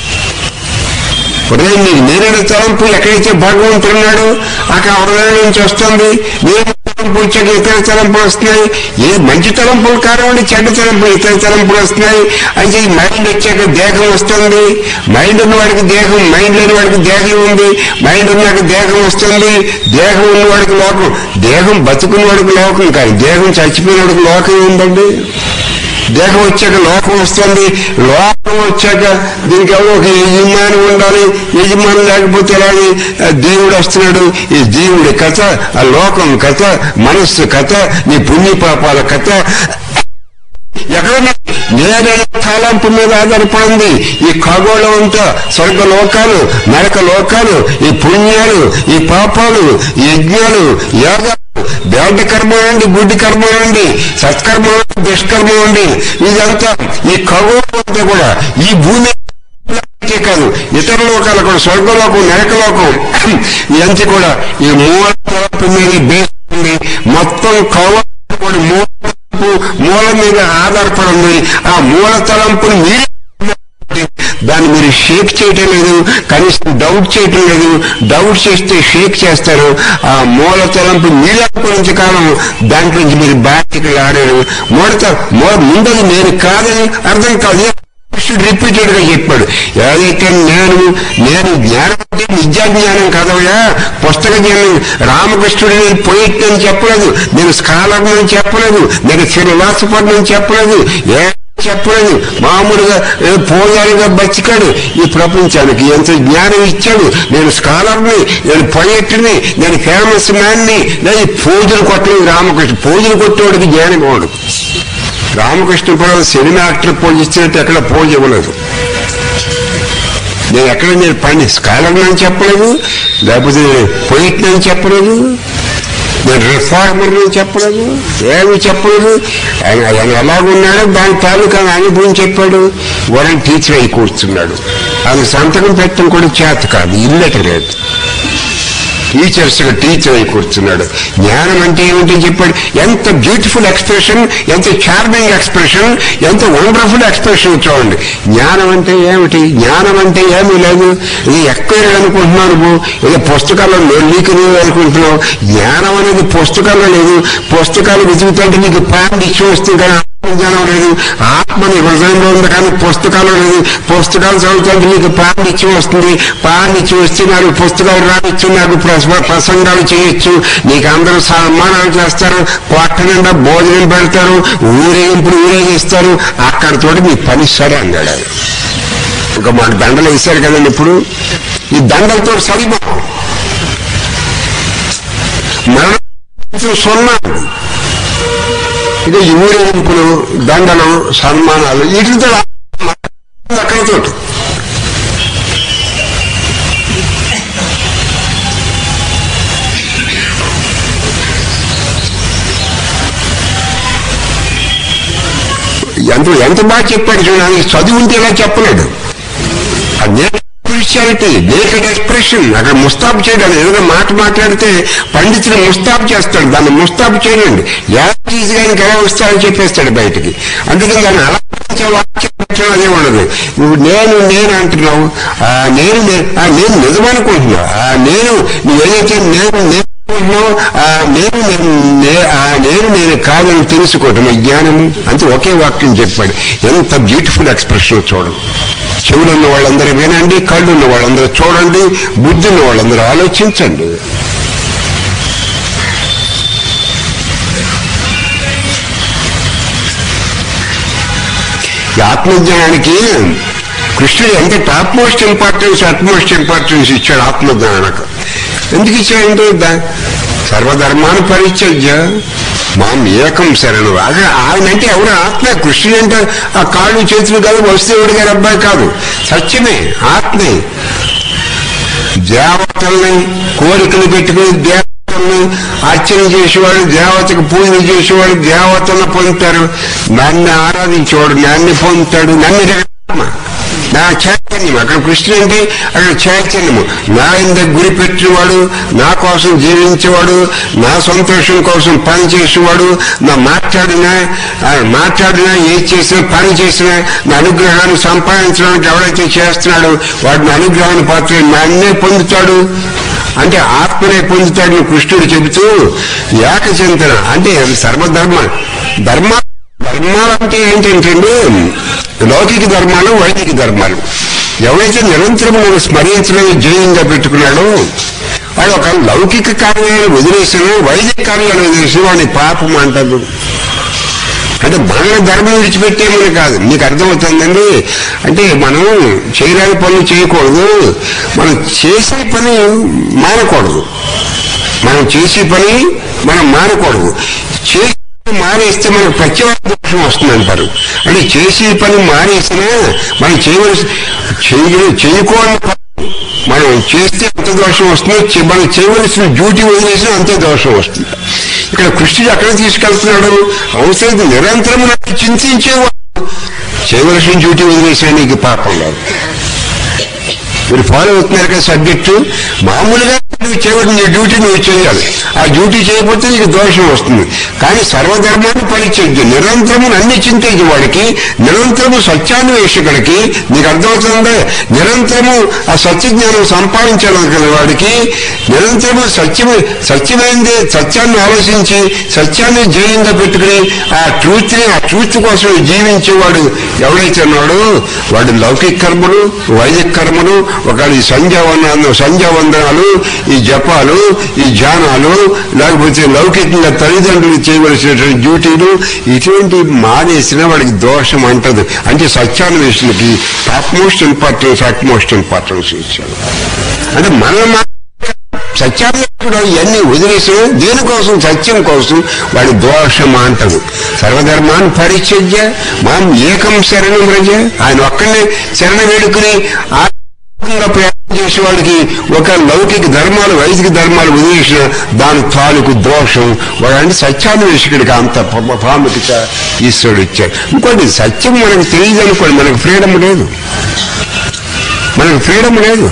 హృదయం నీకు నేరేడు తలంపు ఎక్కడైతే భగవంతుడు ఉన్నాడో అక్కడ హృదయం నుంచి వస్తుంది నేను తలంపు వచ్చాక ఇతర తలంపులు వస్తున్నాయి ఏ మంచి తలంపులు కానివ్వండి చెడ్డ తలంపులు ఇతర తలంపులు వస్తున్నాయి అయితే ఈ మైండ్ వచ్చాక దేహం వస్తుంది మైండ్ ఉన్న వాడికి దేహం మైండ్ లేని వాడికి దేహం ఉంది మైండ్ ఉన్నాక దేహం వస్తుంది దేహం ఉన్న వాడికి లోకం దేహం బతుకున్న వాడికి లోకం కానీ దేహం చచ్చిపోయిన వాడికి లోకం ఉందండి దేహం వచ్చాక లోకం వస్తుంది లోకం వచ్చాక దీనికి ఎవరో ఒక యజమాని ఉండాలి యజమాని లేకపోతే ఎలాగే ఆ దేవుడు వస్తున్నాడు ఈ దేవుడి కథ ఆ లోకం కథ మనస్సు కథ నీ పుణ్య పాపాల కథ ఎక్కడన్నా నేరైన తలంపు మీద ఆధారపడింది ఈ ఖగోళం అంతా స్వర్గ లోకాలు నరక లోకాలు ఈ పుణ్యాలు ఈ పాపాలు ఈ యజ్ఞాలు యోగాలు బేడ కర్మ నుండి గుడ్డి కర్మ నుండి సత్కర్మ నుండి దుష్కర్మ నుండి ఇదంతా ఈ ఖగోళం అంతా కూడా ఈ భూమి ఇదే కాదు ఇతర లోకాలు కూడా స్వర్గలోకం నరకలోకం ఇదంతా కూడా ఈ మూల తలంపు మీద బేస్ ఉంది మొత్తం ఖగోళం కూడా మూల తలంపు మూల మీద ఆధారపడి ఉంది ఆ మూల తలంపుని మీరే దాన్ని మీరు షేక్ చేయటం లేదు కనీసం డౌట్ చేయటం లేదు డౌట్ చేస్తే షేక్ చేస్తారు ఆ మూల తలంపు మీరే గురించి కాలం దాంట్లో నుంచి మీరు బాధ్యతలు ఆడారు మూడత ముందది నేను కాదని అర్థం కాదు కృష్ణుడు రిపీటెడ్ గా చెప్పాడు ఏదైతే నేను నేను జ్ఞానం అంటే విద్యా జ్ఞానం కదవయా పుస్తక జ్ఞానం రామకృష్ణుడు నేను పోయిట్ అని చెప్పలేదు నేను స్కాలర్ అని చెప్పలేదు నేను ఫిలాసఫర్ అని చెప్పలేదు ఏ చెప్పలేదు మామూలుగా ఏ పోయాలిగా బతికాడు ఈ ప్రపంచానికి ఎంత జ్ఞానం ఇచ్చాడు నేను స్కాలర్ని నేను పొయట్ని నేను ఫేమస్ మ్యాన్ని నేను పూజలు కొట్టలేదు రామకృష్ణ పూజలు కొట్టేవాడికి జ్ఞానం వాడు రామకృష్ణపురం సినిమా యాక్టర్ పోజ్ ఇచ్చినట్టు ఎక్కడ పోజ్ ఇవ్వలేదు నేను ఎక్కడ నేను పని స్కాలర్ అని చెప్పలేదు లేకపోతే పొయిట్ అని చెప్పలేదు నేను రిఫార్మర్ అని చెప్పలేదు ఏమి చెప్పలేదు ఆయన ఆయన ఎలాగున్నాడో దాని తాలూకా అనుభవం చెప్పాడు వరం టీచర్ అయి కూర్చున్నాడు ఆయన సంతకం పెట్టడం కూడా చేత కాదు ఇల్లట లేదు టీచర్స్ టీచర్ అయి కూర్చున్నాడు జ్ఞానం అంటే ఏమిటి చెప్పాడు ఎంత బ్యూటిఫుల్ ఎక్స్ప్రెషన్ ఎంత చార్మింగ్ ఎక్స్ప్రెషన్ ఎంత వండర్ఫుల్ ఎక్స్ప్రెషన్ చూడండి జ్ఞానం అంటే ఏమిటి జ్ఞానం అంటే ఏమీ లేదు ఇది ఎక్కడ అనుకుంటున్నావు నువ్వు ఏదో పుస్తకాల్లో నీకు నువ్వు అనుకుంటున్నావు జ్ఞానం అనేది పుస్తకాల్లో లేదు పుస్తకాలు వెతుకుతుంటే నీకు పాయింట్ ఇచ్చి వస్తుంది కానీ జ్ఞానం లేదు ఆత్మని హృదయంలో ఉంది కానీ పుస్తకాలు లేదు పుస్తకాలు చదువుతుంటే నీకు పాండిత్యం వస్తుంది పాండిత్యం వస్తే నాకు పుస్తకాలు రావచ్చు నాకు ప్రస- ప్రసంగాలు చేయొచ్చు నీకు అందరూ సన్మానాలు చేస్తారు కొట్ట నిండా భోజనం పెడతారు ఊరేగింపులు ఊరేగిస్తారు అక్కడితోటి మీ పని సరే అన్నాడు ఆయన. ఇంకా మాకు దండలు వేశారు కదండి ఇప్పుడు ఈ దండలతో సరిపో మరణం సున్నా ఇది ఈ ఊరేగింపులు దండలు సన్మానాలు వీటితో అక్కడితో ఎంత ఎంత బాగా చెప్పాడు చూడండి చదువు ఉంటే ఇలా చెప్పలేడు అదే స్పిరిచువాలిటీ నేకెడ్ ఎక్స్ప్రెషన్ అక్కడ ముస్తాబు చేయడం ఏదైనా మాట మాట్లాడితే పండితులు ముస్తాబు చేస్తాడు దాన్ని ముస్తాబు చేయండి యాజ్ గా ఇంకా ఎలా వస్తాడని చెప్పేస్తాడు బయటికి అందుకని దాన్ని అలా వాక్యం వాక్యం అదే ఉండదు నువ్వు నేను నేను అంటున్నావు ఆ నేను నే- ఆ నేను నిజమనుకుంటున్నావు ఆ నేను నువ్వు ఏదైతే నేను నేను అనుకుంటున్నావో, ఆ నేను నేను- నే- ఆ నేను నేను కాదని తెలుసుకోవటం ఈ జ్ఞానము అంతే ఒకే వాక్యం చెప్పాడు ఎంత బ్యూటిఫుల్ ఎక్స్ప్రెషన్ చూడండి చెవులు ఉన్న వాళ్ళందరూ వినండి కళ్ళు ఉన్న వాళ్ళందరూ చూడండి బుద్ధి ఉన్న వాళ్ళందరూ ఆలోచించండి ఈ ఆత్మజ్ఞానానికి కృష్ణుడు ఎంత topmost importance utmost importance ఇచ్చాడు ఆత్మజ్ఞానానికి ఎందుకు ఇచ్చాడంటే దా- సర్వధర్మాన్ని పరిత్యజ్య మాం ఏకం శరణు అదే ఆయన అంటే ఎవరు ఆత్మ కృష్ణుడు అంటే ఆ కాళ్ళు చేతులు కాదు వస్తువుడు గారి అబ్బాయి కాదు సత్యమే ఆత్మే దేవతల్ని కోరికలు పెట్టుకుని దేవతల్ని అర్చన చేసేవాడు దేవతకు పూజలు చేసేవాడు దేవతలను పొందుతారు నన్ను ఆరాధించేవాడు నన్ను పొందుతాడు నన్ను ఆత్మ నా చైతన్యం అక్కడ కృష్ణుడు అంటే అక్కడ చైతన్యము నా ఇంత గురి పెట్టినవాడు నా కోసం జీవించేవాడు నా సంతోషం కోసం పని చేసేవాడు నా మాట్లాడినా ఆ, మాట్లాడినా ఏది చేసినా పని చేసినా నా అనుగ్రహాన్ని సంపాదించడానికి ఎవడైతే చేస్తున్నాడో వాడిని అనుగ్రహాన్ని పాత్ర నన్నే పొందుతాడు అంటే ఆత్మనే పొందుతాడని కృష్ణుడు చెబుతూ ఏకచింతన అంటే సర్వధర్మ ధర్మ ధర్మాలు అంటే ఏంటంటే లౌకిక ధర్మాలు వైదిక ధర్మాలు ఎవరైతే నిరంతరం మనం స్మరించడం జయంగా పెట్టుకున్నాడో వాడు ఒక లౌకిక కార్యాలను వదిలేసిన వైదిక కార్యాలు వదిలేసిన వాడిని పాపం అంటారు అంటే మన ధర్మం విడిచిపెట్టేమని కాదు మీకు అర్థమవుతుందండి అంటే మనం చేయలేని పనులు చేయకూడదు మనం చేసే పని మానకూడదు మనం చేసే పని మనం మానకూడదు చేసే పని మానేస్తే మనకు ప్రత్యేక దోషం వస్తుందంటారు అంటే చేసే పని మానేసినా మనం చేయవలసి చేయ చేయకూడని పని మనం చేస్తే అంత దోషం వస్తుంది చే- మనం చేయవలసిన డ్యూటీ వదిలేసినా అంతే దోషం వస్తుంది ఇక్కడ కృష్ణుడు అక్కడ తీసుకెళ్తున్నాడు అవసరం నిరంతరం నాకు చింతించేవాడు చేయవలసిన డ్యూటీ వదిలేసినా నీకు పాపం లేదు మీరు ఫాలో అవుతున్నారు కదా సబ్జెక్టు మామూలుగా నువ్వు చేయవలసిన డ్యూటీ నువ్వు చేయాలి ఆ డ్యూటీ చేయకపోతే నీకు దోషం వస్తుంది కానీ సర్వధర్మాన్ని పరిచయం నిరంతరము అన్ని చింతించే వాడికి నిరంతరము సత్యాన్వేషకుడికి నీకు అర్థమవుతుందా నిరంతరము ఆ సత్యజ్ఞానం సంపాదించాలనుకునే వాడికి నిరంతరము సత్యమే సత్యమైంది సత్యాన్ని ఆలోచించి సత్యాన్ని జయంగా పెట్టుకుని ఆ ట్రూత్ ని ఆ ట్రూత్ కోసం జీవించేవాడు ఎవడైతే ఉన్నాడో వాడు లౌకిక కర్మలు వైదిక కర్మలు ఒకవేళ ఈ సంధ్యావందనాలు సంధ్యావందనాలు ఈ జపాలు ఈ ధ్యానాలు లేకపోతే లౌకికంగా తల్లిదండ్రులు చేయవలసినటువంటి డ్యూటీలు ఇటువంటి మానేసిన వాడికి దోషం అంటదు అంటే సత్యాన్వేషణకి topmost importance utmost importance ఇచ్చాడు అంటే మనం మా- సత్యాన్వేషకుడు ఇవన్నీ వదిలేసిన దేనికోసం సత్యం కోసం వాడి దోషం అంటదు సర్వధర్మాన్ని పరిచర్య మనం ఏకం శరణం రజ ఆయన ఒక్కడే శరణ వేడుకుని ఆత్మీయంగా ప్రయాణం చేసే వాళ్ళకి ఒక లౌకిక ధర్మాలు వైదిక ధర్మాలు వదిలేసిన దాని తాలూకు దోషం వాడంటే సత్యాన్వేషకుడికి అంత ప్ర- ప్రాముఖ్యత ఈశ్వరుడు ఇచ్చాడు ఇంకోటి సత్యం మనకు తెలియదు అనుకోండి మనకు ఫ్రీడమ్ లేదు మనకు ఫ్రీడమ్ లేదు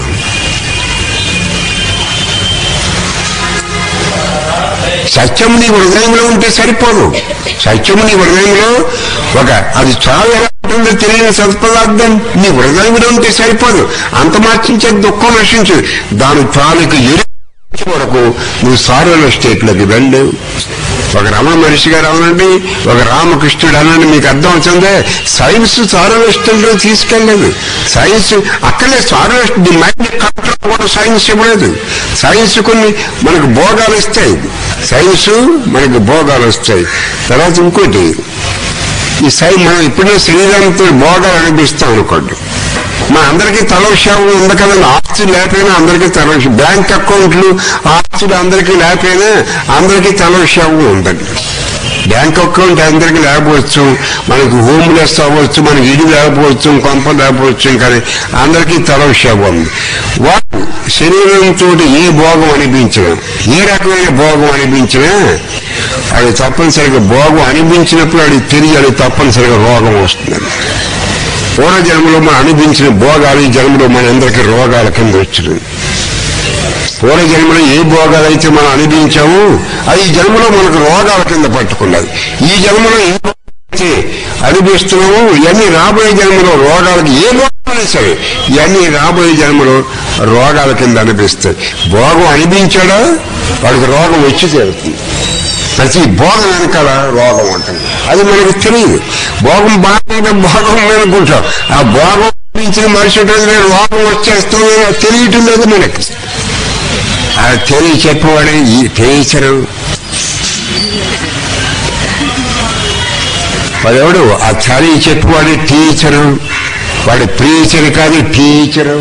సత్యం నీ హృదయంలో ఉంటే సరిపోదు సత్యము నీ హృదయంలో ఒక అది చాలా ఎలా ఉంటుందో తెలియని సత్పదార్థం నీ హృదయంలో ఉంటే సరిపోదు అంత మార్చించే దుఃఖం నశించు దాని తాలూకు ఎరు వరకు నువ్వు సారోల స్టేట్లోకి వెళ్ళు ఒక రమణ మనిషి గారు అనండి ఒక రామకృష్ణుడు అనండి మీకు అర్థం అవుతుందే సైన్స్ సారోలిస్టుల్లో తీసుకెళ్ళలేదు సైన్స్ అక్కడే సారోలిస్ట్ ది మైండ్ కంట్రోల్ కూడా సైన్స్ ఇవ్వలేదు సైన్స్ కొన్ని మనకు భోగాలు ఇస్తాయి సైన్స్ మనకు భోగాలు వస్తాయి తర్వాత ఇంకోటి ఈ సై మనం ఇప్పుడే శరీరంతో భోగాలు అనిపిస్తాం అనుకోండి మా అందరికీ తలవిషయం ఉంది కదండి ఆస్తులు లేకపోయినా అందరికీ తలవిషయం బ్యాంక్ అకౌంట్లు ఆస్తులు అందరికీ లేకపోయినా అందరికీ తలవిషయం ఉందండి బ్యాంక్ అకౌంట్ అందరికీ లేకపోవచ్చు మనకు హోమ్ లెస్ అవ్వచ్చు మనకి ఇల్లు లేకపోవచ్చు కొంప లేకపోవచ్చు కానీ అందరికీ తలవిషయం ఉంది వాడు శరీరంతో ఏ భోగం అనిపించినా ఏ రకమైన భోగం అనిపించినా అది తప్పనిసరిగా భోగం అనిపించినప్పుడు అది తిరిగి అది తప్పనిసరిగా రోగం వస్తుంది పూర్వ జన్మలో మనం అనిపించిన భోగాలు ఈ జన్మలో మన అందరికీ రోగాల కింద వచ్చినాయి పూర్వ జన్మలో ఏ భోగాలు అయితే మనం అనిపించామో అది ఈ జన్మలో మనకు రోగాల కింద పట్టుకున్నది ఈ జన్మలో ఏ భోగాలు అయితే అనిపిస్తున్నాము ఇవన్నీ రాబోయే జన్మలో రోగాలకి ఏ భోగాలు సరే ఇవన్నీ రాబోయే జన్మలో రోగాల కింద అనిపిస్తాయి భోగం అనిపించాడా వాడికి రోగం వచ్చి తీరుతుంది ప్రతి భోగం వెనకాల రోగం ఉంటుంది అది మనకు తెలియదు భోగం బాగా భోగం అనుకుంటాం ఆ భోగం మించిన మరుసటి రోజున రోగం వచ్చేస్తుంది అని తెలియటం లేదు మనకి ఆ తెలియ చెప్పేవాడే ఈ టీచరు వాడెవడు ఆ చలి చెప్పేవాడు టీచరు వాడు ప్రీచర్ కాదు టీచరు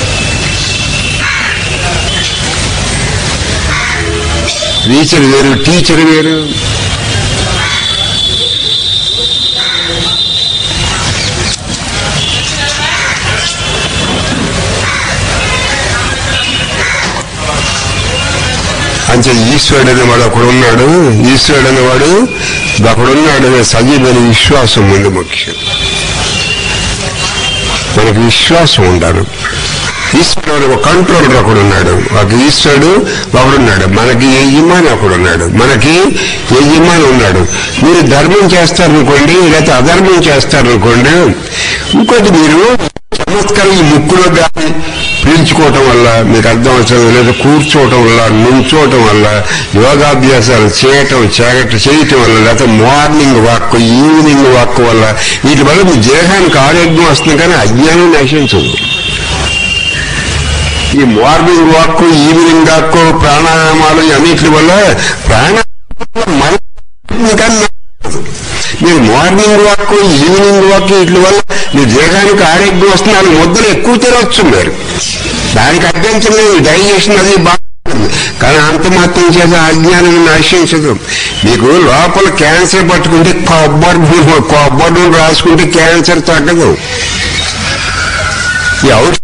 టీచర్ వేరు టీచర్ వేరు అంతే ఈశ్వరుడు అనేవాడు ఒకడు ఉన్నాడు ఈశ్వరుడు అనేవాడు ఒకడున్నాడు అనే సజీవమైన విశ్వాసం ముందు ముఖ్యం మనకు విశ్వాసం ఉండాలి ఈశ్వరుడు ఒక కంట్రోలర్ ఒకడు ఉన్నాడు ఒక ఈశ్వరుడు ఒకడున్నాడు మనకి యజమాని ఒకడున్నాడు మనకి యజమాని ఉన్నాడు మీరు ధర్మం చేస్తారనుకోండి లేకపోతే అధర్మం చేస్తారనుకోండి ఇంకోటి మీరు చమత్కారం ఈ ముక్కులో కానీ పీల్చుకోవటం వల్ల మీకు అర్థం అవుతుంది లేదా కూర్చోవటం వల్ల నుంచోవటం వల్ల యోగాభ్యాసాలు చేయటం చేయట చేయటం వల్ల లేకపోతే మార్నింగ్ వాక్ ఈవినింగ్ వాక్ వల్ల వీటి వల్ల మీ దేహానికి ఆరోగ్యం వస్తుంది కానీ అజ్ఞానం నశించదు ఈ మార్నింగ్ వాక్ ఈవినింగ్ వాక్ ప్రాణాయామాలు అన్నిటి వల్ల ప్రాణాయామం మన కానీ మీరు మార్నింగ్ వాక్ ఈవినింగ్ వాక్ వీటి వల్ల మీ దేహానికి ఆరోగ్యం వస్తుంది నాలుగు ముద్దలు ఎక్కువ తినవచ్చు మీరు దానికి అభ్యంతరం లేదు డైజెషన్ అది బాగుంటుంది కానీ అంత మాత్రం చేత అజ్ఞానం నశించదు మీకు లోపల క్యాన్సర్ పట్టుకుంటే కొబ్బరి నూనె- కొబ్బరి నూనె రాసుకుంటే క్యాన్సర్ తగ్గదు ఈ ఔషధం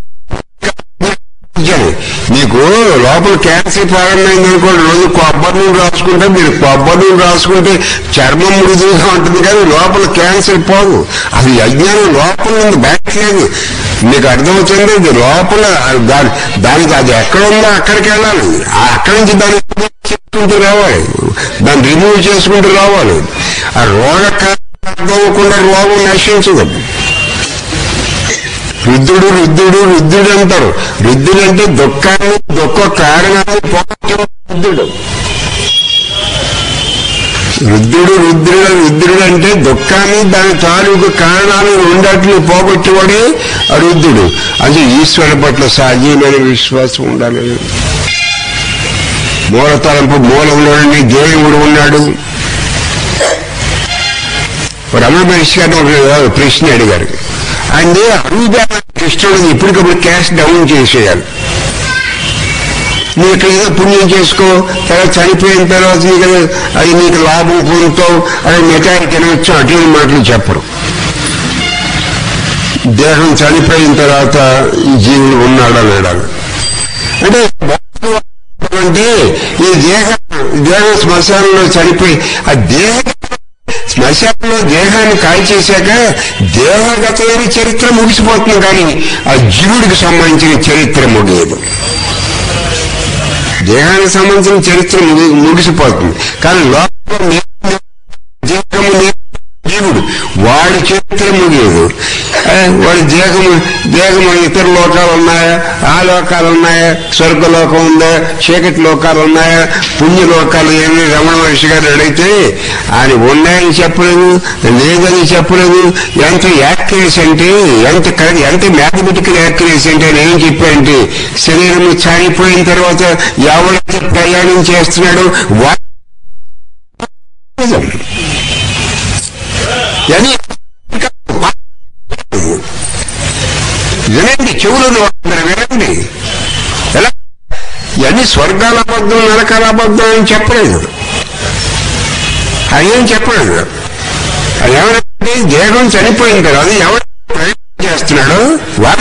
నిజమే. మీకు లోపల క్యాన్సర్ ప్రారంభమైంది అనుకోండి రోజు కొబ్బరి నూనె రాసుకుంటే మీరు కొబ్బరి నూనె రాసుకుంటే చర్మం మృదువుగా ఉంటుంది కానీ లోపల క్యాన్సర్ పోదు అది అజ్ఞానం లోపల నుండి బయట లేదు మీకు అర్థమవుతుంది ఇది లోపల దాని దానికి అది ఎక్కడ ఉందో అక్కడికి వెళ్ళాలి ఆ అక్కడి నుంచి దాన్ని చేసుకుంటూ రావాలి దాన్ని రిమూవ్ చేసుకుంటూ రావాలి ఆ రోగ అర్థమవకుండా రోగం నశించదు రుద్రుడు రుద్రుడు రుద్రుడు అంటారు రుద్రుడు అంటే దుఃఖాన్ని దుఃఖ కారణాన్ని పోగొట్టిన రుద్రుడు రుద్రుడు రుద్రుడు రుద్రుడు అంటే దుఃఖాన్ని దాని తాలూకు కారణాలు ఉండట్లు పోగొట్టేవాడే ఆ రుద్రుడు అది ఈశ్వర పట్ల సజీవమైన విశ్వాసం ఉండాలి మూల తలంపు మూలంలోని దేవుడు ఉన్నాడు రమణ మహర్షి గారు ఒక ప్రశ్న అడిగారు అంటే అరువుగా కృష్ణుడు ఎప్పటికప్పుడు క్యాష్ డౌన్ చేసేయాలి నువ్వు ఇక్కడ ఏదో పుణ్యం చేసుకో తర్వాత చనిపోయిన తర్వాత నీకు అది నీకు లాభం పొందుతావు అది మెటారిక్ తినవచ్చు అటువంటి మాటలు చెప్పరు దేహం చనిపోయిన తర్వాత ఈ జీవుడు ఉన్నాడా లేడా అంటే అంటే ఈ దేహం దేహం శ్మశానంలో చనిపోయి ఆ దేహ శ్మశానంలో దేహాన్ని కాల్చేశాక దేహగతమైన చరిత్ర ముగిసిపోతుంది కానీ ఆ జీవుడికి సంబంధించిన చరిత్ర ముగియదు దేహానికి సంబంధించిన చరిత్ర ముగి- ముగిసిపోతుంది కానీ లోపల నే- దేహము నే- జీవుడు వాడి చరిత్ర ముగియదు ఆ, వాడి దేహము దేహము ఇతర లోకాలు ఉన్నాయా ఆ లోకాలు ఉన్నాయా స్వర్గలోకం ఉందా చీకటి లోకాలు ఉన్నాయా పుణ్య లోకాలు ఏమి రమణ మహర్షి గారు అడిగితే ఆయన ఉన్నాయని చెప్పలేదు లేదని చెప్పలేదు ఎంత యాక్యురేస్ అంటే ఎంత కరెక్ట్ ఎంత మ్యాథమెటికల్ యాక్యురేస్ అంటే ఆయన ఏం చెప్పారంటే శరీరం చనిపోయిన తర్వాత ఎవరైతే ప్రయాణం చేస్తున్నాడో వా అని వినండి చెవులను అందరూ వినండి ఎలా ఇవన్నీ స్వర్గాల అబద్ధం నరకాల అబద్ధం అని చెప్పలేదు అదేం చెప్పలేదు అది ఎవరంటే దేహం చనిపోయిన తర్వాత ఎవరు ప్రయత్నం చేస్తున్నాడో వాడు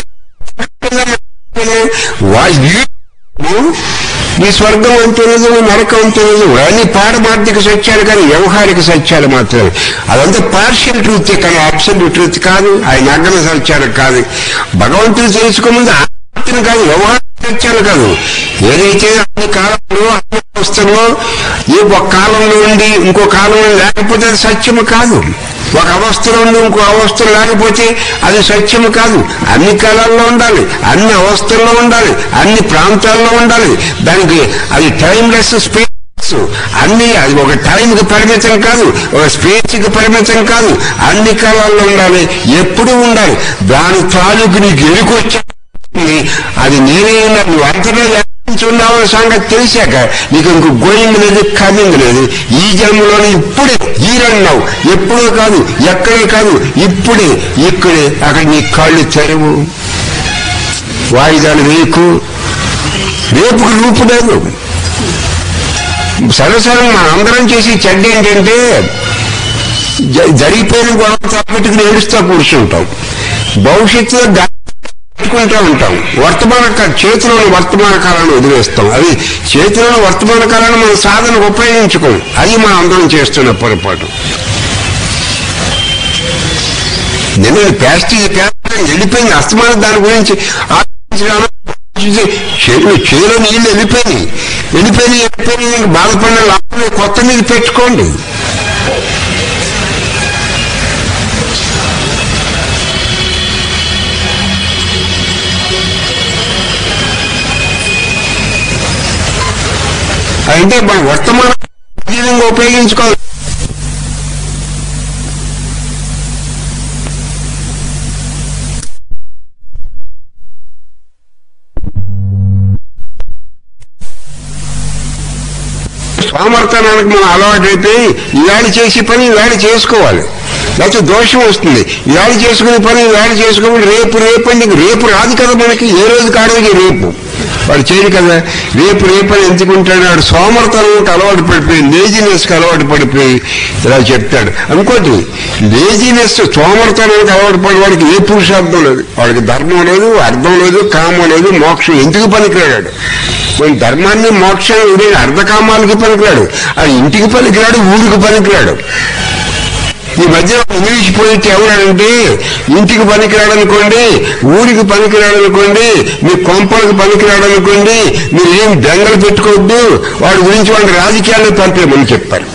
వా- ఈ స్వర్గం అంతే నిజం నరకం అంతే నిజం అన్ని పారమార్థిక సత్యాలు కానీ వ్యవహారిక సత్యాలు మాత్రమే అదంతా పార్షియల్ ట్రూత్ కానీ అబ్సల్యూట్ ట్రూత్ కాదు ఆయన అగ్న సత్యాలు కాదు భగవంతుని తెలుసుకోముందు ఆత్మను కాదు వ్యవహారిక సత్యాలు కాదు ఏదైతే అన్ని కాలంలో అన్ని అవస్థల్లో ఈ ఒక కాలంలో ఉండి ఇంకో కాలంలో లేకపోతే అది సత్యము కాదు ఒక అవస్థలో ఉండి ఇంకో అవస్థలో లేకపోతే అది సత్యము కాదు అన్ని కాలాల్లో ఉండాలి అన్ని అవస్థల్లో ఉండాలి అన్ని ప్రాంతాల్లో ఉండాలి దానికి అది టైమ్లెస్ స్పేస్ అన్ని అది ఒక టైంకి పరిమితం కాదు ఒక స్పేస్కి పరిమితం కాదు అన్ని కాలాల్లో ఉండాలి ఎప్పుడూ ఉండాలి దాని తాలూకు నీకు ఎరుకొచ్చా అది నేనే ఉన్నా నువ్వు అంతనే నుంచి ఉన్నామన్న సంగతి తెలిసాక నీకు ఇంకో గోయింగ్ లేదు కమింగ్ లేదు ఈ జన్మలోనే ఇప్పుడే ఈ రన్నావు ఎప్పుడూ కాదు ఎక్కడే కాదు ఇప్పుడే ఇక్కడే అక్కడ నీ కాళ్ళు తెరవు వాయిదాలు వేయకు రేపుకు రూపు లేదు సరసరం మన అందరం చేసి చెడ్డ ఏంటంటే జ- జరిగిపోయిన గొడవ తప్పెట్టుకుని ఏడుస్తూ కూర్చుంటాం భవిష్యత్తులో గా- పెట్టుకుంటూ ఉంటాం వర్తమాన కా- చేతిలోని వర్తమాన కాలాన్ని వదిలేస్తాం అది చేతిలోని వర్తమాన కాలాన్ని మన సాధన ఉపయోగించుకోం అది మనం అందరం చేస్తున్న పొరపాటు నేను ప్లాస్టిక్ ప్లాస్టిక్ వెళ్ళిపోయింది అస్తమానం దాని గురించి ఆలోచించడానికి చేతిలో చేతిలో నీళ్ళు వెళ్ళిపోయినాయి వెళ్ళిపోయినాయి వెళ్ళిపోయినాయి ఇంక బాధపడిన లాభం లేదు. కొత్త నీళ్ళు పెట్టుకోండి అంటే మన వర్తమాన జీవితంగా ఉపయోగించుకోవాలి సోమర్థనానికి మనం అలవాటు అయిపోయి ఇవాళ చేసే పని ఇవాళ చేసుకోవాలి లేకపోతే దోషం వస్తుంది ఇవాళ చేసుకునే పని ఇవాళ చేసుకోవాలి రేపు రేపు అంటే ఇంక రేపు రాదు కదా మనకి ఏ రోజు కాడది రేపు వాడు చేయడు కదా రేపు రేపు అని ఎందుకుంటాడు వాడు సోమర్థనానికి అలవాటు పడిపోయి లేజినెస్కి అలవాటు పడిపోయి ఇలా చెప్తాడు ఇంకోటి లేజినెస్ సోమర్థనానికి అలవాటు పడి వాడికి ఏ పురుషార్థం లేదు వాడికి ధర్మం లేదు అర్థం లేదు కామం లేదు మోక్షం ఎందుకు పనికిరాడు మన ధర్మాన్ని మోక్షాన్ని వదిలేని అర్ధకామాలకి పనికిరాడు ఆ ఇంటికి పనికిరాడు ఊరికి పనికిరాడు ఈ మధ్య ఇంగ్లీష్ పోయిట్ ఎవరంటే ఇంటికి పనికిరాడనుకోండి ఊరికి పనికిరాడనుకోండి మీ కొంపలకు పనికిరాడనుకోండి మీరు ఏం బెంగలు పెట్టుకోవద్దు వాడి గురించి వాడి రాజకీయాల్లో పంపేమని చెప్పారు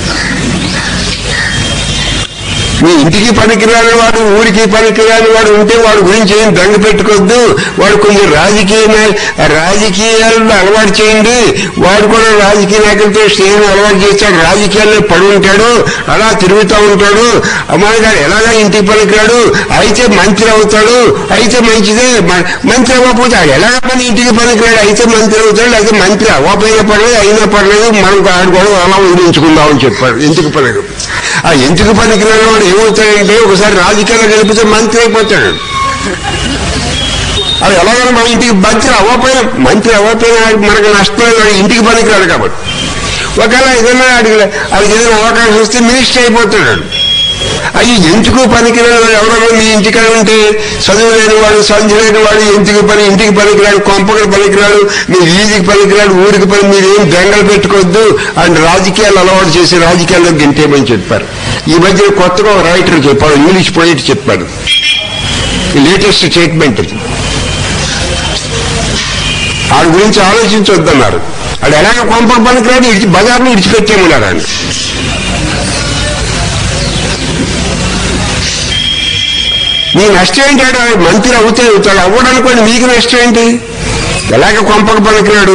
మీ ఇంటికి పనికిరాని వాడు ఊరికి పనికిరాని వాడు ఉంటే వాడి గురించి ఏం దంగ పెట్టుకోవద్దు వాడు కొంచెం రాజకీయ నాయ- రాజకీయాలను అలవాటు చేయండి వాడు కూడా రాజకీయ నాయకులతో స్నేహం అలవాటు చేస్తాడు రాజకీయాల్లో పడి ఉంటాడు అలా తిరుగుతూ ఉంటాడు అమ్మాయి గారు ఎలాగా ఇంటికి పనికిరాడు అయితే మంత్రి అవుతాడు అయితే మంచిదే మ- మంత్రి అవ్వకపోతే ఆడు ఎలాగా పని ఇంటికి పనికిరాడు అయితే మంత్రి అవుతాడు అయితే మంత్రి అవ్వకపోయినా పర్లేదు అయినా పర్లేదు మనకు ఆడు కూడా అలా వదిలించుకుందామని చెప్పాడు ఎందుకు పనికి ఆ ఎందుకు పనికిరాని వాడు ఏమవుతాడంటే ఒకసారి రాజకీయాలు గెలిపితే మంత్రి అయిపోతాడు అది ఎలాగైనా మన ఇంటికి మంత్రి అవ్వకపోయినా మంత్రి అవ్వకపోయినా వాడికి మనకు నష్టం లేదు, వాడు ఇంటికి పనికిరాడు కాబట్టి ఒకవేళ ఏదైనా అడిగి అది ఏదైనా అవకాశం వస్తే మినిస్టర్ అయిపోతాడు అది ఎందుకు పనికిరాని వాడు ఎవరైనా మీ ఇంటికి ఉంటే చదువు లేని వాడు సంధ్య లేని వాడు ఇంటికి పని ఇంటికి పనికిరాడు కొంపకి పనికిరాడు మీ వీధికి పనికిరాడు ఊరికి పని మీరు ఏం బెంగలు పెట్టుకోవద్దు అండ్ రాజకీయాలు అలవాటు చేసి రాజకీయాల్లో గెంటేయమని చెప్పారు ఈ మధ్య కొత్తగా ఒక రైటర్ చెప్పాడు ఇంగ్లీష్ పోయిట్ చెప్పాడు ఈ లేటెస్ట్ స్టేట్మెంట్ ఇది ఆడి గురించి ఆలోచించొద్దన్నారు ఆడు ఎలాగ కొంప పనికిరాడు ఇడిచి బజార్ని ఇడిచిపెట్టేమన్నారు ఆయన మీ నష్టం ఏంటి ఆడు మంత్రి అవుతే అవుతాడు అవ్వడనుకోండి మీకు నష్టం ఏంటి ఎలాగ కొంపకు పనికిరాడు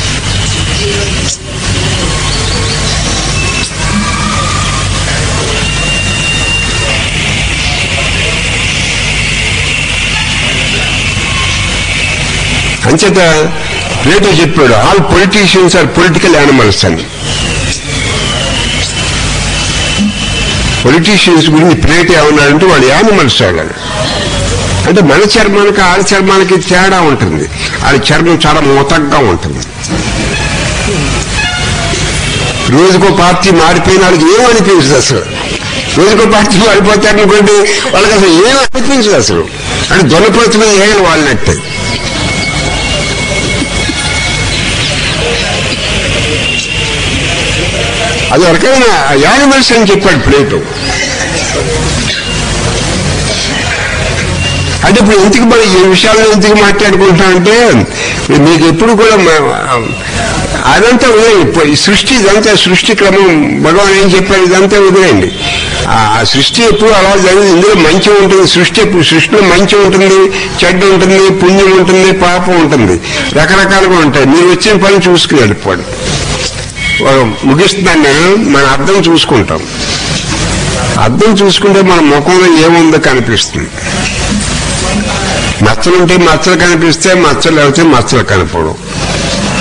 అంచేత ప్లేటో చెప్పాడు all politicians are political animals అని పొలిటీషియన్స్ గురించి ప్లేట్ ఏమన్నాడంటే వాళ్ళు యానిమల్స్ వాళ్ళు అంటే మన చర్మానికి ఆడ చర్మానికి తేడా ఉంటుంది ఆడ చర్మం చాలా మొతగ్గా ఉంటుంది రోజుకో పార్టీ మారిపోయిన వాళ్ళకి ఏం అనిపించదు అసలు రోజుకో పార్టీ మారిపోతారనుకోండి వాళ్ళకి అసలు ఏం అనిపించదు అసలు అంటే దొనపతి మీద ఏగలు వాళ్ళనట్టే అది రకమైన యానిమల్స్ అని చెప్పాడు ప్లేటు అంటే ఇప్పుడు ఎందుకు మరి ఈ విషయాల్లో ఎందుకు మాట్లాడుకుంటున్నామంటే మీకు ఎప్పుడు కూడా మ- అదంతా వదిలేయండి ఇప్పుడు ఈ సృష్టి ఇదంతా సృష్టి క్రమం భగవాన్ ఏం చెప్పారు ఇదంతా వదిలేయండి ఆ ఆ సృష్టి ఎప్పుడు అలా జరిగింది ఇందులో మంచి ఉంటుంది సృష్టి ఎప్పుడు సృష్టిలో మంచి ఉంటుంది చెడ్డ ఉంటుంది పుణ్యం ఉంటుంది పాపం ఉంటుంది రకరకాలుగా ఉంటాయి మీరు వచ్చిన పని చూసుకుని వెళ్ళిపోండి ముగిస్తున్నాను నేను మన అర్థం చూసుకుంటాం అర్థం చూసుకుంటే మన ముఖంలో ఏముందో కనిపిస్తుంది మచ్చలుంటే మచ్చలు కనిపిస్తే మచ్చలు లేకపోతే మచ్చలు కనపడవు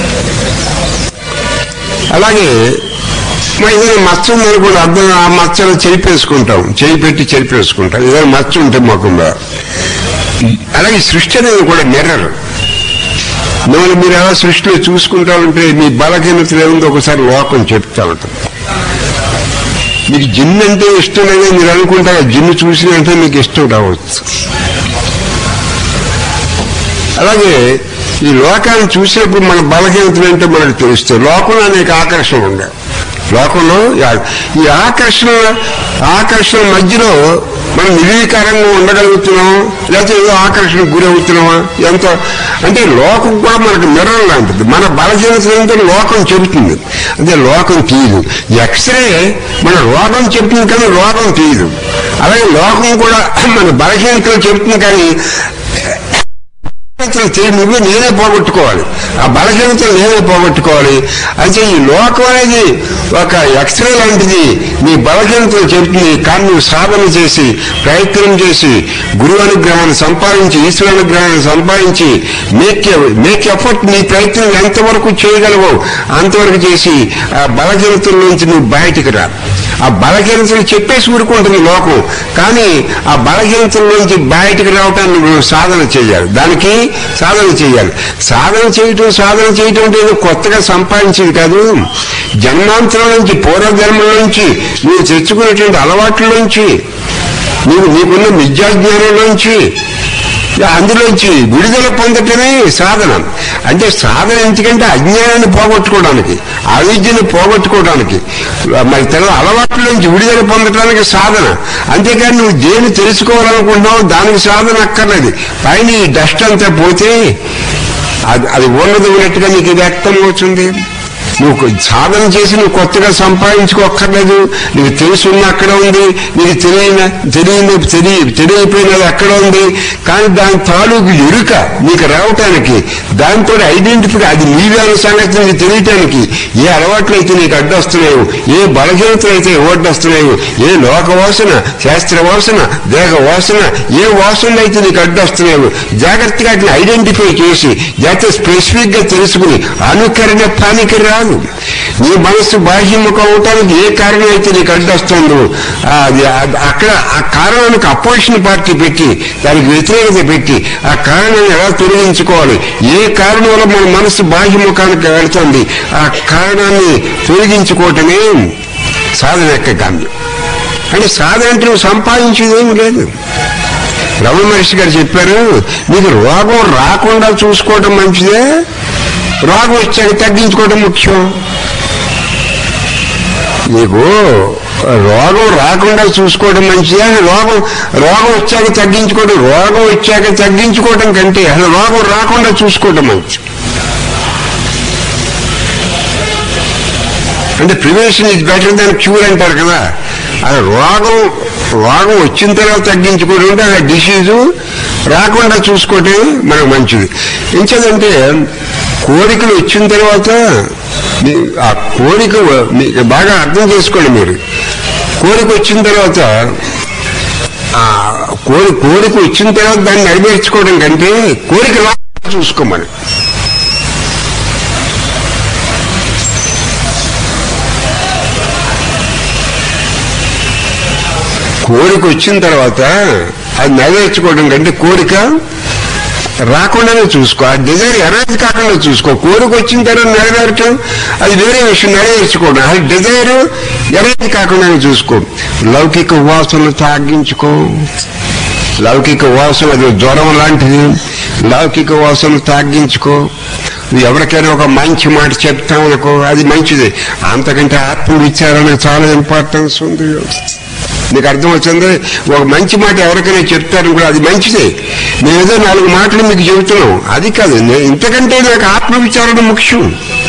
అలాగే మరి ఏదైనా మచ్చ ఉందనుకోండి అర్థం ఆ మచ్చను చెరిపేసుకుంటాం చేయి పెట్టి చెరిపేసుకుంటాం ఏదైనా మచ్చ ఉంటే మొకంలో అలాగే సృష్టి అనేది కూడా మిర్రర్ మిమ్మల్ని మీరు ఎలా సృష్టిలో చూసుకుంటా ఉంటే మీ బలహీనతలు ఏముందో ఒకసారి లోకం చెప్తా ఉంటుంది మీకు జిన్ అంటే ఇష్టం లేదని మీరు అనుకుంటారు జిన్ను చూసినంటే మీకు ఇష్టం రావచ్చు అలాగే ఈ లోకాన్ని చూసేప్పుడు మన బలహీనతలు ఏంటో మనకు తెలుస్తాయి లోకంలో అనేక ఆకర్షణ ఉండే లోకంలో యా- ఈ ఆకర్షణ ఆకర్షణ మధ్యలో మనం నిర్వీకారంగా ఉండగలుగుతున్నాం లేకపోతే ఏదో ఆకర్షణకు గురి అవుతున్నామా ఎంత అంటే లోకం కూడా మనకు మిర్రర్ లాంటిది మన బలహీనత ఏంటో లోకం చెబుతుంది అంటే లోకం తీయదు ఎక్స్రే మన రోగం చెప్తుంది కానీ రోగం తీయదు అలాగే లోకం కూడా మన బలహీనతలు చెబుతుంది కానీ బలహీనతలు తెలియ నువ్వే నేనే పోగొట్టుకోవాలి ఆ బలహీనతలు నేనే పోగొట్టుకోవాలి అయితే ఈ లోకం అనేది ఒక ఎక్స్రే లాంటిది నీ బలహీనతలు చెబుతుంది కానీ నువ్వు సాధన చేసి ప్రయత్నం చేసి గురువు అనుగ్రహాన్ని సంపాదించి ఈశ్వర అనుగ్రహాన్ని సంపాదించి మేక్ మేక్ ఎఫర్ట్ నీ ప్రయత్నం ఎంతవరకు చేయగలవో అంతవరకు చేసి ఆ బలహీనతల నుంచి నువ్వు బయటికి రా ఆ బలహీనతలు చెప్పేసి ఊరుకుంటుంది లోకం కానీ ఆ బలహీనతల నుంచి బయటికి రావటానికి నువ్వు సాధన చేయాలి దానికి సాధన చేయాలి సాధన చేయటం సాధన చేయటం అంటే ఏదో కొత్తగా సంపాదించేది కాదు జన్మాంతరం నుంచి పూర్వజన్మల నుంచి నువ్వు తెచ్చుకునేటువంటి అలవాట్ల నుంచి నీవు నీకున్న విద్యాజ్ఞానం నుంచి అందులోంచి విడుదల పొందటమే సాధన అంటే సాధన ఎందుకంటే అజ్ఞానాన్ని పోగొట్టుకోవడానికి అవిద్యను పోగొట్టుకోవడానికి మరి తర్వాత అలవాట్ల నుంచి విడుదల పొందటానికి సాధన అంతేకాని నువ్వు దేని తెలుసుకోవాలనుకుంటున్నావు దానికి సాధన అక్కర్లేదు పైన ఈ డస్ట్ అంతా పోతే అది అది ఉన్నది ఉన్నట్టుగా నీకు వ్యక్తం అవుతుంది నువ్వు సాధన చేసి నువ్వు కొత్తగా సంపాదించుకోక్కర్లేదు నీకు తెలుసున్న అక్కడ ఉంది నీకు తెలియన తెలియని తెలియ తెలియపోయినది అక్కడ ఉంది కానీ దాని తాలూకు ఎరుక నీకు రావటానికి దాంతో ఐడెంటిఫై అది నీవే అనే సంగతి నీకు తెలియటానికి ఏ అలవాట్లు అయితే నీకు అడ్డొస్తున్నాయో ఏ బలహీనతలు అయితే ఓడ్డొస్తున్నాయో ఏ లోక వాసన శాస్త్ర వాసన దేహ వాసన ఏ వాసనలు అయితే నీకు అడ్డొస్తున్నాయో జాగ్రత్తగా వాటిని ఐడెంటిఫై చేసి జాగ్రత్త స్పెసిఫిక్ గా తెలుసుకుని అనుకరణ పానికి రాదు నీ మనస్సు బాహ్యముఖం అవటానికి ఏ కారణం అయితే నీకు అడ్డొస్తుందో ఆ, అది అది అక్కడ ఆ కారణానికి అపోజిషన్ పార్టీ పెట్టి దానికి వ్యతిరేకత పెట్టి ఆ కారణాన్ని ఎలా తొలగించుకోవాలి ఏ కారణం వల్ల మన మనస్సు బాహ్యముఖానికి వెళ్తుంది ఆ కారణాన్ని తొలగించుకోవటమే సాధన యొక్క గమ్యం అంటే సాధన అంటే నువ్వు సంపాదించేది ఏమి లేదు రమణ మహర్షి గారు చెప్పారు నీకు రోగం రాకుండా చూసుకోవటం మంచిదే రోగం వచ్చాక తగ్గించుకోవటం ముఖ్యం నీకు రోగం రాకుండా చూసుకోవడం మంచిదే రోగం రోగం వచ్చాక తగ్గించుకోవడం రోగం వచ్చాక తగ్గించుకోవడం కంటే అసలు రోగం రాకుండా చూసుకోవడం మంచిది అంటే prevention is better than cure అంటారు కదా అది రోగం రోగం వచ్చిన తర్వాత తగ్గించుకోవడం అంటే ఆ డిసీజు రాకుండా చూసుకోవటం మనకు మంచిది ఎంచేదంటే కోరికలు వచ్చిన తర్వాత మీ- ఆ కోరిక మీకు బాగా అర్థం చేసుకోండి మీరు కోరిక వచ్చిన తర్వాత ఆ కోరి కోరిక వచ్చిన తర్వాత దాన్ని నెరవేర్చుకోవడం కంటే కోరిక రాకుండా చూసుకోమని కోరిక వచ్చిన తర్వాత అది నెరవేర్చుకోవడం కంటే కోరిక రాకుండానే చూసుకో ఆ డిజైర్ ఎరైజ్ కాకుండా చూసుకో కోరిక వచ్చిన తర్వాత నెరవేర్చడం అది వేరే విషయం నెరవేర్చుకోవడం అది డిజైర్ ఎరైజ్ కాకుండానే చూసుకో లౌకిక వాసనలు తాగించుకో లౌకిక వాసన అది జ్వరం లాంటిది లౌకిక వాసనలు తాగించుకో నువ్వు ఎవరికైనా ఒక మంచి మాట చెప్తామనుకో అది మంచిది అంతకంటే ఆత్మ విచారణకు చాలా ఇంపార్టెన్స్ ఉంది నీకు అర్థం వచ్చింది ఒక మంచి మాట ఎవరికైనా చెప్తారని కూడా అది మంచిదే మేము ఏదో నాలుగు మాటలు మీకు చెబుతున్నాం అది కాదు నే- ఇంతకంటే నాకు ఆత్మ విచారణ ముఖ్యం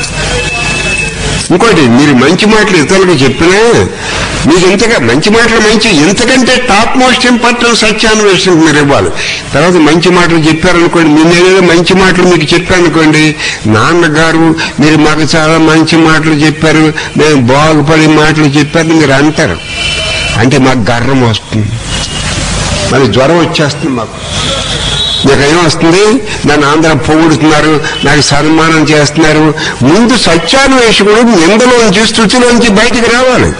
ఇంకోటి మీరు మంచి మాటలు ఇతరులకు చెప్పినా మీకు ఇంతగా మంచి మాటలు మంచి ఇంతకంటే టాప్ మోస్ట్ ఇంపార్టెంట్ సత్యాన్వేషణ మీరు ఇవ్వాలి తర్వాత మంచి మాటలు చెప్పారనుకోండి మీ నేనేదో మంచి మాటలు మీకు చెప్పానుకోండి నాన్నగారు మీరు మాకు చాలా మంచి మాటలు చెప్పారు మేము బాగుపడే మాటలు చెప్పారు మీరు అంటారు అంటే మాకు గర్వం వస్తుంది మరి జ్వరం వచ్చేస్తుంది మాకు మీకు ఏమొస్తుంది నన్ను అందరం పొగుడుతున్నారు నాకు సన్మానం చేస్తున్నారు ముందు సత్యాన్వేషకుడు నిందలోంచి స్థుతిలోంచి బయటికి రావాలి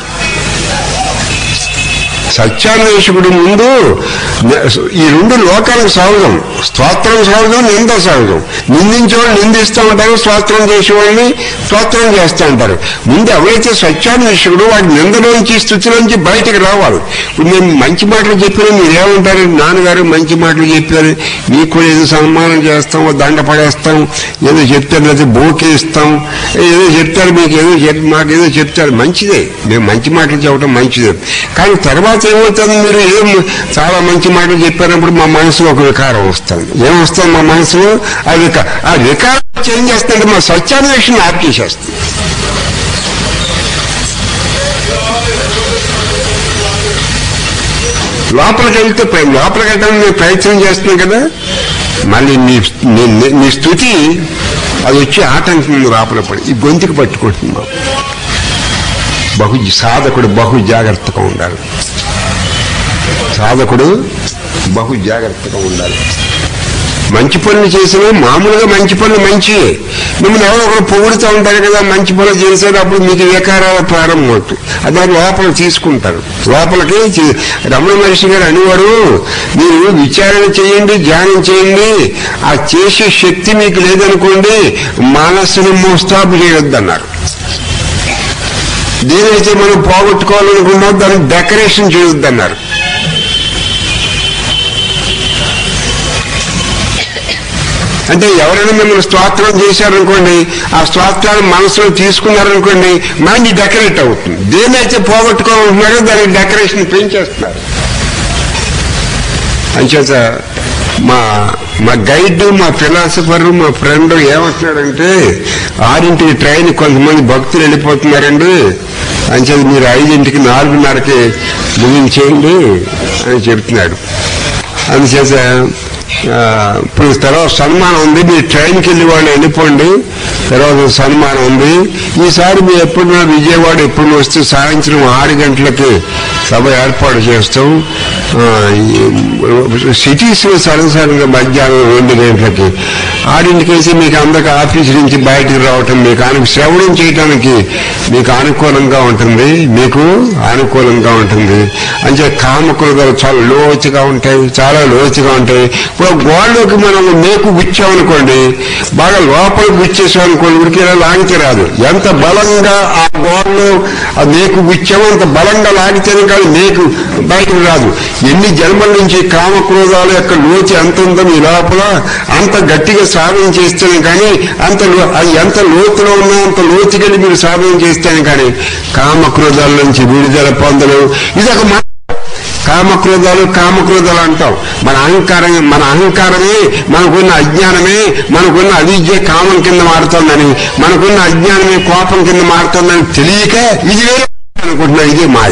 సత్యాన్వేషకుడు ముందు ఈ రెండు లోకాలకు సహజం స్తోత్రం సహజం నింద సహజం నిందించేవాళ్ళు నిందిస్తూ ఉంటారు స్తోత్రం చేసేవాళ్ళని స్తోత్రం చేస్తూ ఉంటారు ముందు ఎవరైతే సత్యాన్వేషకుడు వాడి నిందలోంచి స్థుతిలోంచి బయటకు రావాలి ఇప్పుడు మేము మంచి మాటలు చెప్పినా మీరు ఏమంటారు నాన్నగారు మంచి మాటలు చెప్పారు మీకు కూడా ఏదో సన్మానం చేస్తాం ఓ దండ పడేస్తాం ఏదో చెప్తారు లేదా బోకే ఇస్తాం ఏదో చెప్తారు మీకు ఏదో చెప్ మాకు ఏదో చెప్తారు మంచిదే మేము మంచి మాటలు చెప్పడం మంచిదే కానీ తర్వాత ఏమవుతుంది మీరు ఏదో చాలా మంచి మాటలు చెప్పినప్పుడు మా మనసులో ఒక వికారం వస్తుంది ఏమొస్తుంది మా మనసులో ఆ విక ఆ వికారం ఏం చేస్తుందంటే మా సత్యాన్వేషణ ఆప్ చేసేస్తుంది లోపలికి వెళ్తే ప్ర- లోపలికి వెళ్ళడానికి నేను ప్రయత్నం చేస్తున్నాను కదా మళ్ళీ నీ నీ- నీ- నీ స్థుతి అది వచ్చి ఆటంకం లోపల పడి ఈ గొంతుకు పట్టుకుంటున్నాం బహు సాధకుడు బహు జాగ్రత్తగా ఉండాలి సాధకుడు బహు జాగ్రత్తగా ఉండాలి మంచి పనులు చేసినా మామూలుగా మంచి పనులు మంచియే మిమ్మల్ని ఎవరో ఒకరు పొగుడుతూ ఉంటారు కదా మంచి పనులు చేసేటప్పుడు మీకు వికారాల ప్రారంభం అవుతుంది అది లోపల తీసుకుంటారు లోపలికి చే- రమణ మహర్షి గారు అనేవారు మీరు విచారణ చేయండి ధ్యానం చేయండి ఆ చేసే శక్తి మీకు లేదనుకోండి మనస్సును మోస్తాపు చేయొద్దన్నారు దేనైతే మనం పోగొట్టుకోవాలనుకున్నాం దానికి డెకరేషన్ చేయొద్దన్నారు అంటే ఎవరైనా మిమ్మల్ని స్తోత్రం చేశారనుకోండి ఆ స్తోత్రాన్ని మనసులో తీసుకున్నారనుకోండి మైండ్ డెకరేట్ అవుతుంది దేనైతే పోగొట్టుకోవాలనుకున్నారో దానికి డెకరేషన్ పెంచేస్తున్నారు అంచేత మా మా గైడ్ మా ఫిలాసఫర్ మా ఫ్రెండ్ ఏమంటున్నాడంటే ఆరింటికి ట్రైన్ కొంతమంది భక్తులు వెళ్ళిపోతున్నారండి అంచేది మీరు ఐదింటికి నాలుగున్నరకి ముగించేయండి అని చెప్తున్నాడు అందుచేత ఆ, ఇప్పుడు తర్వాత సన్మానం ఉంది మీరు ట్రైన్కి వెళ్ళి వాళ్ళు వెళ్ళిపోండి తర్వాత సన్మానం ఉంది ఈసారి మీరు ఎప్పుడున్నా విజయవాడ ఎప్పుడు వస్తే సాయంత్రం ఆరు గంటలకి సభ ఏర్పాటు చేస్తాం ఆ, ఈ సిటీస్ లో సరసరిగా మధ్యాహ్నం రెండు గంటలకి ఆరింటికి వేసి మీకు అందరికి ఆఫీస్ నుంచి బయటకు రావటం మీకు అను శ్రవణం చేయడానికి మీకు అనుకూలంగా ఉంటుంది మీకు అనుకూలంగా ఉంటుంది అంటే కామకులు చాలా లోతుగా ఉంటాయి చాలా లోతుగా ఉంటాయి ఇప్పుడు గోడలోకి మనం మేకు గుచ్చామనుకోండి బాగా లోపలికి గుచ్చేసామనుకోండి ఉడికి ఇలా లాగితే రాదు ఎంత బలంగా ఆ గోడలో ఆ మేకు గుచ్చామో అంత బలంగా లాగితేనే కాదు మేకు బయటకు రాదు ఎన్ని జన్మల నుంచి కామక్రోధాల యొక్క లోతు ఎంత ఉందో మీ లోపల అంత గట్టిగా సాధన చేస్తేనే కానీ అంత లో- అది ఎంత లోతులో ఉన్నా అంత లోతుకెళ్ళి మీరు సాధన చేస్తేనే కానీ కామక్రోధాల నుంచి విడుదల పొందలు ఇది ఒక మ- కామక్రోధాలు కామక్రోధాలు అంటాం మన అహంకారం మన అహంకారమే మనకున్న అజ్ఞానమే మనకున్న అవిద్య కామం కింద మారుతోందని మనకున్న అజ్ఞానమే కోపం కింద మారుతోందని తెలియక ఇది వేరే అనుకుంటున్నా ఇది మాయ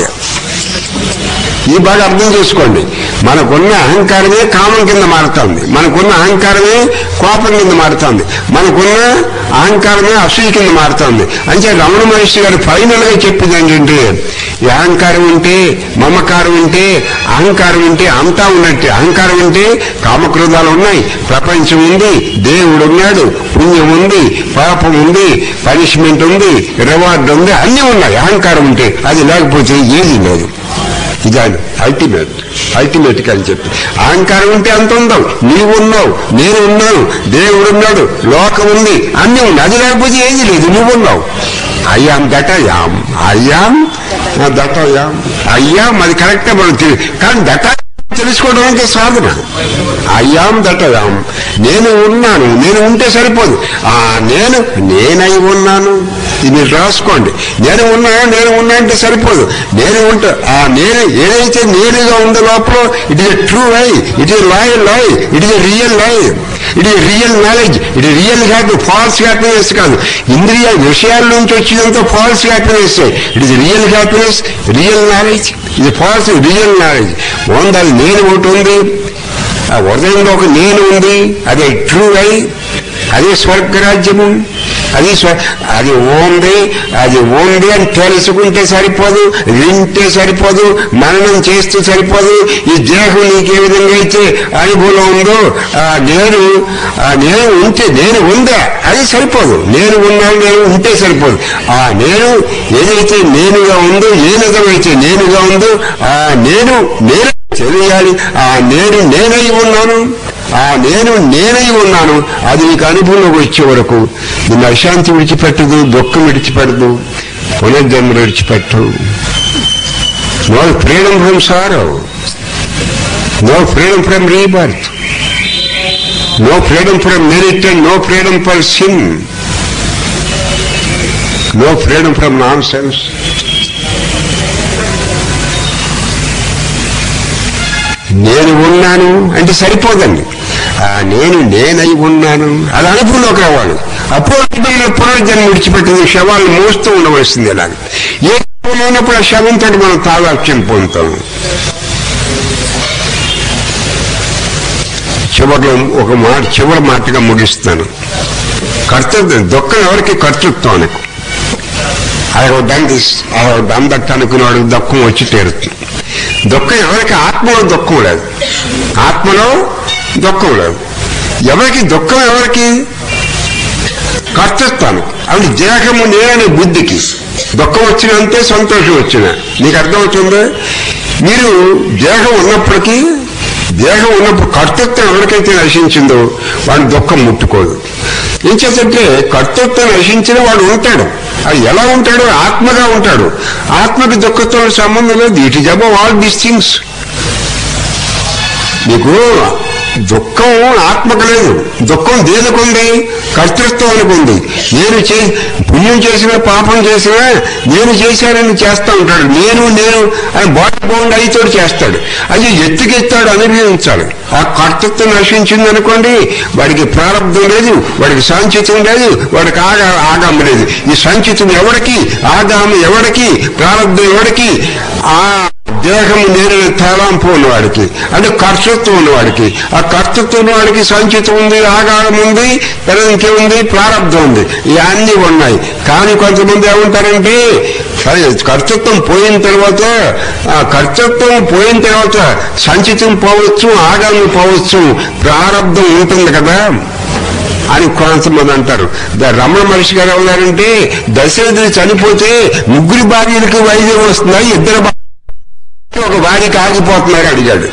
ఇది బాగా అర్థం చేసుకోండి మనకున్న అహంకారమే కామం కింద మారుతోంది మనకున్న అహంకారమే కోపం కింద మారుతోంది మనకున్న అహంకారమే అసూయ కింద మారుతోంది అంటే రమణ మహర్షి గారు ఫైనల్ గా చెప్పింది ఏంటంటే ఈ అహంకారం ఉంటే మమకారం ఉంటే అహంకారం ఉంటే అంతా ఉన్నట్టే అహంకారం ఉంటే కామక్రోధాలు ఉన్నాయి ప్రపంచం ఉంది దేవుడు ఉన్నాడు పుణ్యం ఉంది పాపం ఉంది పనిష్మెంట్ ఉంది రివార్డ్ ఉంది అన్నీ ఉన్నాయి అహంకారం ఉంటే అది లేకపోతే ఏది లేదు ఇది అల్టిమేట్ అల్టిమేట్ అని చెప్పి అహంకారం ఉంటే అంత ఉందాం నీవు ఉన్నావు నేను ఉన్నాను దేవుడు ఉన్నాడు లోకం ఉంది అన్నీ ఉంది అది లేకపోతే ఏది లేదు నువ్వు ఉన్నావు అయ్యాం దట్ అయ్యాం అయ్యాం దట్ అయ్యాం అయ్యాం అది కరెక్టే మనం తెలి- కానీ దట్ తెలుసుకోవడానికి సాధన అయ్యాం దట్ అయ్యాం నేను ఉన్నాను నేను ఉంటే సరిపోదు ఆ నేను నేనై ఉన్నాను ఇది మీరు రాసుకోండి నేను ఉన్నా నేను ఉన్నా అంటే సరిపోదు నేను ఉంటా ఆ నేను ఏదైతే నేనుగా ఉందో లోపల it is truly it is loyally it is really it is real knowledge it is real happy false happiness కాదు ఇంద్రియ విషయాల నుంచి వచ్చినంత false happiness it is real happiness real knowledge ఇది ఫాల్స్ రియల్ నాలెడ్జ్ ఓందాలి నేను ఒకటి ఉంది ఆ హృదయంలో ఒక నేను ఉంది అదే ట్రూ ఐ అదే స్వర్గరాజ్యము అది స్వ- అది ఉంది అది ఉంది అని తెలుసుకుంటే సరిపోదు వింటే సరిపోదు మననం చేస్తూ సరిపోదు ఈ దేహం నీకు ఏ విధంగా అయితే అనుభవం ఉందో ఆ నేను ఆ నేను ఉంటే నేను ఉందా అది సరిపోదు నేను ఉన్నాను నేను ఉంటే సరిపోదు ఆ నేను ఏదైతే నేనుగా ఉందో ఏ నిజమైతే నేనుగా ఉందో ఆ నేను నేను తెలియాలి ఆ నేను నేనై ఉన్నాను ఆ నేను నేనై ఉన్నాను అది నీకు అనుభవంలోకి వచ్చే వరకు నిన్ను అశాంతి విడిచిపెట్టదు దుఃఖం విడిచిపెట్టదు పునర్జన్మలు విడిచిపెట్టు no freedom from sorrow no freedom from rebirth no freedom from merit and no freedom for sin no freedom from nonsense నేను ఉన్నాను అంటే సరిపోదండి ఆ నేను నేనై ఉన్నాను అది అనుభవంలోకి రావాలి అప్పుడు అనుభవంలో పునర్జన్మ విడిచిపెట్టింది శవాలను మోస్తూ ఉండవలసింది ఇలాగ ఏ శవం ఉన్నప్పుడు ఆ శవంతో మనం తాదాక్ష్యం పొందుతాం చివరిలో ఒక మాట చివరి మాటగా ముగిస్తాను కర్తవ్యం దుఃఖం ఎవరికి కర్తృత్వం అనుకో అది ఒక దండి అది ఒక దందట్టు అనుకునేవాడు దుఃఖం వచ్చి తీరుతుంది దుఃఖం ఎవరికి ఆత్మలో దుఃఖం లేదు ఆత్మలో దుఃఖం లేదు ఎవరికి దుఃఖం ఎవరికి కర్తృత్వానికి అది దేహము నేననే బుద్ధికి దుఃఖం వచ్చినంతే సంతోషం వచ్చిన నీకు అర్థమవుతుందా మీరు దేహం ఉన్నప్పటికీ దేహం ఉన్నప్పుడు కర్తృత్వం ఎవరికైతే నశించిందో వాడి దుఃఖం ముట్టుకోదు ఏం చేద్దంటే కర్తృత్వం నశించిన వాడు ఉంటాడు అది ఎలా ఉంటాడు ఆత్మగా ఉంటాడు ఆత్మకి దుఃఖంతో సంబంధం లేదు it is above all these things నీకు దుఃఖం ఆత్మకు లేదు దుఃఖం దేనికుంది కర్తృత్వానికి ఉంది నేను చే పుణ్యం చేసినా పాపం చేసినా నేను చేశానని చేస్తా ఉంటాడు నేను నేను అని బాడీ బౌండ్ అయితోడు చేస్తాడు అది ఎత్తుకెత్తాడు అనుభవించాలి ఆ కర్తృత్వం నశించింది అనుకోండి వాడికి ప్రారంభం లేదు వాడికి సంచితం లేదు వాడికి ఆగా ఆగామ లేదు ఈ సంచితం ఎవడికి ఆగామ ఎవడికి ప్రారంభం ఎవడికి ఆ దేహం నేరిన తలాంపు ఉన్నవాడికి అంటే కర్తృత్వం ఉన్నవాడికి ఆ కర్తృత్వం ఉన్నవాడికి సంచితం ఉంది ఆగారం ఉంది తర్వాత ఇంకేముంది ప్రారంభం ఉంది ఇవన్నీ ఉన్నాయి కానీ కొంతమంది ఏమంటారంటే సరే కర్తృత్వం పోయిన తర్వాత ఆ కర్తృత్వం పోయిన తర్వాత సంచితం పోవచ్చు ఆగామి పోవచ్చు ప్రారంభం ఉంటుంది కదా అని కొంతమంది అంటారు ద- రమణ మహర్షి గారు ఏమన్నారంటే దశరథుడు చనిపోతే ముగ్గురి భార్యలకు వైద్యం వస్తుందా ఇద్దరు భా- ఒక భార్యకి ఆగిపోతున్నారు అడిగాడు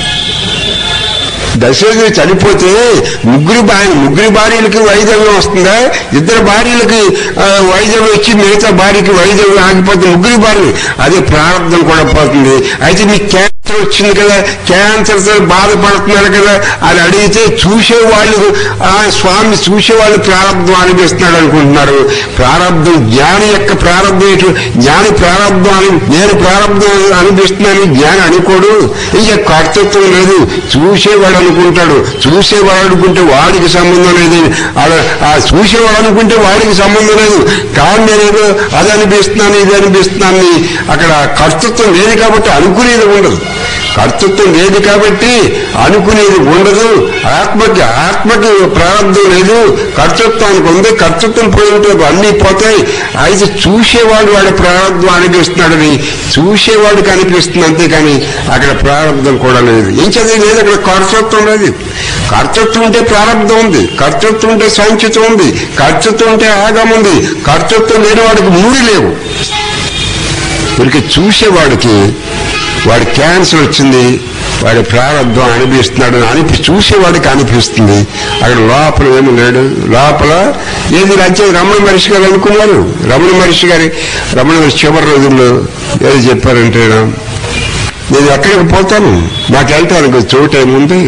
దశరథుడు చనిపోతే ముగ్గురు భార్య ముగ్గురు భార్యలకి వైద్యం వస్తుందా ఇద్దరు భార్యలకి ఆ, వైద్యం వచ్చి మిగతా భార్యకి వైద్యం ఆగిపోతే ముగ్గురు భార్యలు అదే ప్రారంభం కూడా పోతుంది అయితే మీకు క్యాన్సర్ వచ్చింది కదా క్యాన్సర్ తో బాధపడుతున్నారు కదా అని అడిగితే చూసేవాళ్ళు ఆ స్వామి చూసేవాళ్ళు ప్రారంభం అనిపిస్తున్నాడు అనుకుంటున్నారు ప్రారంభం జ్ఞాని యొక్క ప్రారంభం ఏంటి జ్ఞాని ప్రారంభం అని నేను ప్రారంభం అనిపిస్తున్నాను జ్ఞాని అనుకోడు ఇక కర్తృత్వం లేదు చూసేవాడు అనుకుంటాడు చూసేవాడు అనుకుంటే వాడికి సంబంధం లేదు అలా- ఆ చూసేవాడు అనుకుంటే వాడికి సంబంధం లేదు కానీ నేను అది అనిపిస్తున్నాను ఇది అనిపిస్తున్నాను అని అక్కడ కర్తృత్వం లేదు కాబట్టి అనుకునేది ఉండదు కర్తృత్వం లేదు కాబట్టి అనుకునేది ఉండదు ఆత్మకి ఆత్మకి ప్రారంభం లేదు కర్తృత్వానికి ఉంది కర్తృత్వం పోయినట్టు అన్నీ పోతాయి అయితే చూసేవాడు వాడి ప్రారంభం అనిపిస్తున్నాడని చూసేవాడికి అనిపిస్తుంది అంతేకాని అక్కడ ప్రారంభం కూడా లేదు ఏం చదివి లేదు అక్కడ కర్తృత్వం లేదు కర్తృత్వం ఉంటే ప్రారంభం ఉంది కర్తృత్వం ఉంటే సంచితం ఉంది కర్తృత్వం ఉంటే ఆగం ఉంది కర్తృత్వం లేని వాడికి మూడి లేవు వీరికి చూసేవాడికి వాడి క్యాన్సర్ వచ్చింది వాడి ప్రారంభం అనిపిస్తున్నాడు అనిపి చూసేవాడికి అనిపిస్తుంది అక్కడ లోపల ఏమి లేడు లోపల ఏది రాజ్యం రమణ మహర్షి గారు అనుకున్నారు రమణ మహర్షి గారి రమణ మహర్షి చివరి రోజుల్లో ఏది చెప్పారంటే నేను ఎక్కడికి పోతాను నాకు వెళ్తాను చోటు ఏముంది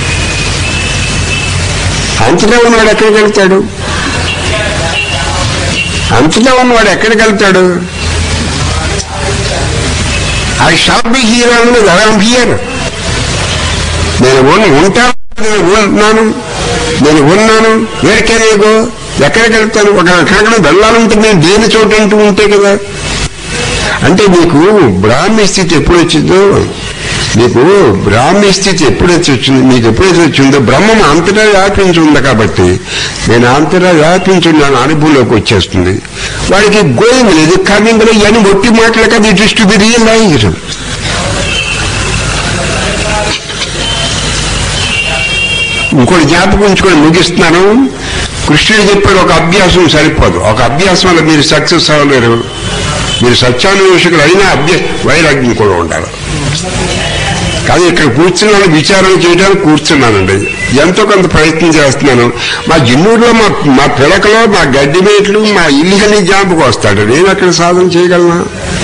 అంతలో ఉన్నవాడు ఎక్కడికి వెళ్తాడు అంతలో ఉన్నవాడు ఎక్కడికి వెళ్తాడు ఐ షాల్ బి హియర్ అని ఐఎమ్ హియర్ నేను ఉన్- ఉంటాను నేను ఉంటున్నాను నేను ఉన్నాను వేడికే నీకు ఎక్కడికి వెళ్తాను ఒక ఎక్కడికైనా వెళ్ళాలంటే నేను దేని చోటు అంటూ ఉంటే కదా అంటే నీకు బ్రాహ్మీ స్థితి ఎప్పుడు వచ్చిందో మీకు బ్రాహ్మీ స్థితి ఎప్పుడైతే వచ్చింది మీకు ఎప్పుడైతే వచ్చిందో బ్రహ్మం అంతటా వ్యాపించి ఉంది కాబట్టి నేను అంతటా వ్యాపించి ఉన్నాను అనుభవంలోకి వచ్చేస్తుంది వాడికి గోయింగ్ లేదు కమింగ్ లేదు ఇవన్నీ ఒట్టి మాటలు కదా it is to be realised ఇంకోటి జ్ఞాపకం ఉంచుకొని ముగిస్తున్నాను కృష్ణుడు చెప్పాడు ఒక అభ్యాసం సరిపోదు ఒక అభ్యాసం వల్ల మీరు సక్సెస్ అవ్వలేరు మీరు సత్యాన్వేషకులు అయినా అభ్య వైరాగ్యం కూడా ఉండాలి కానీ ఇక్కడ కూర్చున్నాను విచారణ చేయడానికి కూర్చున్నానండి ఎంతో కొంత ప్రయత్నం చేస్తున్నాను మా జిన్నూరులో మా మా పిలకలో మా గడ్డి మేట్లు మా ఇల్లు అన్ని జ్ఞాపకం వస్తాడు నేను అక్కడ సాధన చేయగలనా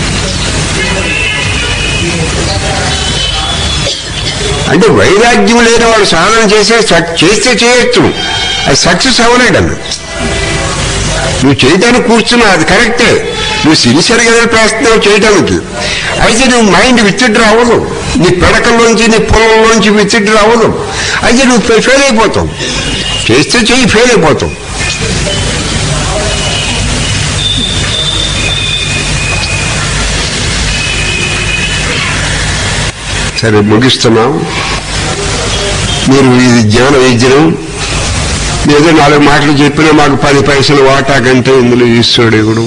అంటే వైరాగ్యం లేని వాడు సాధన చేసే సక్- చేస్తే చేయొచ్చు అది సక్సెస్ అవ్వలేడన్న నువ్వు చేయడానికి కూర్చున్నా అది కరెక్టే నువ్వు సిన్సియర్గా ప్రయత్నం చేయడానికి అయితే నువ్వు మైండ్ విత్డ్రా అవ్వదు నీ పిడకల్లోంచి నీ పొలంలోంచి విత్డ్రా అవ్వదు అయితే నువ్వు ఫెయిల్ అయిపోతావు చేస్తే చెయ్యి ఫెయిల్ అయిపోతావు సరే ముగిస్తున్నాం మీరు ఇది జ్ఞాన విద్యను ఏదో నాలుగు మాటలు చెప్పినా మాకు పది పైసలు వాటా కంటే ఇందులో ఈశ్వరుడు ఇవ్వడు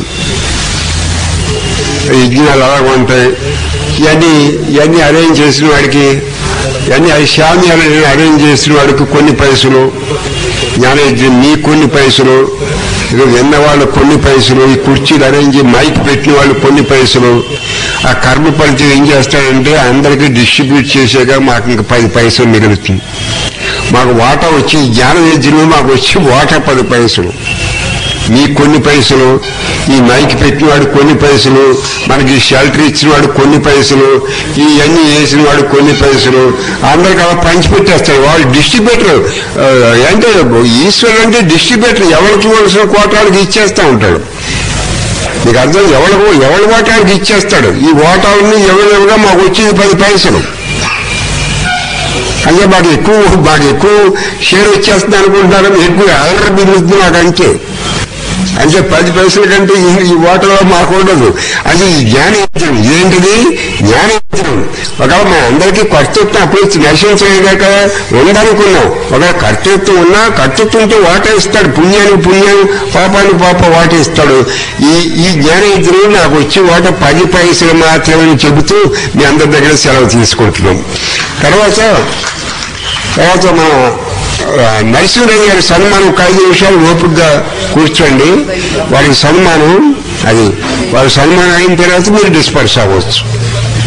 యజ్ఞాలు అలా ఉంటాయి ఇవన్నీ ఇవన్నీ అరేంజ్ చేసిన వాడికి ఇవన్నీ అది శామ్యాలని అరేంజ్ చేసిన వాడికి కొన్ని పైసలు జ్ఞానయజ్ఞం నీ కొన్ని పైసలు ఇక విన్న వాళ్ళు కొన్ని పైసలు ఈ కుర్చీలు అరేంజ్ మైక్ పెట్టిన వాళ్ళు కొన్ని పైసలు ఆ కర్మ పరిచయం ఏం చేస్తాడంటే అందరికీ డిస్ట్రిబ్యూట్ చేసాక మాకు ఇంక పది పైసలు మిగులుతుంది మాకు వాటా వచ్చి జ్ఞాన యజ్ఞంలో మాకు వచ్చి వాటా పది పైసలు మీ కొన్ని పైసలు ఈ మైక్ పెట్టినవాడు కొన్ని పైసలు మనకి షెల్టర్ ఇచ్చినవాడు కొన్ని పైసలు ఇవన్నీ వేసిన వాడు కొన్ని పైసలు అందరికి అలా పంచి పెట్టేస్తాడు వాళ్ళు డిస్ట్రిబ్యూటర్ అంటే ఈశ్వరుడు అంటే డిస్ట్రిబ్యూటర్ ఎవరికి వలసిన కోటాలకు ఇచ్చేస్తా ఉంటాడు మీకు అర్థం ఎవరికి ఎవరి ఓటానికి ఇచ్చేస్తాడు ఈ ఓటాలని ఎవరెవరుగా మాకు వచ్చింది పది పైసలు అంటే మాకు ఎక్కువ మాకు ఎక్కువ షేర్ వచ్చేస్తుంది అనుకుంటున్నారు ఎక్కువ ఆర్డర్ మిగులుతుంది నాకు అంతే అంటే పది పైసల కంటే ఈ- ఈ ఓటర్లో మాకు ఉండదు అది ఈ జ్ఞానేంద్రం ఇదేంటిది జ్ఞానేంద్రం ఒకవేళ మా అందరికీ కర్తృత్వం అప్పుడు నశించలేక ఉందనుకున్నాం ఒకవేళ కర్తృత్వం ఉన్నా కర్తృత్వంతో వాట ఇస్తాడు పుణ్యానికి పుణ్యం పాపానికి పాప వాట ఇస్తాడు ఈ ఈ జ్ఞానేంద్రుడు నాకు వచ్చి వాట పది పైసలు మాత్రమే చెబుతూ మీ అందరి దగ్గర సెలవు తీసుకుంటున్నాం తర్వాత తర్వాత మన ఆ, నరసింహరావు గారి సన్మానం ఒక ఐదు నిమిషాలు ఓపికగా కూర్చోండి వారికి సన్మానం అది వారి సన్మానం అయిన తర్వాత మీరు డిస్పర్స్ అవ్వచ్చు